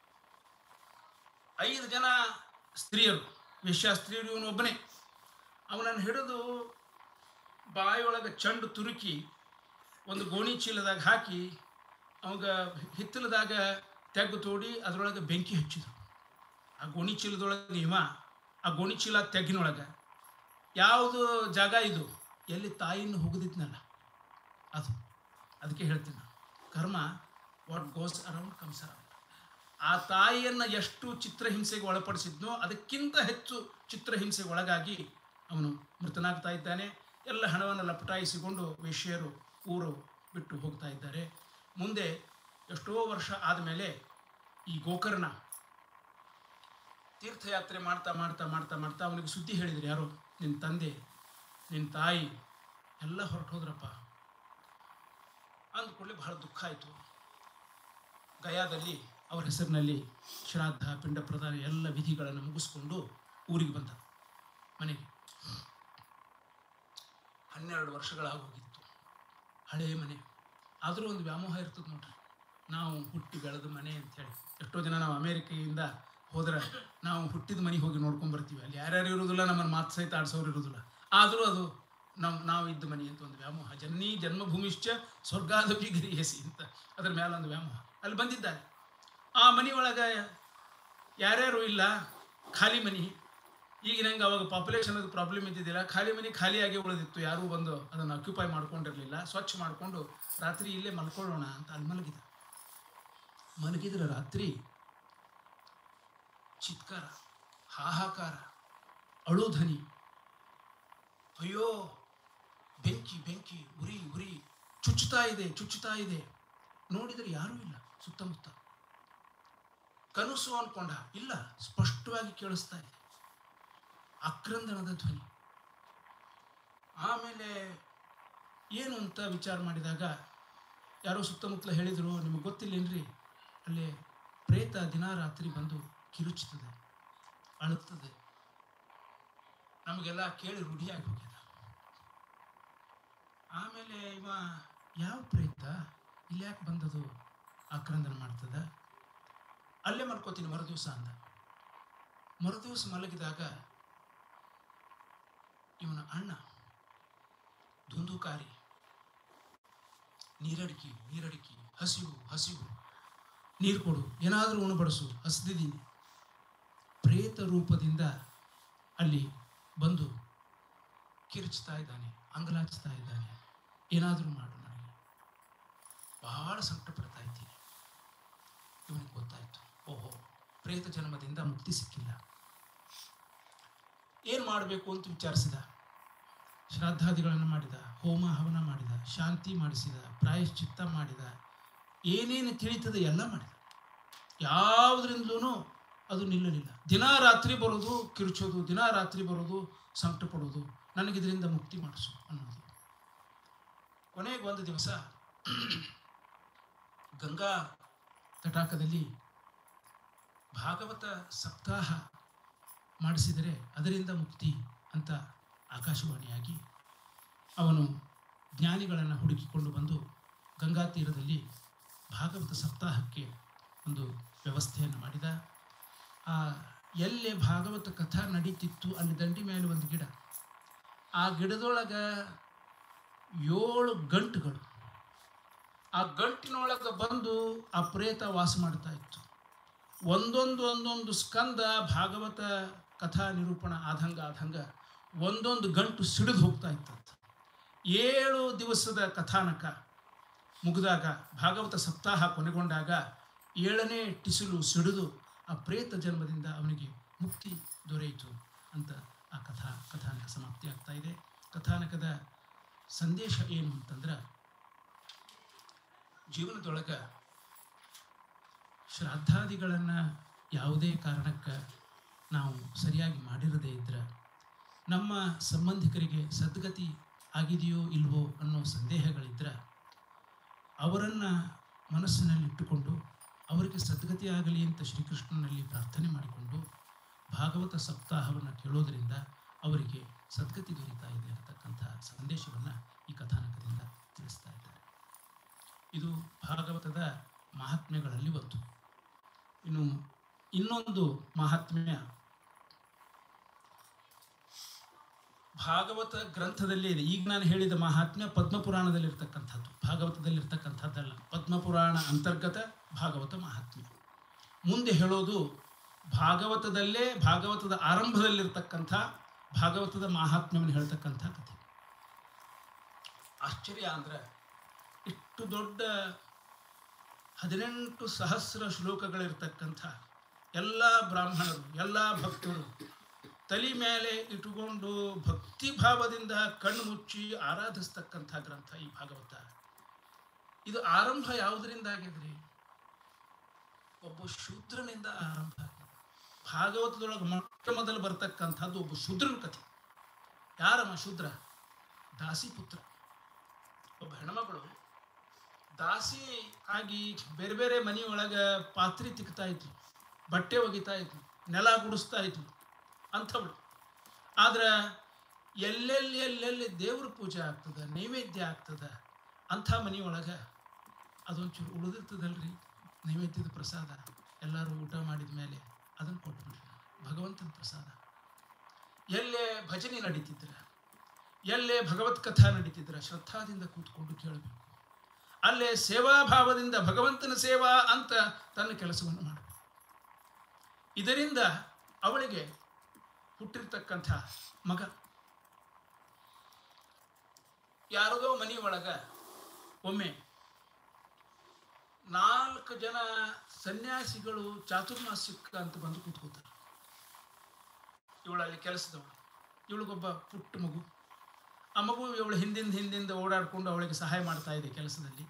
ಐದು ಜನ ಸ್ತ್ರೀಯರು ವೇಶ್ಯ ಸ್ತ್ರೀಯರು ಇವನು ಒಬ್ಬನೇ ಅವನನ್ನು ಹಿಡಿದು ಬಾಯಿಯೊಳಗೆ ಚಂಡು ತುರುಕಿ ಒಂದು ಗೋಣಿ ಚೀಲದಾಗ ಹಾಕಿ ಅವಾಗ ಹಿತ್ತಲದಾಗ ತೆಗ್ಗು ತೋಡಿ ಅದರೊಳಗೆ ಬೆಂಕಿ ಹಚ್ಚಿದ್ರು ಆ ಗೋಣಿ ಚೀಲದೊಳಗೆ ಇವ ಆ ಗೋಣಿ ಚೀಲ ತೆಗ್ಗಿನೊಳಗೆ ಯಾವುದು ಜಾಗ ಇದು ಎಲ್ಲಿ ತಾಯಿಯನ್ನು ಹುಗಿದಿದ್ನಲ್ಲ ಅದು ಅದಕ್ಕೆ ಹೇಳ್ತೀನಿ ನಾನು ಕರ್ಮ what goes around comes around ಆ ತಾಯಿಯನ್ನು ಎಷ್ಟು ಚಿತ್ರಹಿಂಸೆಗೆ ಒಳಪಡಿಸಿದ್ನೋ ಅದಕ್ಕಿಂತ ಹೆಚ್ಚು ಚಿತ್ರಹಿಂಸೆಗೆ ಒಳಗಾಗಿ ಅವನು ಮೃತನಾಗ್ತಾ ಇದ್ದಾನೆ ಎಲ್ಲ ಹಣವನ್ನು ಲಪಟಾಯಿಸಿಕೊಂಡು ವೇಶ್ಯರು ಊರು ಬಿಟ್ಟು ಹೋಗ್ತಾ ಇದ್ದಾರೆ ಮುಂದೆ ಎಷ್ಟೋ ವರ್ಷ ಆದಮೇಲೆ ಈ ಗೋಕರ್ಣ ತೀರ್ಥಯಾತ್ರೆ ಮಾಡ್ತಾ ಮಾಡ್ತಾ ಮಾಡ್ತಾ ಮಾಡ್ತಾ ಅವನಿಗೆ ಸುದ್ದಿ ಹೇಳಿದ್ರು ಯಾರೋ ನಿನ್ನ ತಂದೆ ನಿನ್ನ ತಾಯಿ ಎಲ್ಲ ಹೊರಟು ಹೋದ್ರಪ್ಪ ಅಂದ್ಕೊಳ್ಳಿ ಬಹಳ ದುಃಖ ಆಯಿತು ಗಯಾದಲ್ಲಿ ಅವರ ಹೆಸರಿನಲ್ಲಿ ಶ್ರಾದ್ದ ಪಿಂಡ ಪ್ರದಾನ ಎಲ್ಲ ವಿಧಿಗಳನ್ನು ಮುಗಿಸ್ಕೊಂಡು ಊರಿಗೆ ಬಂದ ಮನೆಗೆ ಹನ್ನೆರಡು ವರ್ಷಗಳಾಗೋಗಿತ್ತು ಹಳೆಯ ಮನೆ ಆದರೂ ಒಂದು ವ್ಯಾಮೋಹ ಇರ್ತದೆ ನೋಡ್ರಿ ನಾವು ಹುಟ್ಟಿ ಬೆಳೆದ ಮನೆ ಅಂಥೇಳಿ ಎಷ್ಟೋ ಜನ ನಾವು ಅಮೇರಿಕೆಯಿಂದ ಹೋದ್ರೆ ನಾವು ಹುಟ್ಟಿದ ಮನೆಗೆ ಹೋಗಿ ನೋಡ್ಕೊಂಡ್ ಬರ್ತೀವಿ ಅಲ್ಲಿ ಯಾರ್ಯಾರು ಇರೋದಿಲ್ಲ ನಮ್ಮನ್ನು ಮಾತು ಸಹಿತ ಆಡ್ಸೋರು ಇರೋದಿಲ್ಲ ಆದರೂ ಅದು ನಮ್ಮ ನಾವು ಇದ್ದ ಮನೆ ಅಂತ ಒಂದು ವ್ಯಾಮೋಹ ಜನನೀ ಜನ್ಮಭೂಮಿಶ್ಚ ಸ್ವರ್ಗಾದಪಿ ಗರಿಯಸಿ ಅಂತ ಅದ್ರ ಮೇಲೆ ಒಂದು ವ್ಯಾಮೋಹ ಅಲ್ಲಿ ಬಂದಿದ್ದಾನೆ ಆ ಮನೆಯೊಳಗೆ ಯಾರ್ಯಾರು ಇಲ್ಲ ಖಾಲಿ ಮನೆ ಈಗ ನಂಗೆ ಅವಾಗ ಪಾಪ್ಯುಲೇಷನ್ ಅದು ಪ್ರಾಬ್ಲಮ್ ಇದ್ದಿದ್ದಿಲ್ಲ ಖಾಲಿ ಮನೆ ಖಾಲಿಯಾಗಿ ಉಳಿದಿತ್ತು ಯಾರೂ ಬಂದು ಅದನ್ನು ಅಕ್ಯುಪೈ ಮಾಡ್ಕೊಂಡಿರಲಿಲ್ಲ ಸ್ವಚ್ಛ ಮಾಡಿಕೊಂಡು ರಾತ್ರಿ ಇಲ್ಲೇ ಮಲ್ಕೊಳ್ಳೋಣ ಅಂತ ಅಲ್ಲಿ ಮಲಗಿದ ಮಲಗಿದ್ರೆ ರಾತ್ರಿ ಚಿತ್ಕಾರ ಹಾಹಾಕಾರ ಅಳುಧನಿ ಅಯ್ಯೋ ಬೆಂಕಿ ಬೆಂಕಿ ಉರಿ ಉರಿ ಚುಚ್ಚುತ್ತಾ ಇದೆ ಚುಚ್ಚುತ್ತಾ ಇದೆ ನೋಡಿದರೆ ಯಾರೂ ಇಲ್ಲ ಸುತ್ತಮುತ್ತ ಕನಸು ಅನ್ಕೊಂಡ ಇಲ್ಲ ಸ್ಪಷ್ಟವಾಗಿ ಕೇಳಿಸ್ತಾ ಇದೆ ಆಕ್ರಂದನದ ಧ್ವನಿ ಆಮೇಲೆ ಏನು ಅಂತ ವಿಚಾರ ಮಾಡಿದಾಗ ಯಾರೋ ಸುತ್ತಮುತ್ತಲ ಹೇಳಿದರು ನಿಮಗೆ ಗೊತ್ತಿಲ್ಲೇನ್ರಿ ಅಲ್ಲಿ ಪ್ರೇತ ದಿನ ರಾತ್ರಿ ಬಂದು ಕಿರುಚುತ್ತದೆ ಅಳುತ್ತದೆ ನಮಗೆಲ್ಲ ಕೇಳಿ ರೂಢಿಯಾಗಿ ಹೋಗ್ಯದ ಆಮೇಲೆ ಇವ ಯಾವ ಪ್ರೇತ ಇಲ್ಲಿ ಯಾಕೆ ಬಂದದು ಆಕ್ರಂದನ ಮಾಡ್ತದ ಅಲ್ಲೇ ಮಲ್ಕೋತೀನಿ ಮರುದಿವಸ ಅಂದ ಮರುದಿವಸ ಮಲಗಿದಾಗ ಇವನ ಅಣ್ಣ ಧುಂದುಕಾರಿ ನೀರಡಿಕೆ ನೀರಡಿಕೆ ಹಸಿವು ಹಸಿವು ನೀರು ಕೊಡು ಏನಾದರೂ ಉಣಬಡಿಸು ಹಸಿದಿದ್ದೀನಿ ಪ್ರೇತ ರೂಪದಿಂದ ಅಲ್ಲಿ ಬಂದು ಕಿರುಚ್ತಾ ಇದ್ದಾನೆ ಅಂಗಲಾಚ್ತಾ ಇದ್ದಾನೆ ಏನಾದರೂ ಮಾಡು ನನಗೆ ಬಹಳ ಸಂಕಟ ಪಡ್ತಾ ಇದ್ದೀನಿ ಇವನಿಗೆ ಗೊತ್ತಾಯಿತು ಓಹೋ ಪ್ರೇತ ಜನ್ಮದಿಂದ ಮುಕ್ತಿ ಸಿಕ್ಕಿಲ್ಲ ಏನು ಮಾಡಬೇಕು ಅಂತ ವಿಚಾರಿಸಿದ ಶ್ರಾದ್ದಾದಿಗಳನ್ನು ಮಾಡಿದ ಹೋಮ ಹವನ ಮಾಡಿದ ಶಾಂತಿ ಮಾಡಿಸಿದ ಪ್ರಾಯಶ್ಚಿತ್ತ ಮಾಡಿದ ಏನೇನು ತಿಳಿತದೆ ಎಲ್ಲ ಮಾಡಿದ ಯಾವುದರಿಂದಲೂ ಅದು ನಿಲ್ಲಲಿಲ್ಲ ದಿನ ರಾತ್ರಿ ಬರೋದು ಕಿರುಚೋದು ದಿನ ರಾತ್ರಿ ಬರೋದು ಸಂಕಟ ಪಡೋದು ನನಗಿದರಿಂದ ಮುಕ್ತಿ ಮಾಡಿಸು ಅನ್ನೋದು ಕೊನೆಗೆ ಒಂದು ದಿವಸ ಗಂಗಾ ತಟಾಕದಲ್ಲಿ ಭಾಗವತ ಸಪ್ತಾಹ ಮಾಡಿಸಿದರೆ ಅದರಿಂದ ಮುಕ್ತಿ ಅಂತ ಆಕಾಶವಾಣಿಯಾಗಿ ಅವನು ಜ್ಞಾನಿಗಳನ್ನು ಹುಡುಕಿಕೊಂಡು ಬಂದು ಗಂಗಾ ತೀರದಲ್ಲಿ ಭಾಗವತ ಸಪ್ತಾಹಕ್ಕೆ ಒಂದು ವ್ಯವಸ್ಥೆಯನ್ನು ಮಾಡಿದ ಆ ಎಲ್ಲೇ ಭಾಗವತ ಕಥಾ ನಡೀತಿತ್ತು ಅಲ್ಲಿ ದಂಡಿ ಮೇಲೆ ಒಂದು ಗಿಡ ಆ ಗಿಡದೊಳಗೆ ಏಳು ಗಂಟುಗಳು ಆ ಗಂಟಿನೊಳಗೆ ಬಂದು ಆ ಪ್ರೇತ ವಾಸ ಮಾಡ್ತಾ ಇತ್ತು ಒಂದೊಂದು ಒಂದೊಂದು ಸ್ಕಂದ ಭಾಗವತ ಕಥಾ ನಿರೂಪಣ ಆದಂಗ ಆದಂಗ ಒಂದೊಂದು ಗಂಟು ಸಿಡಿದು ಹೋಗ್ತಾ ಇತ್ತಂತ ಏಳು ದಿವಸದ ಕಥಾನಕ ಮುಗಿದಾಗ ಭಾಗವತ ಸಪ್ತಾಹ ಕೊನೆಗೊಂಡಾಗ ಏಳನೇ ಟಿಸಿಲು ಸಿಡಿದು ಆ ಪ್ರೇತ ಜನ್ಮದಿಂದ ಅವನಿಗೆ ಮುಕ್ತಿ ದೊರೆಯಿತು ಅಂತ ಆ ಕಥಾ ಕಥಾನಕ ಸಮಾಪ್ತಿ ಆಗ್ತಾ ಇದೆ ಕಥಾನಕದ ಸಂದೇಶ ಏನು ಅಂತಂದ್ರೆ ಜೀವನದೊಳಗೆ ಶ್ರಾದ್ದಾದಿಗಳನ್ನು ಯಾವುದೇ ಕಾರಣಕ್ಕೆ ನಾವು ಸರಿಯಾಗಿ ಮಾಡಿರದೇ ಇದ್ರೆ ನಮ್ಮ ಸಂಬಂಧಿಕರಿಗೆ ಸದ್ಗತಿ ಆಗಿದೆಯೋ ಇಲ್ವೋ ಅನ್ನೋ ಸಂದೇಹಗಳಿದ್ರೆ ಅವರನ್ನು ಮನಸ್ಸಿನಲ್ಲಿಟ್ಟುಕೊಂಡು ಅವರಿಗೆ ಸದ್ಗತಿ ಆಗಲಿ ಅಂತ ಶ್ರೀಕೃಷ್ಣನಲ್ಲಿ ಪ್ರಾರ್ಥನೆ ಮಾಡಿಕೊಂಡು ಭಾಗವತ ಸಪ್ತಾಹವನ್ನು ಕೇಳೋದರಿಂದ ಅವರಿಗೆ ಸದ್ಗತಿ ದೊರೀತಾ ಇದೆ ಅಂತಕ್ಕಂಥ ಸಂದೇಶವನ್ನು ಈ ಕಥಾನಕದಿಂದ ತಿಳಿಸ್ತಾ ಇದ್ದಾರೆ ಇದು ಭಾಗವತದ ಮಹಾತ್ಮ್ಯಗಳಲ್ಲಿ ಒಂದು ಇನ್ನು ಇನ್ನೊಂದು ಮಹಾತ್ಮ್ಯ ಭಾಗವತ ಗ್ರಂಥದಲ್ಲಿ ಇದೆ ಈಗ ನಾನು ಹೇಳಿದ ಮಹಾತ್ಮ್ಯ ಪದ್ಮಪುರಾಣದಲ್ಲಿರ್ತಕ್ಕಂಥದ್ದು ಭಾಗವತದಲ್ಲಿರ್ತಕ್ಕಂಥದ್ದಲ್ಲ ಪದ್ಮಪುರಾಣ ಅಂತರ್ಗತ ಭಾಗವತ ಮಹಾತ್ಮ್ಯ ಮುಂದೆ ಹೇಳೋದು ಭಾಗವತದಲ್ಲೇ ಭಾಗವತದ ಆರಂಭದಲ್ಲಿರ್ತಕ್ಕಂಥ ಭಾಗವತದ ಮಹಾತ್ಮ್ಯವನ್ನು ಹೇಳ್ತಕ್ಕಂಥ ಕಥೆ ಆಶ್ಚರ್ಯ ಅಂದ್ರೆ ಅಷ್ಟು ದೊಡ್ಡ ಹದಿನೆಂಟು ಸಹಸ್ರ ಶ್ಲೋಕಗಳಿರ್ತಕ್ಕಂಥ ಎಲ್ಲ ಬ್ರಾಹ್ಮಣರು ಎಲ್ಲ ಭಕ್ತರು ತಲೆ ಮೇಲೆ ಇಟ್ಟುಕೊಂಡು ಭಕ್ತಿ ಭಾವದಿಂದ ಕಣ್ಣು ಮುಚ್ಚಿ ಆರಾಧಿಸ್ತಕ್ಕಂಥ ಗ್ರಂಥ ಈ ಭಾಗವತ ಇದು ಆರಂಭ ಯಾವುದರಿಂದ ಆಗಿದ್ರಿ ಒಬ್ಬ ಶೂದ್ರನಿಂದ ಆರಂಭ ಆಗಿದೆ ಭಾಗವತದೊಳಗೆ ಮೊಟ್ಟ ಮೊದಲು ಬರ್ತಕ್ಕಂಥದ್ದು ಒಬ್ಬ ಶೂದ್ರನ ಕಥೆ ಯಾರಮ್ಮ ಶೂದ್ರ ದಾಸಿ ಪುತ್ರ ಒಬ್ಬ ಹೆಣ್ಮಗಳು ದಾಸಿ ಆಗಿ ಬೇರೆ ಬೇರೆ ಮನೆಯೊಳಗೆ ಪಾತ್ರೆ ತಿಕ್ತಾ ಇದ್ಲು ಬಟ್ಟೆ ಒಗಿತಾ ಇದ್ಲು ನೆಲ ಗುಡಿಸ್ತಾ ಇದ್ಲು ಅಂಥವಳು ಆದ್ರೆ ಎಲ್ಲೆಲ್ಲಿ ಎಲ್ಲೆಲ್ಲಿ ದೇವ್ರ ಪೂಜೆ ಆಗ್ತದೆ ನೈವೇದ್ಯ ಆಗ್ತದೆ ಅಂಥ ಮನೆಯೊಳಗೆ ಅದೊಂಚೂರು ಉಳಿದಿರ್ತದಲ್ರಿ ನೈವೇದ್ಯದ ಪ್ರಸಾದ ಎಲ್ಲರೂ ಊಟ ಮಾಡಿದ ಮೇಲೆ ಅದನ್ನು ಕೊಟ್ಬಿಡ್ರಿ ಭಗವಂತನ ಪ್ರಸಾದ ಎಲ್ಲೇ ಭಜನೆ ನಡೀತಿದ್ರ ಎಲ್ಲೇ ಭಗವತ್ ಕಥಾ ನಡೀತಿದ್ರ ಶ್ರದ್ಧಾದಿಂದ ಕೂತ್ಕೊಂಡು ಕೇಳಬೇಕು ಅಲ್ಲೇ ಸೇವಾಭಾವದಿಂದ ಭಗವಂತನ ಸೇವಾ ಅಂತ ತನ್ನ ಕೆಲಸವನ್ನು ಮಾಡಬೇಕು ಇದರಿಂದ ಅವಳಿಗೆ ಹುಟ್ಟಿರ್ತಕ್ಕಂಥ ಮಗ ಯಾರದೋ ಮನೆಯೊಳಗ ಒಮ್ಮೆ ನಾಲ್ಕು ಜನ ಸನ್ಯಾಸಿಗಳು ಚಾತುರ್ಮಾಸ್ಯಕ್ಕೆ ಅಂತ ಬಂದು ಕೂತ್ಕೋತಾರೆ ಇವಳಲ್ಲಿ ಕೆಲಸದವಳು ಇವಳಿಗೊಬ್ಬ ಪುಟ್ಟ ಮಗು ಆ ಮಗು ಇವಳು ಹಿಂದಿಂದ ಹಿಂದಿಂದ ಓಡಾಡಿಕೊಂಡು ಅವಳಿಗೆ ಸಹಾಯ ಮಾಡ್ತಾ ಇದೆ ಕೆಲಸದಲ್ಲಿ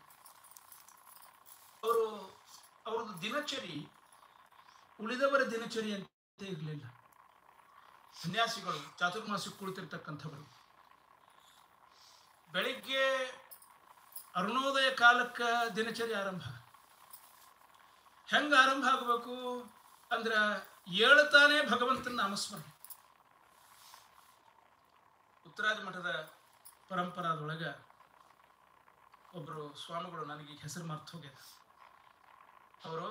ಅವರು ಅವ್ರದ್ದು ದಿನಚರಿ ಉಳಿದವರ ದಿನಚರಿ ಅಂತ ಇರಲಿಲ್ಲ ಸನ್ಯಾಸಿಗಳು ಚಾತುರ್ಮಾಸಕ್ಕೆ ಕುಳಿತಿರ್ತಕ್ಕಂಥವರು ಬೆಳಿಗ್ಗೆ ಅರುಣೋದಯ ಕಾಲಕ್ಕೆ ದಿನಚರಿ ಆರಂಭ ಹೆಂಗೆ ಆರಂಭ ಆಗಬೇಕು ಅಂದ್ರೆ ಏಳ್ತಾನೆ ಭಗವಂತನ ನಾಮಸ್ಮರಣೆ ಉತ್ತರಾದಿ ಮಠದ ಪರಂಪರಾದೊಳಗೆ ಒಬ್ಬರು ಸ್ವಾಮಿಗಳು ನನಗೆ ಹೆಸರು ಮರ್ತು ಹೋಗ್ಯದ ಅವರು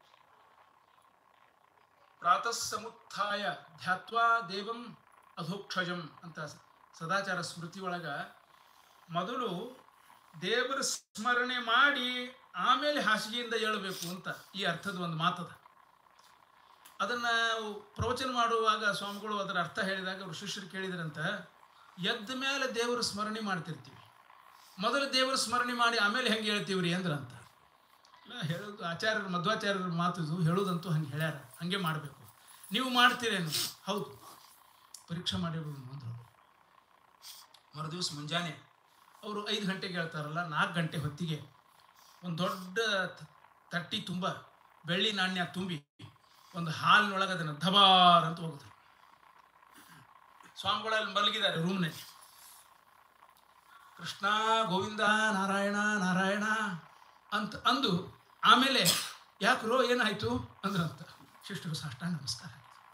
ಪ್ರಾತಃ ಸಮುತ್ಥಾಯ ಧ್ಯಾತ್ವಾ ದೇವಂ ಅಧೋಕ್ಷಜಂ ಅಂತ ಸದಾಚಾರ ಸ್ಮೃತಿ ಒಳಗ ಮೊದಲು ದೇವರ ಸ್ಮರಣೆ ಮಾಡಿ ಆಮೇಲೆ ಹಾಸಿಗೆಯಿಂದ ಏಳಬೇಕು ಅಂತ ಈ ಅರ್ಥದ ಒಂದು ಮಾತದ ಅದನ್ನ ಪ್ರವಚನ ಮಾಡುವಾಗ ಸ್ವಾಮಿಗಳು ಅದರ ಅರ್ಥ ಹೇಳಿದಾಗ ಅವರು ಶಿಷ್ಯರು ಕೇಳಿದ್ರಂತ ಎದ್ದ ಮೇಲೆ ದೇವರ ಸ್ಮರಣೆ ಮಾಡ್ತಿರ್ತೀವಿ ಮೊದಲು ದೇವರ ಸ್ಮರಣೆ ಮಾಡಿ ಆಮೇಲೆ ಹೆಂಗೆ ಹೇಳ್ತೀವ್ರಿ ಅಂದ್ರಂತ ಇಲ್ಲ, ಹೇಳೋದು ಆಚಾರ್ಯರು ಮಧ್ವಾಚಾರ್ಯರ ಮಾತಿದು ಹೇಳೋದಂತೂ ಹಂಗೆ ಹೇಳ್ಯಾರ ಹಂಗೆ ಮಾಡಬೇಕು ನೀವು ಮಾಡ್ತೀರೇನು ಹೌದು ಪರೀಕ್ಷೆ ಮಾಡಿಬಿಡು ಅಂದ್ರು ಮರುದಿವ್ಸ ಮುಂಜಾನೆ ಅವರು ಐದು ಗಂಟೆಗೆ ಹೇಳ್ತಾರಲ್ಲ ನಾಲ್ಕು ಗಂಟೆ ಹೊತ್ತಿಗೆ ಒಂದು ದೊಡ್ಡ ತ- ತಟ್ಟಿ ತುಂಬ ಬೆಳ್ಳಿ ನಾಣ್ಯ ತುಂಬಿ ಒಂದು ಹಾಲಿನೊಳಗೆ ಅದನ್ನು ಧಬಾರ್ ಅಂತ ಹೋಗಿದ್ರು ಸ್ವಾಮಿಗಳಲ್ಲಿ ಮಲಗಿದ್ದಾರೆ ರೂಮ್ನಲ್ಲಿ ಕೃಷ್ಣ ಗೋವಿಂದ ನಾರಾಯಣ ನಾರಾಯಣ ಅಂತ ಅಂದು ಆಮೇಲೆ ಯಾಕ್ರೋ ಏನಾಯ್ತು ಅಂದ್ರಂತ ಶಿಷ್ಟರು ಸಾಷ್ಟಾಂಗ ನಮಸ್ಕಾರ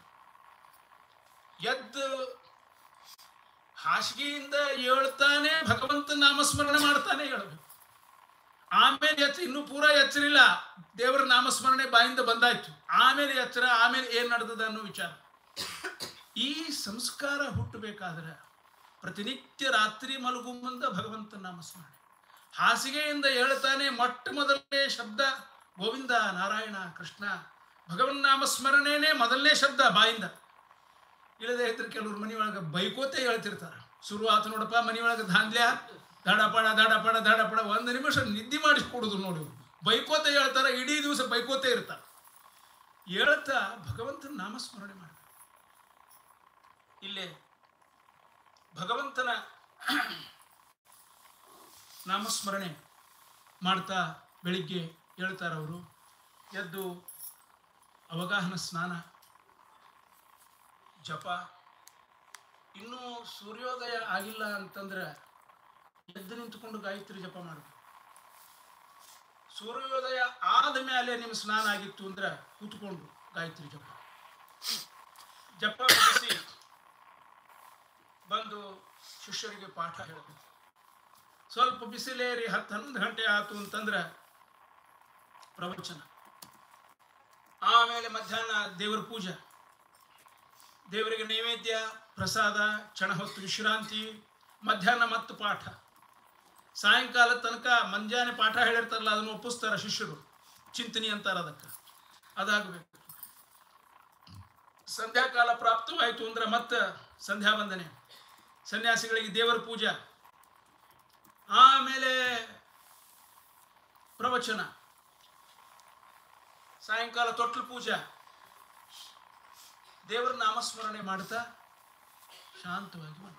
ಎದ್ದು ಹಾಸಿಗೆಯಿಂದ ಏಳ್ತಾನೆ ಭಗವಂತ ನಾಮಸ್ಮರಣೆ ಮಾಡ್ತಾನೆ ಹೇಳ್ಬೇಕು ಆಮೇಲೆ ಎಚ್ಚರ ಇನ್ನೂ ಪೂರ ಎಚ್ಚರಿಲ್ಲ ದೇವರ ನಾಮಸ್ಮರಣೆ ಬಾಯಿಂದ ಬಂದಾಯ್ತು ಆಮೇಲೆ ಎಚ್ಚರ ಆಮೇಲೆ ಏನ್ ನಡೆದದ ಅನ್ನೋ ವಿಚಾರ ಈ ಸಂಸ್ಕಾರ ಹುಟ್ಟಬೇಕಾದ್ರೆ ಪ್ರತಿನಿತ್ಯ ರಾತ್ರಿ ಮಲಗು ಮುಂದೆ ಭಗವಂತನ ನಾಮಸ್ಮರಣೆ ಹಾಸಿಗೆಯಿಂದ ಹೇಳ್ತಾನೆ ಮೊಟ್ಟ ಮೊದಲನೇ ಶಬ್ದ ಗೋವಿಂದ ನಾರಾಯಣ ಕೃಷ್ಣ ಭಗವನ್ ನಾಮಸ್ಮರಣೆನೇ ಮೊದಲನೇ ಶಬ್ದ ಬಾಯಿಂದ ಇಲ್ಲದೆ ಇದ್ರೆ ಕೆಲವ್ರು ಮನೆಯೊಳಗೆ ಬೈಕೋತೆ ಹೇಳ್ತಿರ್ತಾರೆ ಶುರು ಆತು ನೋಡಪ್ಪ ಮನೆಯೊಳಗೆ ಧಾಂದ್ಲ್ಯ ದಾಡಪಾಡ ದಾಡಪಾಡ ದಾಡಪಾಡ ಒಂದು ನಿಮಿಷ ನಿದ್ದೆ ಮಾಡಿಸ್ಕೊಡುದು ನೋಡಿ ಇವ್ರು. ಬೈಕೋತೆ ಹೇಳ್ತಾರೆ ಇಡೀ ದಿವಸ ಬೈಕೋತೆ ಇರ್ತಾರೆ ಹೇಳ್ತಾ ಭಗವಂತನ ನಾಮಸ್ಮರಣೆ ಮಾಡಿ ಇಲ್ಲಿ ಭಗವಂತನ ನಾಮಸ್ಮರಣೆ ಮಾಡ್ತಾ ಬೆಳಿಗ್ಗೆ ಹೇಳ್ತಾರೆ ಅವರು ಎದ್ದು ಅವಗಾಹನ ಸ್ನಾನ ಜಪ ಇನ್ನೂ ಸೂರ್ಯೋದಯ ಆಗಿಲ್ಲ ಅಂತಂದ್ರೆ ಎದ್ದು ನಿಂತುಕೊಂಡು ಗಾಯತ್ರಿ ಜಪ ಮಾಡಬೇಕು ಸೂರ್ಯೋದಯ ಆದ ಮೇಲೆ ನಿಮ್ಮ ಸ್ನಾನ ಆಗಿತ್ತು ಅಂದ್ರೆ ಕೂತ್ಕೊಂಡು ಗಾಯತ್ರಿ ಜಪ ಜಪ ಮುಗಿಸಿ ಬಂದು ಶಿಷ್ಯರಿಗೆ ಪಾಠ ಹೇಳಬೇಕು ಸ್ವಲ್ಪ ಬಿಸಿಲೇರಿ ಹತ್ತು ಹನ್ನೊಂದು ಗಂಟೆ ಆತು ಅಂತಂದ್ರೆ ಪ್ರವಚನ ಆಮೇಲೆ ಮಧ್ಯಾಹ್ನ ದೇವರ ಪೂಜೆ ದೇವರಿಗೆ ನೈವೇದ್ಯ ಪ್ರಸಾದ ಕ್ಷಣ ಹೊತ್ತು ವಿಶ್ರಾಂತಿ ಮಧ್ಯಾಹ್ನ ಮತ್ತು ಪಾಠ ಸಾಯಂಕಾಲ ತನಕ ಮುಂಜಾನೆ ಪಾಠ ಹೇಳಿರ್ತಾರಲ್ಲ ಅದನ್ನು ಒಪ್ಪಿಸ್ತಾರೆ ಶಿಷ್ಯರು ಚಿಂತನೆ ಅಂತಾರೆ ಅದಕ್ಕೆ ಅದಾಗಬೇಕು ಸಂಧ್ಯಾಕಾಲ ಪ್ರಾಪ್ತವಾಯಿತು ಅಂದ್ರೆ ಮತ್ತೆ ಸಂಧ್ಯಾ ವಂದನೆ ಸನ್ಯಾಸಿಗಳಿಗೆ ದೇವರ ಪೂಜೆ ಆಮೇಲೆ ಪ್ರವಚನ ಸಾಯಂಕಾಲ ತೊಟ್ಲು ಪೂಜಾ ದೇವರ ನಾಮಸ್ಮರಣೆ ಮಾಡ್ತಾ ಶಾಂತವಾಗಿ ಮಾಡಿ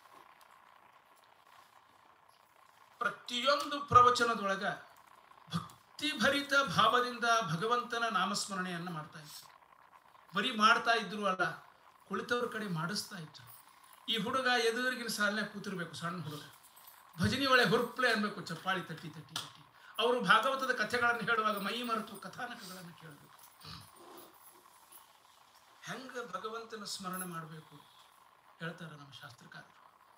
ಪ್ರತಿಯೊಂದು ಪ್ರವಚನದೊಳಗ ಭಕ್ತಿಭರಿತ ಭಾವದಿಂದ ಭಗವಂತನ ನಾಮಸ್ಮರಣೆಯನ್ನು ಮಾಡ್ತಾ ಇದ್ರು ಬರೀ ಮಾಡ್ತಾ ಇದ್ರು ಅಲ್ಲ ಕುಳಿತವ್ರ ಕಡೆ ಮಾಡಿಸ್ತಾ ಇದ್ರು ಈ ಹುಡುಗ ಎದುರಿಗಿನ ಸಾಲಿನಾಗ ಕೂತಿರ್ಬೇಕು ಸಣ್ಣ ಹುಡುಗ ಭಜನಿ ಒಳಗೆ ಹುರುಪ್ಲೆ ಅನ್ಬೇಕು ಚಪ್ಪಾಳಿ ತಟ್ಟಿ ತಟ್ಟಿ ತಟ್ಟಿ ಅವರು ಭಾಗವತದ ಕಥೆಗಳನ್ನು ಹೇಳುವಾಗ ಮೈ ಮರೆತು ಕಥಾನಕಗಳನ್ನು ಕೇಳಬೇಕು ಹೆಂಗ ಭಗವಂತನ ಸ್ಮರಣೆ ಮಾಡಬೇಕು ಹೇಳ್ತಾರೆ ನಮ್ಮ ಶಾಸ್ತ್ರಕಾರರು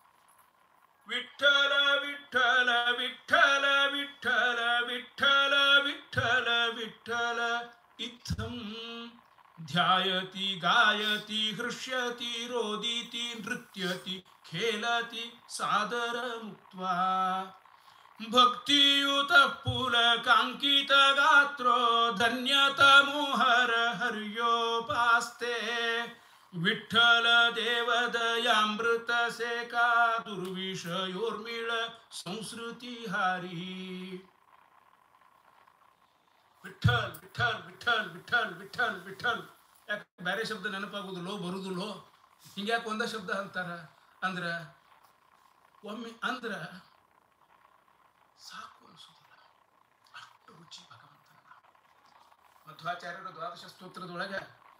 ವಿಠಲ ವಿಠಲ ವಿಠಲ ವಿಠಲ ವಿಠಲ ವಿಠಲ ವಿಠಲ ಇತ್ತಂ ಧ್ಯಾಯತಿ ಗಾಯತಿ ಹೃಷ್ಯತಿ ರೋದಿತಿ ನೃತ್ಯತಿ ಖೇಲತಿ ಸಾದರ ಮುಕ್ತ್ವಾ ಭಕ್ತಿಯುತ ಪುಲಕಾಂಕಿತ ಗಾತ್ರೋ ಧನ್ಯತ ಮೋಹರ ಹರ್ಯೋಪಾಸ್ತೆ ವಿಠಲ ದೇವದಯಾಮೃತ ಸೇಕಾ ದುರ್ವಿಷಯೋರ್ಮಿಳ ಸಂಸ್ಕೃತಿ ಹಾರಿ ವಿಠಲ್ ವಿಠಲ್ ವಿಠಲ್ ವಿಠಲ್ ವಿಠಲ್ ವಿಠಲ್ ಯಾಕೆ ಬೇರೆ ಶಬ್ದ ನೆನಪಾಗೋದಿಲ್ಲೋ ಬರುದಿಲ್ಲೋ ಹಿಂಗ್ಯಾಕೆ ಒಂದೇ ಶಬ್ದ ಅಂತಾರ ಅಂದ್ರ ಒಮ್ಮೆ ಅಂದ್ರ ಸಾಕು ಅನಿಸೋದಿಲ್ಲ ಅಷ್ಟು ರುಚಿ ಭಗವಂತನ ನಾಮ. ಮಧ್ವಾಚಾರ್ಯರು ದ್ವಾದಶ ಸ್ತೋತ್ರದೊಳಗ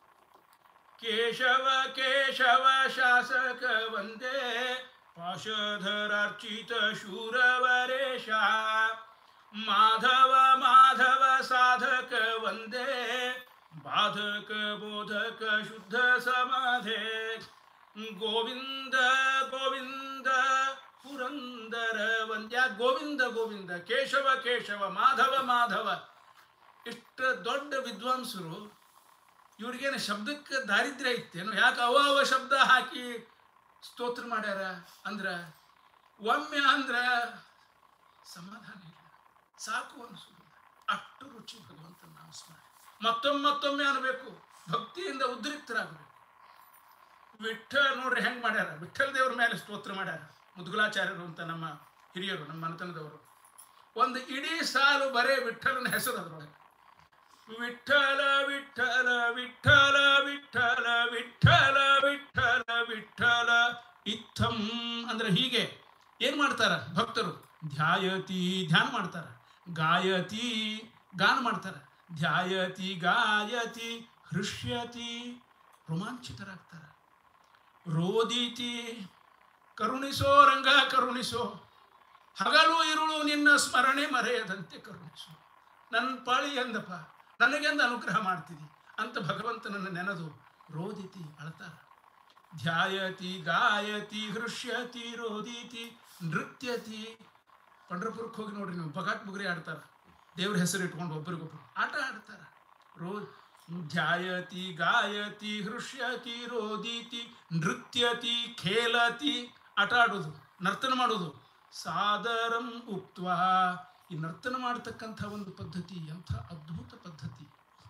ಕೇಶವ ಕೇಶವ ಶಾಸಕ ವಂದೇ ಪಾಶಧರಾರ್ಚಿತ ಶೂರವರೇಶ ಮಾಧವ ಮಾಧವ ಸಾಧಕ ವಂದೇ ಬಾಧಕ ಬೋಧಕ ಶುದ್ಧ ಸಮಾಧೆ ಗೋವಿಂದ ಗೋವಿಂದ ಪುರಂದರ ವಂದ್ಯ ಗೋವಿಂದ ಗೋವಿಂದ ಕೇಶವ ಕೇಶವ ಮಾಧವ ಮಾಧವ ಇಷ್ಟು ದೊಡ್ಡ ವಿದ್ವಾಂಸರು ಇವ್ರಿಗೇನು ಶಬ್ದಕ್ಕೆ ದಾರಿದ್ರ್ಯ ಇತ್ತೇನು ಯಾಕೆ ಅವ ಅವ ಶಬ್ದ ಹಾಕಿ ಸ್ತೋತ್ರ ಮಾಡ್ಯಾರ ಅಂದ್ರ ಒಮ್ಮೆ ಅಂದ್ರ ಸಮಾಧಾನ ಇಲ್ಲ ಸಾಕು ಅನಿಸೋದಿಲ್ಲ ಅಷ್ಟು ರುಚಿ ಭಗವಂತನ ನಾಮಸ್ಮರಣೆ ಮತ್ತೊಮ್ಮೆ ಮತ್ತೊಮ್ಮೆ ಅನ್ಬೇಕು ಭಕ್ತಿಯಿಂದ ಉದ್ರಿಕ್ತರಾಗಬೇಕು ವಿಠ ನೋಡ್ರಿ ಹೆಂಗ್ ಮಾಡ್ಯಾರ ವಿಠಲ್ ದೇವ್ರ ಮೇಲೆ ಸ್ತೋತ್ರ ಮಾಡ್ಯಾರ ಮುದ್ಗುಲಾಚಾರ್ಯರು ಅಂತ ನಮ್ಮ ಹಿರಿಯರು ನಮ್ಮ ಮನೆತನದವರು ಒಂದು ಇಡೀ ಸಾಲು ಬರೇ ವಿಠಲನ ಹೆಸರು ಅದ್ರೊಳಗೆ ವಿಠಲ ವಿಠಲ ವಿಠಲ ವಿಠಲ ವಿಠಲ ವಿಠಲ ವಿಠಲ ಇತ್ತಂ ಅಂದ್ರೆ ಹೀಗೆ ಏನ್ ಮಾಡ್ತಾರ ಭಕ್ತರು ಧ್ಯಾಯತಿ ಧ್ಯಾನ ಮಾಡ್ತಾರ ಗಾಯತಿ ಗಾನ ಮಾಡ್ತಾರ ಧ್ಯಾಯತಿ ಗಾಯತಿ ಹೃಷ್ಯತಿ ರೋಮಾಂಚಿತರಾಗ್ತಾರ ರೋದಿತಿ ಕರುಣಿಸೋ ರಂಗ ಕರುಣಿಸೋ ಹಗಲು ಇರುಳು ನಿನ್ನ ಸ್ಮರಣೆ ಮರೆಯದಂತೆ ಕರುಣಿಸು ನನ್ನ ಪಾಳಿ ಎಂದಪ್ಪ ನನಗೆಂದು ಅನುಗ್ರಹ ಮಾಡ್ತಿದಿ ಅಂತ ಭಗವಂತನನ್ನು ನೆನೆದು ರೋದಿತಿ ಅಳ್ತಾರ ಧ್ಯಾಯತಿ ಗಾಯತಿ ಹೃಷ್ಯತಿ ರೋದಿತಿ ನೃತ್ಯತಿ ಪಂಡ್ರಪುರಕ್ಕೆ ಹೋಗಿ ನೋಡ್ರಿ ನೀವು ಬಗಾಟ್ ಬುಗ್ರಿ ಆಡ್ತಾರ ದೇವ್ರ ಹೆಸರು ಇಟ್ಕೊಂಡು ಒಬ್ಬರಿಗೊಬ್ರು ಆಟ ಆಡ್ತಾರ ರೋ ಧ್ಯಾಯತಿ ಗಾಯತಿ ಹೃಷ್ಯತಿ ರೋದಿತಿ ನೃತ್ಯತಿ ಖೇಲತಿ ಆಟ ಆಡೋದು ನರ್ತನ ಮಾಡೋದು ಸಾದರಂ ಉಕ್ತ್ವಾ ಈ ನರ್ತನ ಮಾಡತಕ್ಕಂಥ ಒಂದು ಪದ್ಧತಿ ಎಂಥ ಅದ್ಭುತ ಪದ್ಧತಿ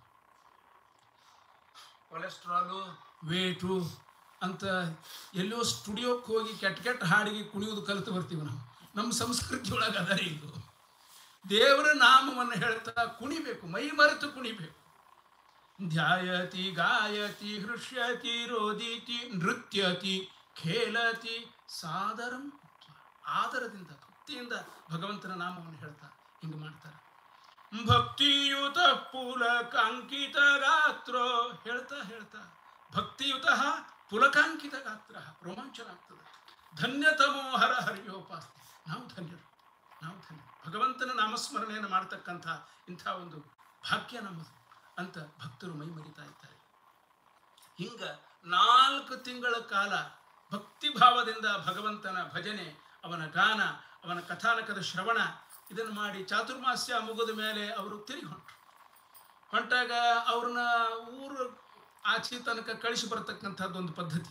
ಕೊಲೆಸ್ಟ್ರಾಲು ವೇಟು ಅಂತ ಎಲ್ಲೋ ಸ್ಟುಡಿಯೋಕ್ಕೆ ಹೋಗಿ ಕೆಟ್ಟ ಕೆಟ್ಟ ಹಾಡಿಗೆ ಕುಣಿಯೋದು ಕಲಿತು ಬರ್ತೀವಿ ನಾವು ನಮ್ಮ ಸಂಸ್ಕೃತಿ ಒಳಗೆ ಅದ ರೀ ಇದು ದೇವರ ನಾಮವನ್ನು ಹೇಳ್ತಾ ಕುಣಿಬೇಕು ಮೈ ಮರೆತು ಕುಣಿಬೇಕು ಧ್ಯಾಯತಿ ಗಾಯತಿ ಹೃಷ್ಯತಿ ರೋದಿತಿ ನೃತ್ಯತಿ ಖೇಲತಿ ಸಾದರಂ ಉಕ್ತ್ವಾ. ಆದರದಿಂದ ಭಕ್ತಿಯಿಂದ ಭಗವಂತನ ನಾಮವನ್ನು ಹೇಳ್ತಾ ಹಿಂಗೆ ಮಾಡ್ತಾರೆ ಭಕ್ತಿಯುತ ಪುಲಕಾಂಕಿತ ಗಾತ್ರ ಹೇಳ್ತಾ ಹೇಳ್ತಾ ಭಕ್ತಿಯುತ ಪುಲಕಾಂಕಿತ ಗಾತ್ರ ರೋಮಾಂಚನ ಆಗ್ತದೆ ಧನ್ಯತಮೋ ಹರ ಹರಿಯೋಪಾಸ್ತಿ ನಾವು ಧನ್ಯರು ನಾವು ಧನ್ಯರು ಭಗವಂತನ ನಾಮಸ್ಮರಣೆಯನ್ನು ಮಾಡ್ತಕ್ಕಂಥ ಇಂಥ ಒಂದು ಭಾಗ್ಯ ನಮ್ಮದು ಅಂತ ಭಕ್ತರು ಮೈ ಮರಿತಾ ಇದ್ದಾರೆ ಹಿಂಗ ನಾಲ್ಕು ತಿಂಗಳ ಕಾಲ ಭಕ್ತಿ ಭಾವದಿಂದ ಭಗವಂತನ ಭಜನೆ ಅವನ ಗಾನ ಅವನ ಕಥಾನಕದ ಶ್ರವಣ ಇದನ್ನು ಮಾಡಿ ಚಾತುರ್ಮಾಸ್ಯ ಮುಗಿದ ಮೇಲೆ ಅವರು ತಿರುಗಿ ಹೊಂಟರು ಹೊಂಟಾಗ ಅವ್ರನ್ನ ಊರು ಆಚೆ ತನಕ ಕಳಿಸಿ ಬರತಕ್ಕಂಥದ್ದು ಒಂದು ಪದ್ಧತಿ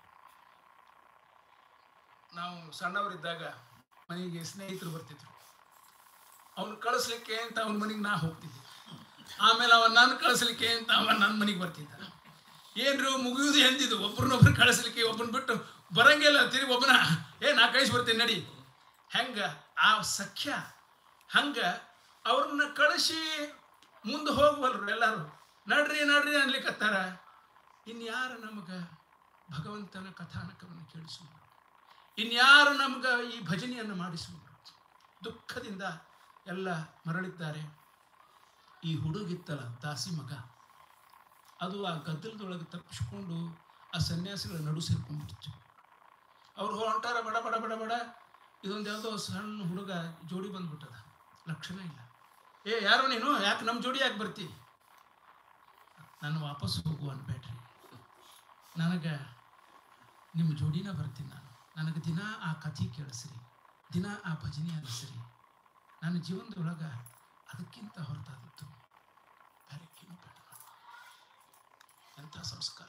ನಾವು ಸಣ್ಣವರಿದ್ದಾಗ ಮನೆಗೆ ಸ್ನೇಹಿತರು ಬರ್ತಿದ್ರು ಅವನು ಕಳಿಸ್ಲಿಕ್ಕೆ ಅಂತ ಅವನ ಮನೆಗೆ ನಾ ಹೋಗ್ತಿದ್ದೆ ಆಮೇಲೆ ಅವ ನನ್ನ ಕಳಿಸ್ಲಿಕ್ಕೆ ಅಂತ ಅವ ನನ್ನ ಮನೆಗೆ ಬರ್ತಿದ್ದ ಏನ್ರಿ ಮುಗಿಯುವುದು ಎಂದಿದ್ದು ಒಬ್ರನ್ನೊಬ್ರು ಕಳಿಸ್ಲಿಕ್ಕೆ ಒಬ್ಬನ ಬಿಟ್ಟು ಬರಂಗಿಲ್ಲ ತಿರುಗಿ ಒಬ್ಬನ ಏ ನಾ ಕಳಿಸಿ ಬರ್ತೀನಿ ನಡಿ ಹೆಂಗ ಆ ಸಖ್ಯ ಹಂಗ ಅವ್ರನ್ನ ಕಳಿಸಿ ಮುಂದೆ ಹೋಗ್ವಲ್ರು ಎಲ್ಲರೂ ನಡ್ರಿ ನಡ್ರಿ ಅನ್ಲಿಕ್ಕತ್ತಾರ ಇನ್ಯಾರು ನಮಗೆ ಭಗವಂತನ ಕಥಾನಕವನ್ನು ಕೇಳಿಸುವರು ಇನ್ಯಾರು ನಮ್ಗೆ ಈ ಭಜನೆಯನ್ನು ಮಾಡಿಸುವರು ದುಃಖದಿಂದ ಎಲ್ಲ ಮರಳಿದ್ದಾರೆ ಈ ಹುಡುಗಿತ್ತಲ್ಲ ದಾಸಿ ಮಗ ಅದು ಆ ಗದ್ದಲದೊಳಗೆ ತಪ್ಪಿಸ್ಕೊಂಡು ಆ ಸನ್ಯಾಸಿಗಳ ನಡು ಸೇರ್ಕೊಂಡ್ಬಿಡ್ತು ಅವ್ರು ಹೊಂಟಾರ ಬಡ ಬಡ ಬಡ ಬಡ ಇದೊಂದು ಯಾವುದೋ ಸಣ್ಣ ಹುಡುಗ ಜೋಡಿ ಬಂದ್ಬಿಟ್ಟದ ಲಕ್ಷಣ ಇಲ್ಲ ಏ ಯಾರೋ ನೀನು ಯಾಕೆ ನಮ್ಮ ಜೋಡಿ ಯಾಕೆ ಬರ್ತಿ ನಾನು ವಾಪಸ್ ಹೋಗು ಅನ್ಬೇಡ್ರಿ ನನಗೆ ನಿಮ್ಮ ಜೋಡಿನ ಬರ್ತೀನಿ ನಾನು ನನಗೆ ದಿನ ಆ ಕಥೆ ಕೇಳಿಸ್ರಿ ದಿನ ಆ ಭಜನೆ ಅನಿಸ್ರಿ ನನ್ನ ಜೀವನದೊಳಗೆ ಅದಕ್ಕಿಂತ ಹೊರತಾದದ್ದು ಬೇರೆ ಏನು ಬೇಡ ಎಂಥ ಸಂಸ್ಕಾರ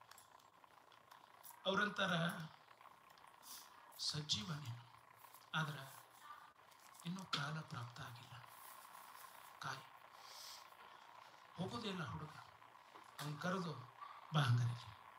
ಅವ್ರಂತಾರ ಸಜೀವ ನೀನು ಆದ್ರೆ ಇನ್ನೂ ಕಾಲ ಪ್ರಾಪ್ತ ಆಗಿಲ್ಲ ಕಾಯಿ ಹೋಗೋದಿಲ್ಲ ಹುಡುಗ ಅವನ್ ಕರೆದು ಬಾ ಹಂಗಾರೆ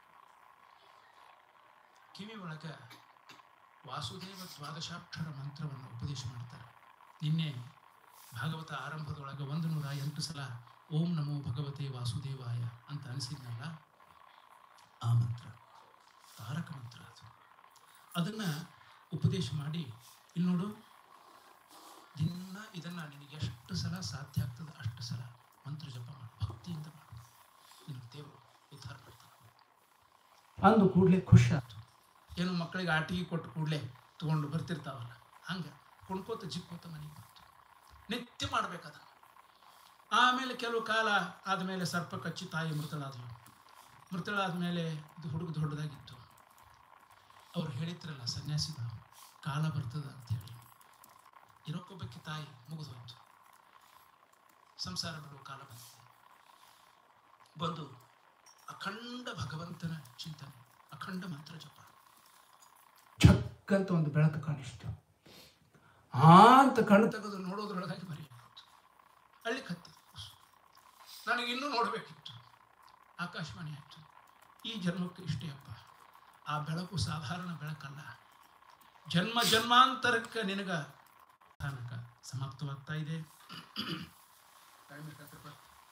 ಕಿವಿ ಒಳಗೆ ವಾಸುದೇವ ದ್ವಾದಶಾಕ್ಷರ ಮಂತ್ರವನ್ನು ಉಪದೇಶ ಮಾಡ್ತಾರೆ ನಿನ್ನೆ ಭಾಗವತ ಆರಂಭದೊಳಗೆ ಒಂದು ನೂರ ಎಂಟು ಸಲ ಓಂ ನಮೋ ಭಗವತೆ ವಾಸುದೇವಾಯ ಅಂತ ಅನಿಸಿದ್ನಲ್ಲ ಆ ಮಂತ್ರ ತಾರಕ ಮಂತ್ರ ಅದು ಅದನ್ನು ಉಪದೇಶ ಮಾಡಿ ಇಲ್ಲಿ ನೋಡು ದಿನ ಇದನ್ನು ನಿನಗೆ ಎಷ್ಟು ಸಲ ಸಾಧ್ಯ ಆಗ್ತದೆ ಅಷ್ಟು ಸಲ ಮಂತ್ರ ಜಪ ಮಾಡು ಭಕ್ತಿಯಿಂದ ಮಾಡು ನಿನ್ನ ದೇವರು ಉದ್ಧಾರ ಮಾಡ್ತಾನೆ ಅಂದು ಕೂಡಲೇ ಖುಷಿ ಆಯ್ತು ಏನು ಮಕ್ಕಳಿಗೆ ಆಟಿಗೆ ಕೊಟ್ಟು ಕೂಡಲೇ ತೊಗೊಂಡು ಬರ್ತಿರ್ತಾವಲ್ಲ ಹಂಗೆ ಕುಣ್ಕೋತ ಜಿಕ್ಕೋತ ಮನೆಗೆ ಬಂತು ನಿತ್ಯ ಮಾಡ್ಬೇಕದ ಆಮೇಲೆ ಕೆಲವು ಕಾಲ ಆದಮೇಲೆ ಸರ್ಪ ಕಚ್ಚಿ ತಾಯಿ ಮೃತಳಾದಳು ಮೃತಳಾದ ಮೇಲೆ ಇದು ಹುಡುಗ ದೊಡ್ಡದಾಗಿತ್ತು ಅವ್ರು ಹೇಳಿದ್ರಲ್ಲ ಸನ್ಯಾಸಿಗಳು ಕಾಲ ಬರ್ತದ ಅಂತ ಹೇಳಿ ಇರೋಕ್ಕೊಬ್ಬಕ್ಕೆ ತಾಯಿ ಮುಗಿದೋಯ್ತು ಸಂಸಾರ ಬಿಡುವ ಕಾಲ ಬಂದಿದೆ ಬಂದು ಅಖಂಡ ಭಗವಂತನ ಚಿಂತನೆ ಅಖಂಡ ಮಂತ್ರ ಜಪ ಛಕ್ ಅಂತ ಒಂದು ಬೆಳಕು ಕಾಣಿಸ್ತು ಆ ಅಂತ ಕಣ್ಣು ತೆಗೆದು ನೋಡೋದ್ರೊಳಗಾಗಿ ಬರೀ ಅಲ್ಲಿ ಕತ್ತಿತ್ತು ನನಗೆ ಇನ್ನೂ ನೋಡಬೇಕಿತ್ತು ಆಕಾಶವಾಣಿ ಆಯಿತು ಈ ಜನ್ಮಕ್ಕೆ ಇಷ್ಟೇ ಅಪ್ಪ ಆ ಬೆಳಕು ಸಾಧಾರಣ ಬೆಳಕಲ್ಲ ಜನ್ಮ ಜನ್ಮಾಂತರಕ್ಕೆ ನಿನಗ ಸ್ಥಾನಕ ಸಮಾಪ್ತವಾಗ್ತಾ ಇದೆ Time ಎಷ್ಟಾಯ್ತಪ್ಪ?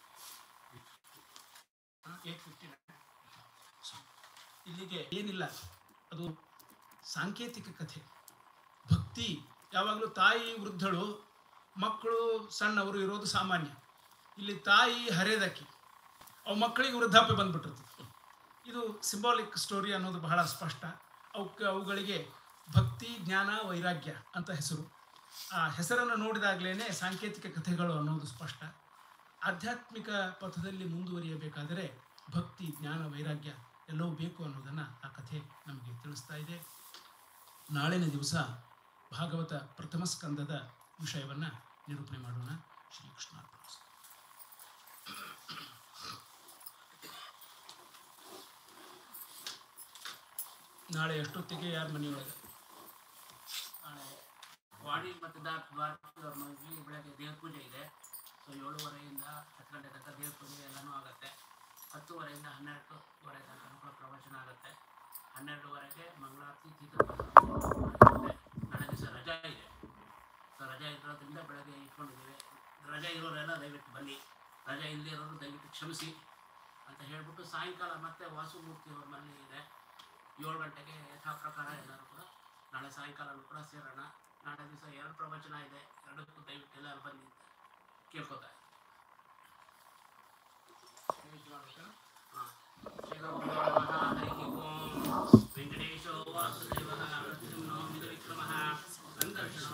ಹಾ, 8:59. ಇಲ್ಲಿಗೆ ಏನಿಲ್ಲ ಅದು ಸಾಂಕೇತಿಕ ಕಥೆ ಭಕ್ತಿ ಯಾವಾಗಲೂ ತಾಯಿ ವೃದ್ಧಳು ಮಕ್ಕಳು ಸಣ್ಣವರು ಇರೋದು ಸಾಮಾನ್ಯ ಇಲ್ಲಿ ತಾಯಿ ಹರೇದಕ್ಕಿ ಅವು ಮಕ್ಕಳಿಗೆ ವೃದ್ಧಾಪ್ಯ ಬಂದ್ಬಿಟ್ಟಿರ್ತದೆ ಇದು ಸಿಂಬಾಲಿಕ್ ಸ್ಟೋರಿ ಅನ್ನೋದು ಬಹಳ ಸ್ಪಷ್ಟ ಅವಕ್ಕೆ ಅವುಗಳಿಗೆ ಭಕ್ತಿ ಜ್ಞಾನ ವೈರಾಗ್ಯ ಅಂತ ಹೆಸರು ಆ ಹೆಸರನ್ನು ನೋಡಿದಾಗಲೇ ಸಾಂಕೇತಿಕ ಕಥೆಗಳು ಅನ್ನೋದು ಸ್ಪಷ್ಟ ಆಧ್ಯಾತ್ಮಿಕ ಪಥದಲ್ಲಿ ಮುಂದುವರಿಯಬೇಕಾದರೆ ಭಕ್ತಿ ಜ್ಞಾನ ವೈರಾಗ್ಯ ಎಲ್ಲವೂ ಬೇಕು ಅನ್ನೋದನ್ನು ಆ ಕಥೆ ನಮಗೆ ತಿಳಿಸ್ತಾ ಇದೆ ನಾಳಿನ ದಿವಸ ಭಾಗವತ ಪ್ರಥಮ ಸ್ಕಂದದ ವಿಷಯವನ್ನು ನಿರೂಪಣೆ ಮಾಡೋಣ ಶ್ರೀಕೃಷ್ಣ ಅರ್ಪಣಿಸ್ತು. ನಾಳೆ ಎಷ್ಟೊತ್ತಿಗೆ ಯಾರ ಮನೆಯೊಳಗೆ ನಾಳೆ ವಾಣಿ ಮತ್ತು ದಾಟ್ ಭಾರತೀಯ ಮದುವೆ ಬೆಳಗ್ಗೆ ದೇವ್ರ ಪೂಜೆ ಇದೆ ಸೊ ಏಳುವರೆಯಿಂದ ಹತ್ತು ಗಂಟೆ ತನಕ ದೇವ್ರ ಪೂಜೆ ಎಲ್ಲನೂ ಆಗುತ್ತೆ ಹತ್ತುವರೆಯಿಂದ ಹನ್ನೆರಡುವರೆ ತನಕ ಕೂಡ ಪ್ರವಚನ ಆಗುತ್ತೆ ಹನ್ನೆರಡುವರೆಗೆ ಮಂಗಳಾರತಿ ತೀರ್ಥ ನಾಳೆ ದಿವಸ ರಜಾ ಇದೆ ಸೊ ರಜಾ ಇರೋದ್ರಿಂದ ಬೆಳಗ್ಗೆ ಇಟ್ಕೊಂಡಿದ್ದೀವಿ ರಜಾ ಇರೋರೆಲ್ಲ ದಯವಿಟ್ಟು ಬನ್ನಿ ರಜಾ ಇಲ್ಲದೆ ಇರೋರು ದಯವಿಟ್ಟು ಕ್ಷಮಿಸಿ ಅಂತ ಹೇಳ್ಬಿಟ್ಟು ಸಾಯಂಕಾಲ ಮತ್ತೆ ವಾಸುಮೂರ್ತಿ ಅವ್ರ ಮನೆ ಇದೆ ಏಳು ಗಂಟೆಗೆ ಯಥಾ ಪ್ರಕಾರ ಎಲ್ಲರೂ ಕೂಡ ನಾಳೆ ಸಾಯಂಕಾಲನೂ ಕೂಡ ಸೇರೋಣ ನಾಳೆ ದಿವಸ ಎರಡು ಪ್ರವಚನ ಇದೆ ಎರಡಕ್ಕೂ ದಯವಿಟ್ಟು ಎಲ್ಲರೂ ಬನ್ನಿ ಅಂತ ಕೇಳ್ಕೊತಾ ವೆಂಕಟೇಶೋ ವಾಸುದೇವಃ ನರಸಿಂಹೋ ಮಿತವಿಕ್ರಮಃ ಸಂಕರ್ಷಣೋ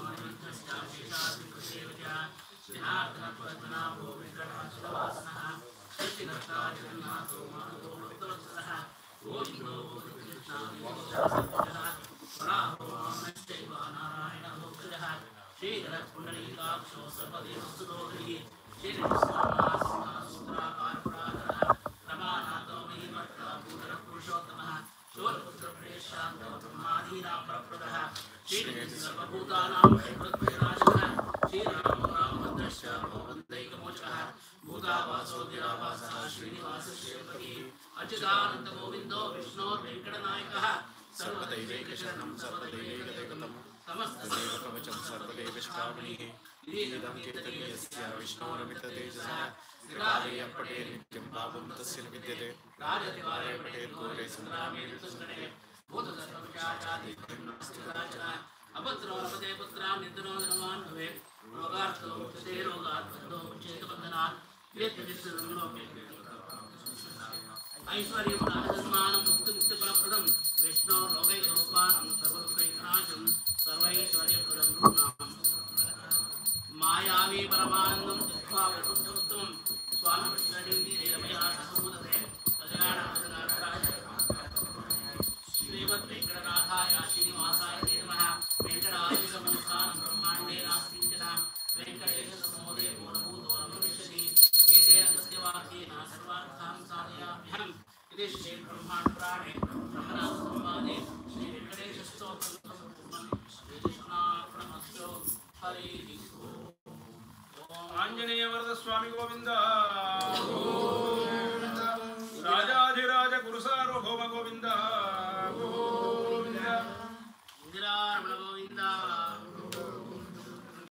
ಜನಾರ್ದನಪದ್ಮನಾಭೋ ವೆಂಕಟಾಚಲವಾಸನಃ ಸೃಷ್ಟಿಕರ್ತಾ ಜಗನ್ನಾಥೋ ಮಾನವೋ ಭಕ್ತವತ್ಸಲಃ ಗೋವಿಂದೋ ಕೃಷ್ಣಾದಿಗೋಚರಃ ವರಾಹೋ ವಾಮನಶ್ಚೈವ ನಾರಾಯಣೋ ಗಜಃ ಶ್ರೀಧರಪುಂಡರೀಕಾಕ್ಷೋ ಸರ್ವದೇವಸ್ತುತೋಹರಿः ಶ್ರೀನಿವಾಸನಾಥಸುರಾಕಾರಪುರಾಧರः ರಮಾನಾಥೋ ಮಹಿಮಟ್ಟಭೂಧರಪುರುಷೋತ್ತಮಃ ಶೋರಪುತ್ರಪ್ರೇಶಾಂತೋ ಬ್ರಹ್ಮಾದೀನಾಂ ಪರಪ್ರದಃ ಶ್ರೀನಿಧಿ ಸರ್ವಭೂತಾನಾಂ ಕ್ಷೇತ್ರದ್ವಯನಾಶಕಃ ಶ್ರೀರಾಮೋ ರಾಮಭದ್ರಶ್ಚ ಭವವಂತೈಕಮೋಚಕಃ ಭೂತಾವಾಸೋ ನಿರಾವಾಸಃ ಶ್ರೀನಿವಾಸ ಶ್ರೀಪತಿः ಅಚ್ಯುತಾನಂದ ಗೋವಿಂದೋ ವಿಷ್ಣೋರ್ವೆಂಕಟನಾಯಕಃ ಸರ್ವದೈವೈಕಶರಣಂ ಸರ್ವದೈವೈಕದೇವತಂ ಸಮಸ್ತದೇವಕವಚಂ ಸರ್ವದೇವಶ್ರಾವಣಿः इदं कीर्तनीयस्य विष्णोरमिततेजसः कृपालयं पटे नित्यं पापं तस्य न विद्यते राजतिवारे पटेत् घोरे सङ्ग्रामे ऋतुसङ्कटे अभद्रोपते पुत्रां निद्रो धनवान् भवेत् रोगार्थो मुक्ते रोगात् बन्धो चेतबन्धनात् ऐश्वर्यं राजसन्मानं मुक्तिमुक्तिफलप्रदं विष्णो लोकैकरूपानं सर्वदुःखैकनाशं सर्वैश्वर्यप्रदं नृणाम् मायावी परमानन्दं दृष्ट्वा वैकुण्ठमुत्तमं स्वामिकृष्णडीरमया समुदते कल्याणराज श्रीमद्वेङ्कटनाथाय श्रीनिवासाय ते नमः वेङ्कटादिसंस्थानं ब्रह्माण्डे नास्ति च वेङ्कटेशसमोदे मूलभूतोरनुष्यति एतेन तस्य वाक्येन सर्वार्थान् साधयाभ्याम् इति श्रीब्रह्माण्डपुराणे ब्रह्मनाथसंवादे श्रीवेङ्कटेशस्तोत्रं श्रीकृष्णार्पणमस्तु हरिः ओम् ಆಂಜನೇಯ ವರದ ಸ್ವಾಮಿ ಗೋವಿಂದ ರಾಜಾಧಿರಾಜ ಗುರು ಸಾರ್ವಭೌಮ ಗೋವಿಂದ ಗೋವಿಂದ ಇಂದಿರಾರಮಣ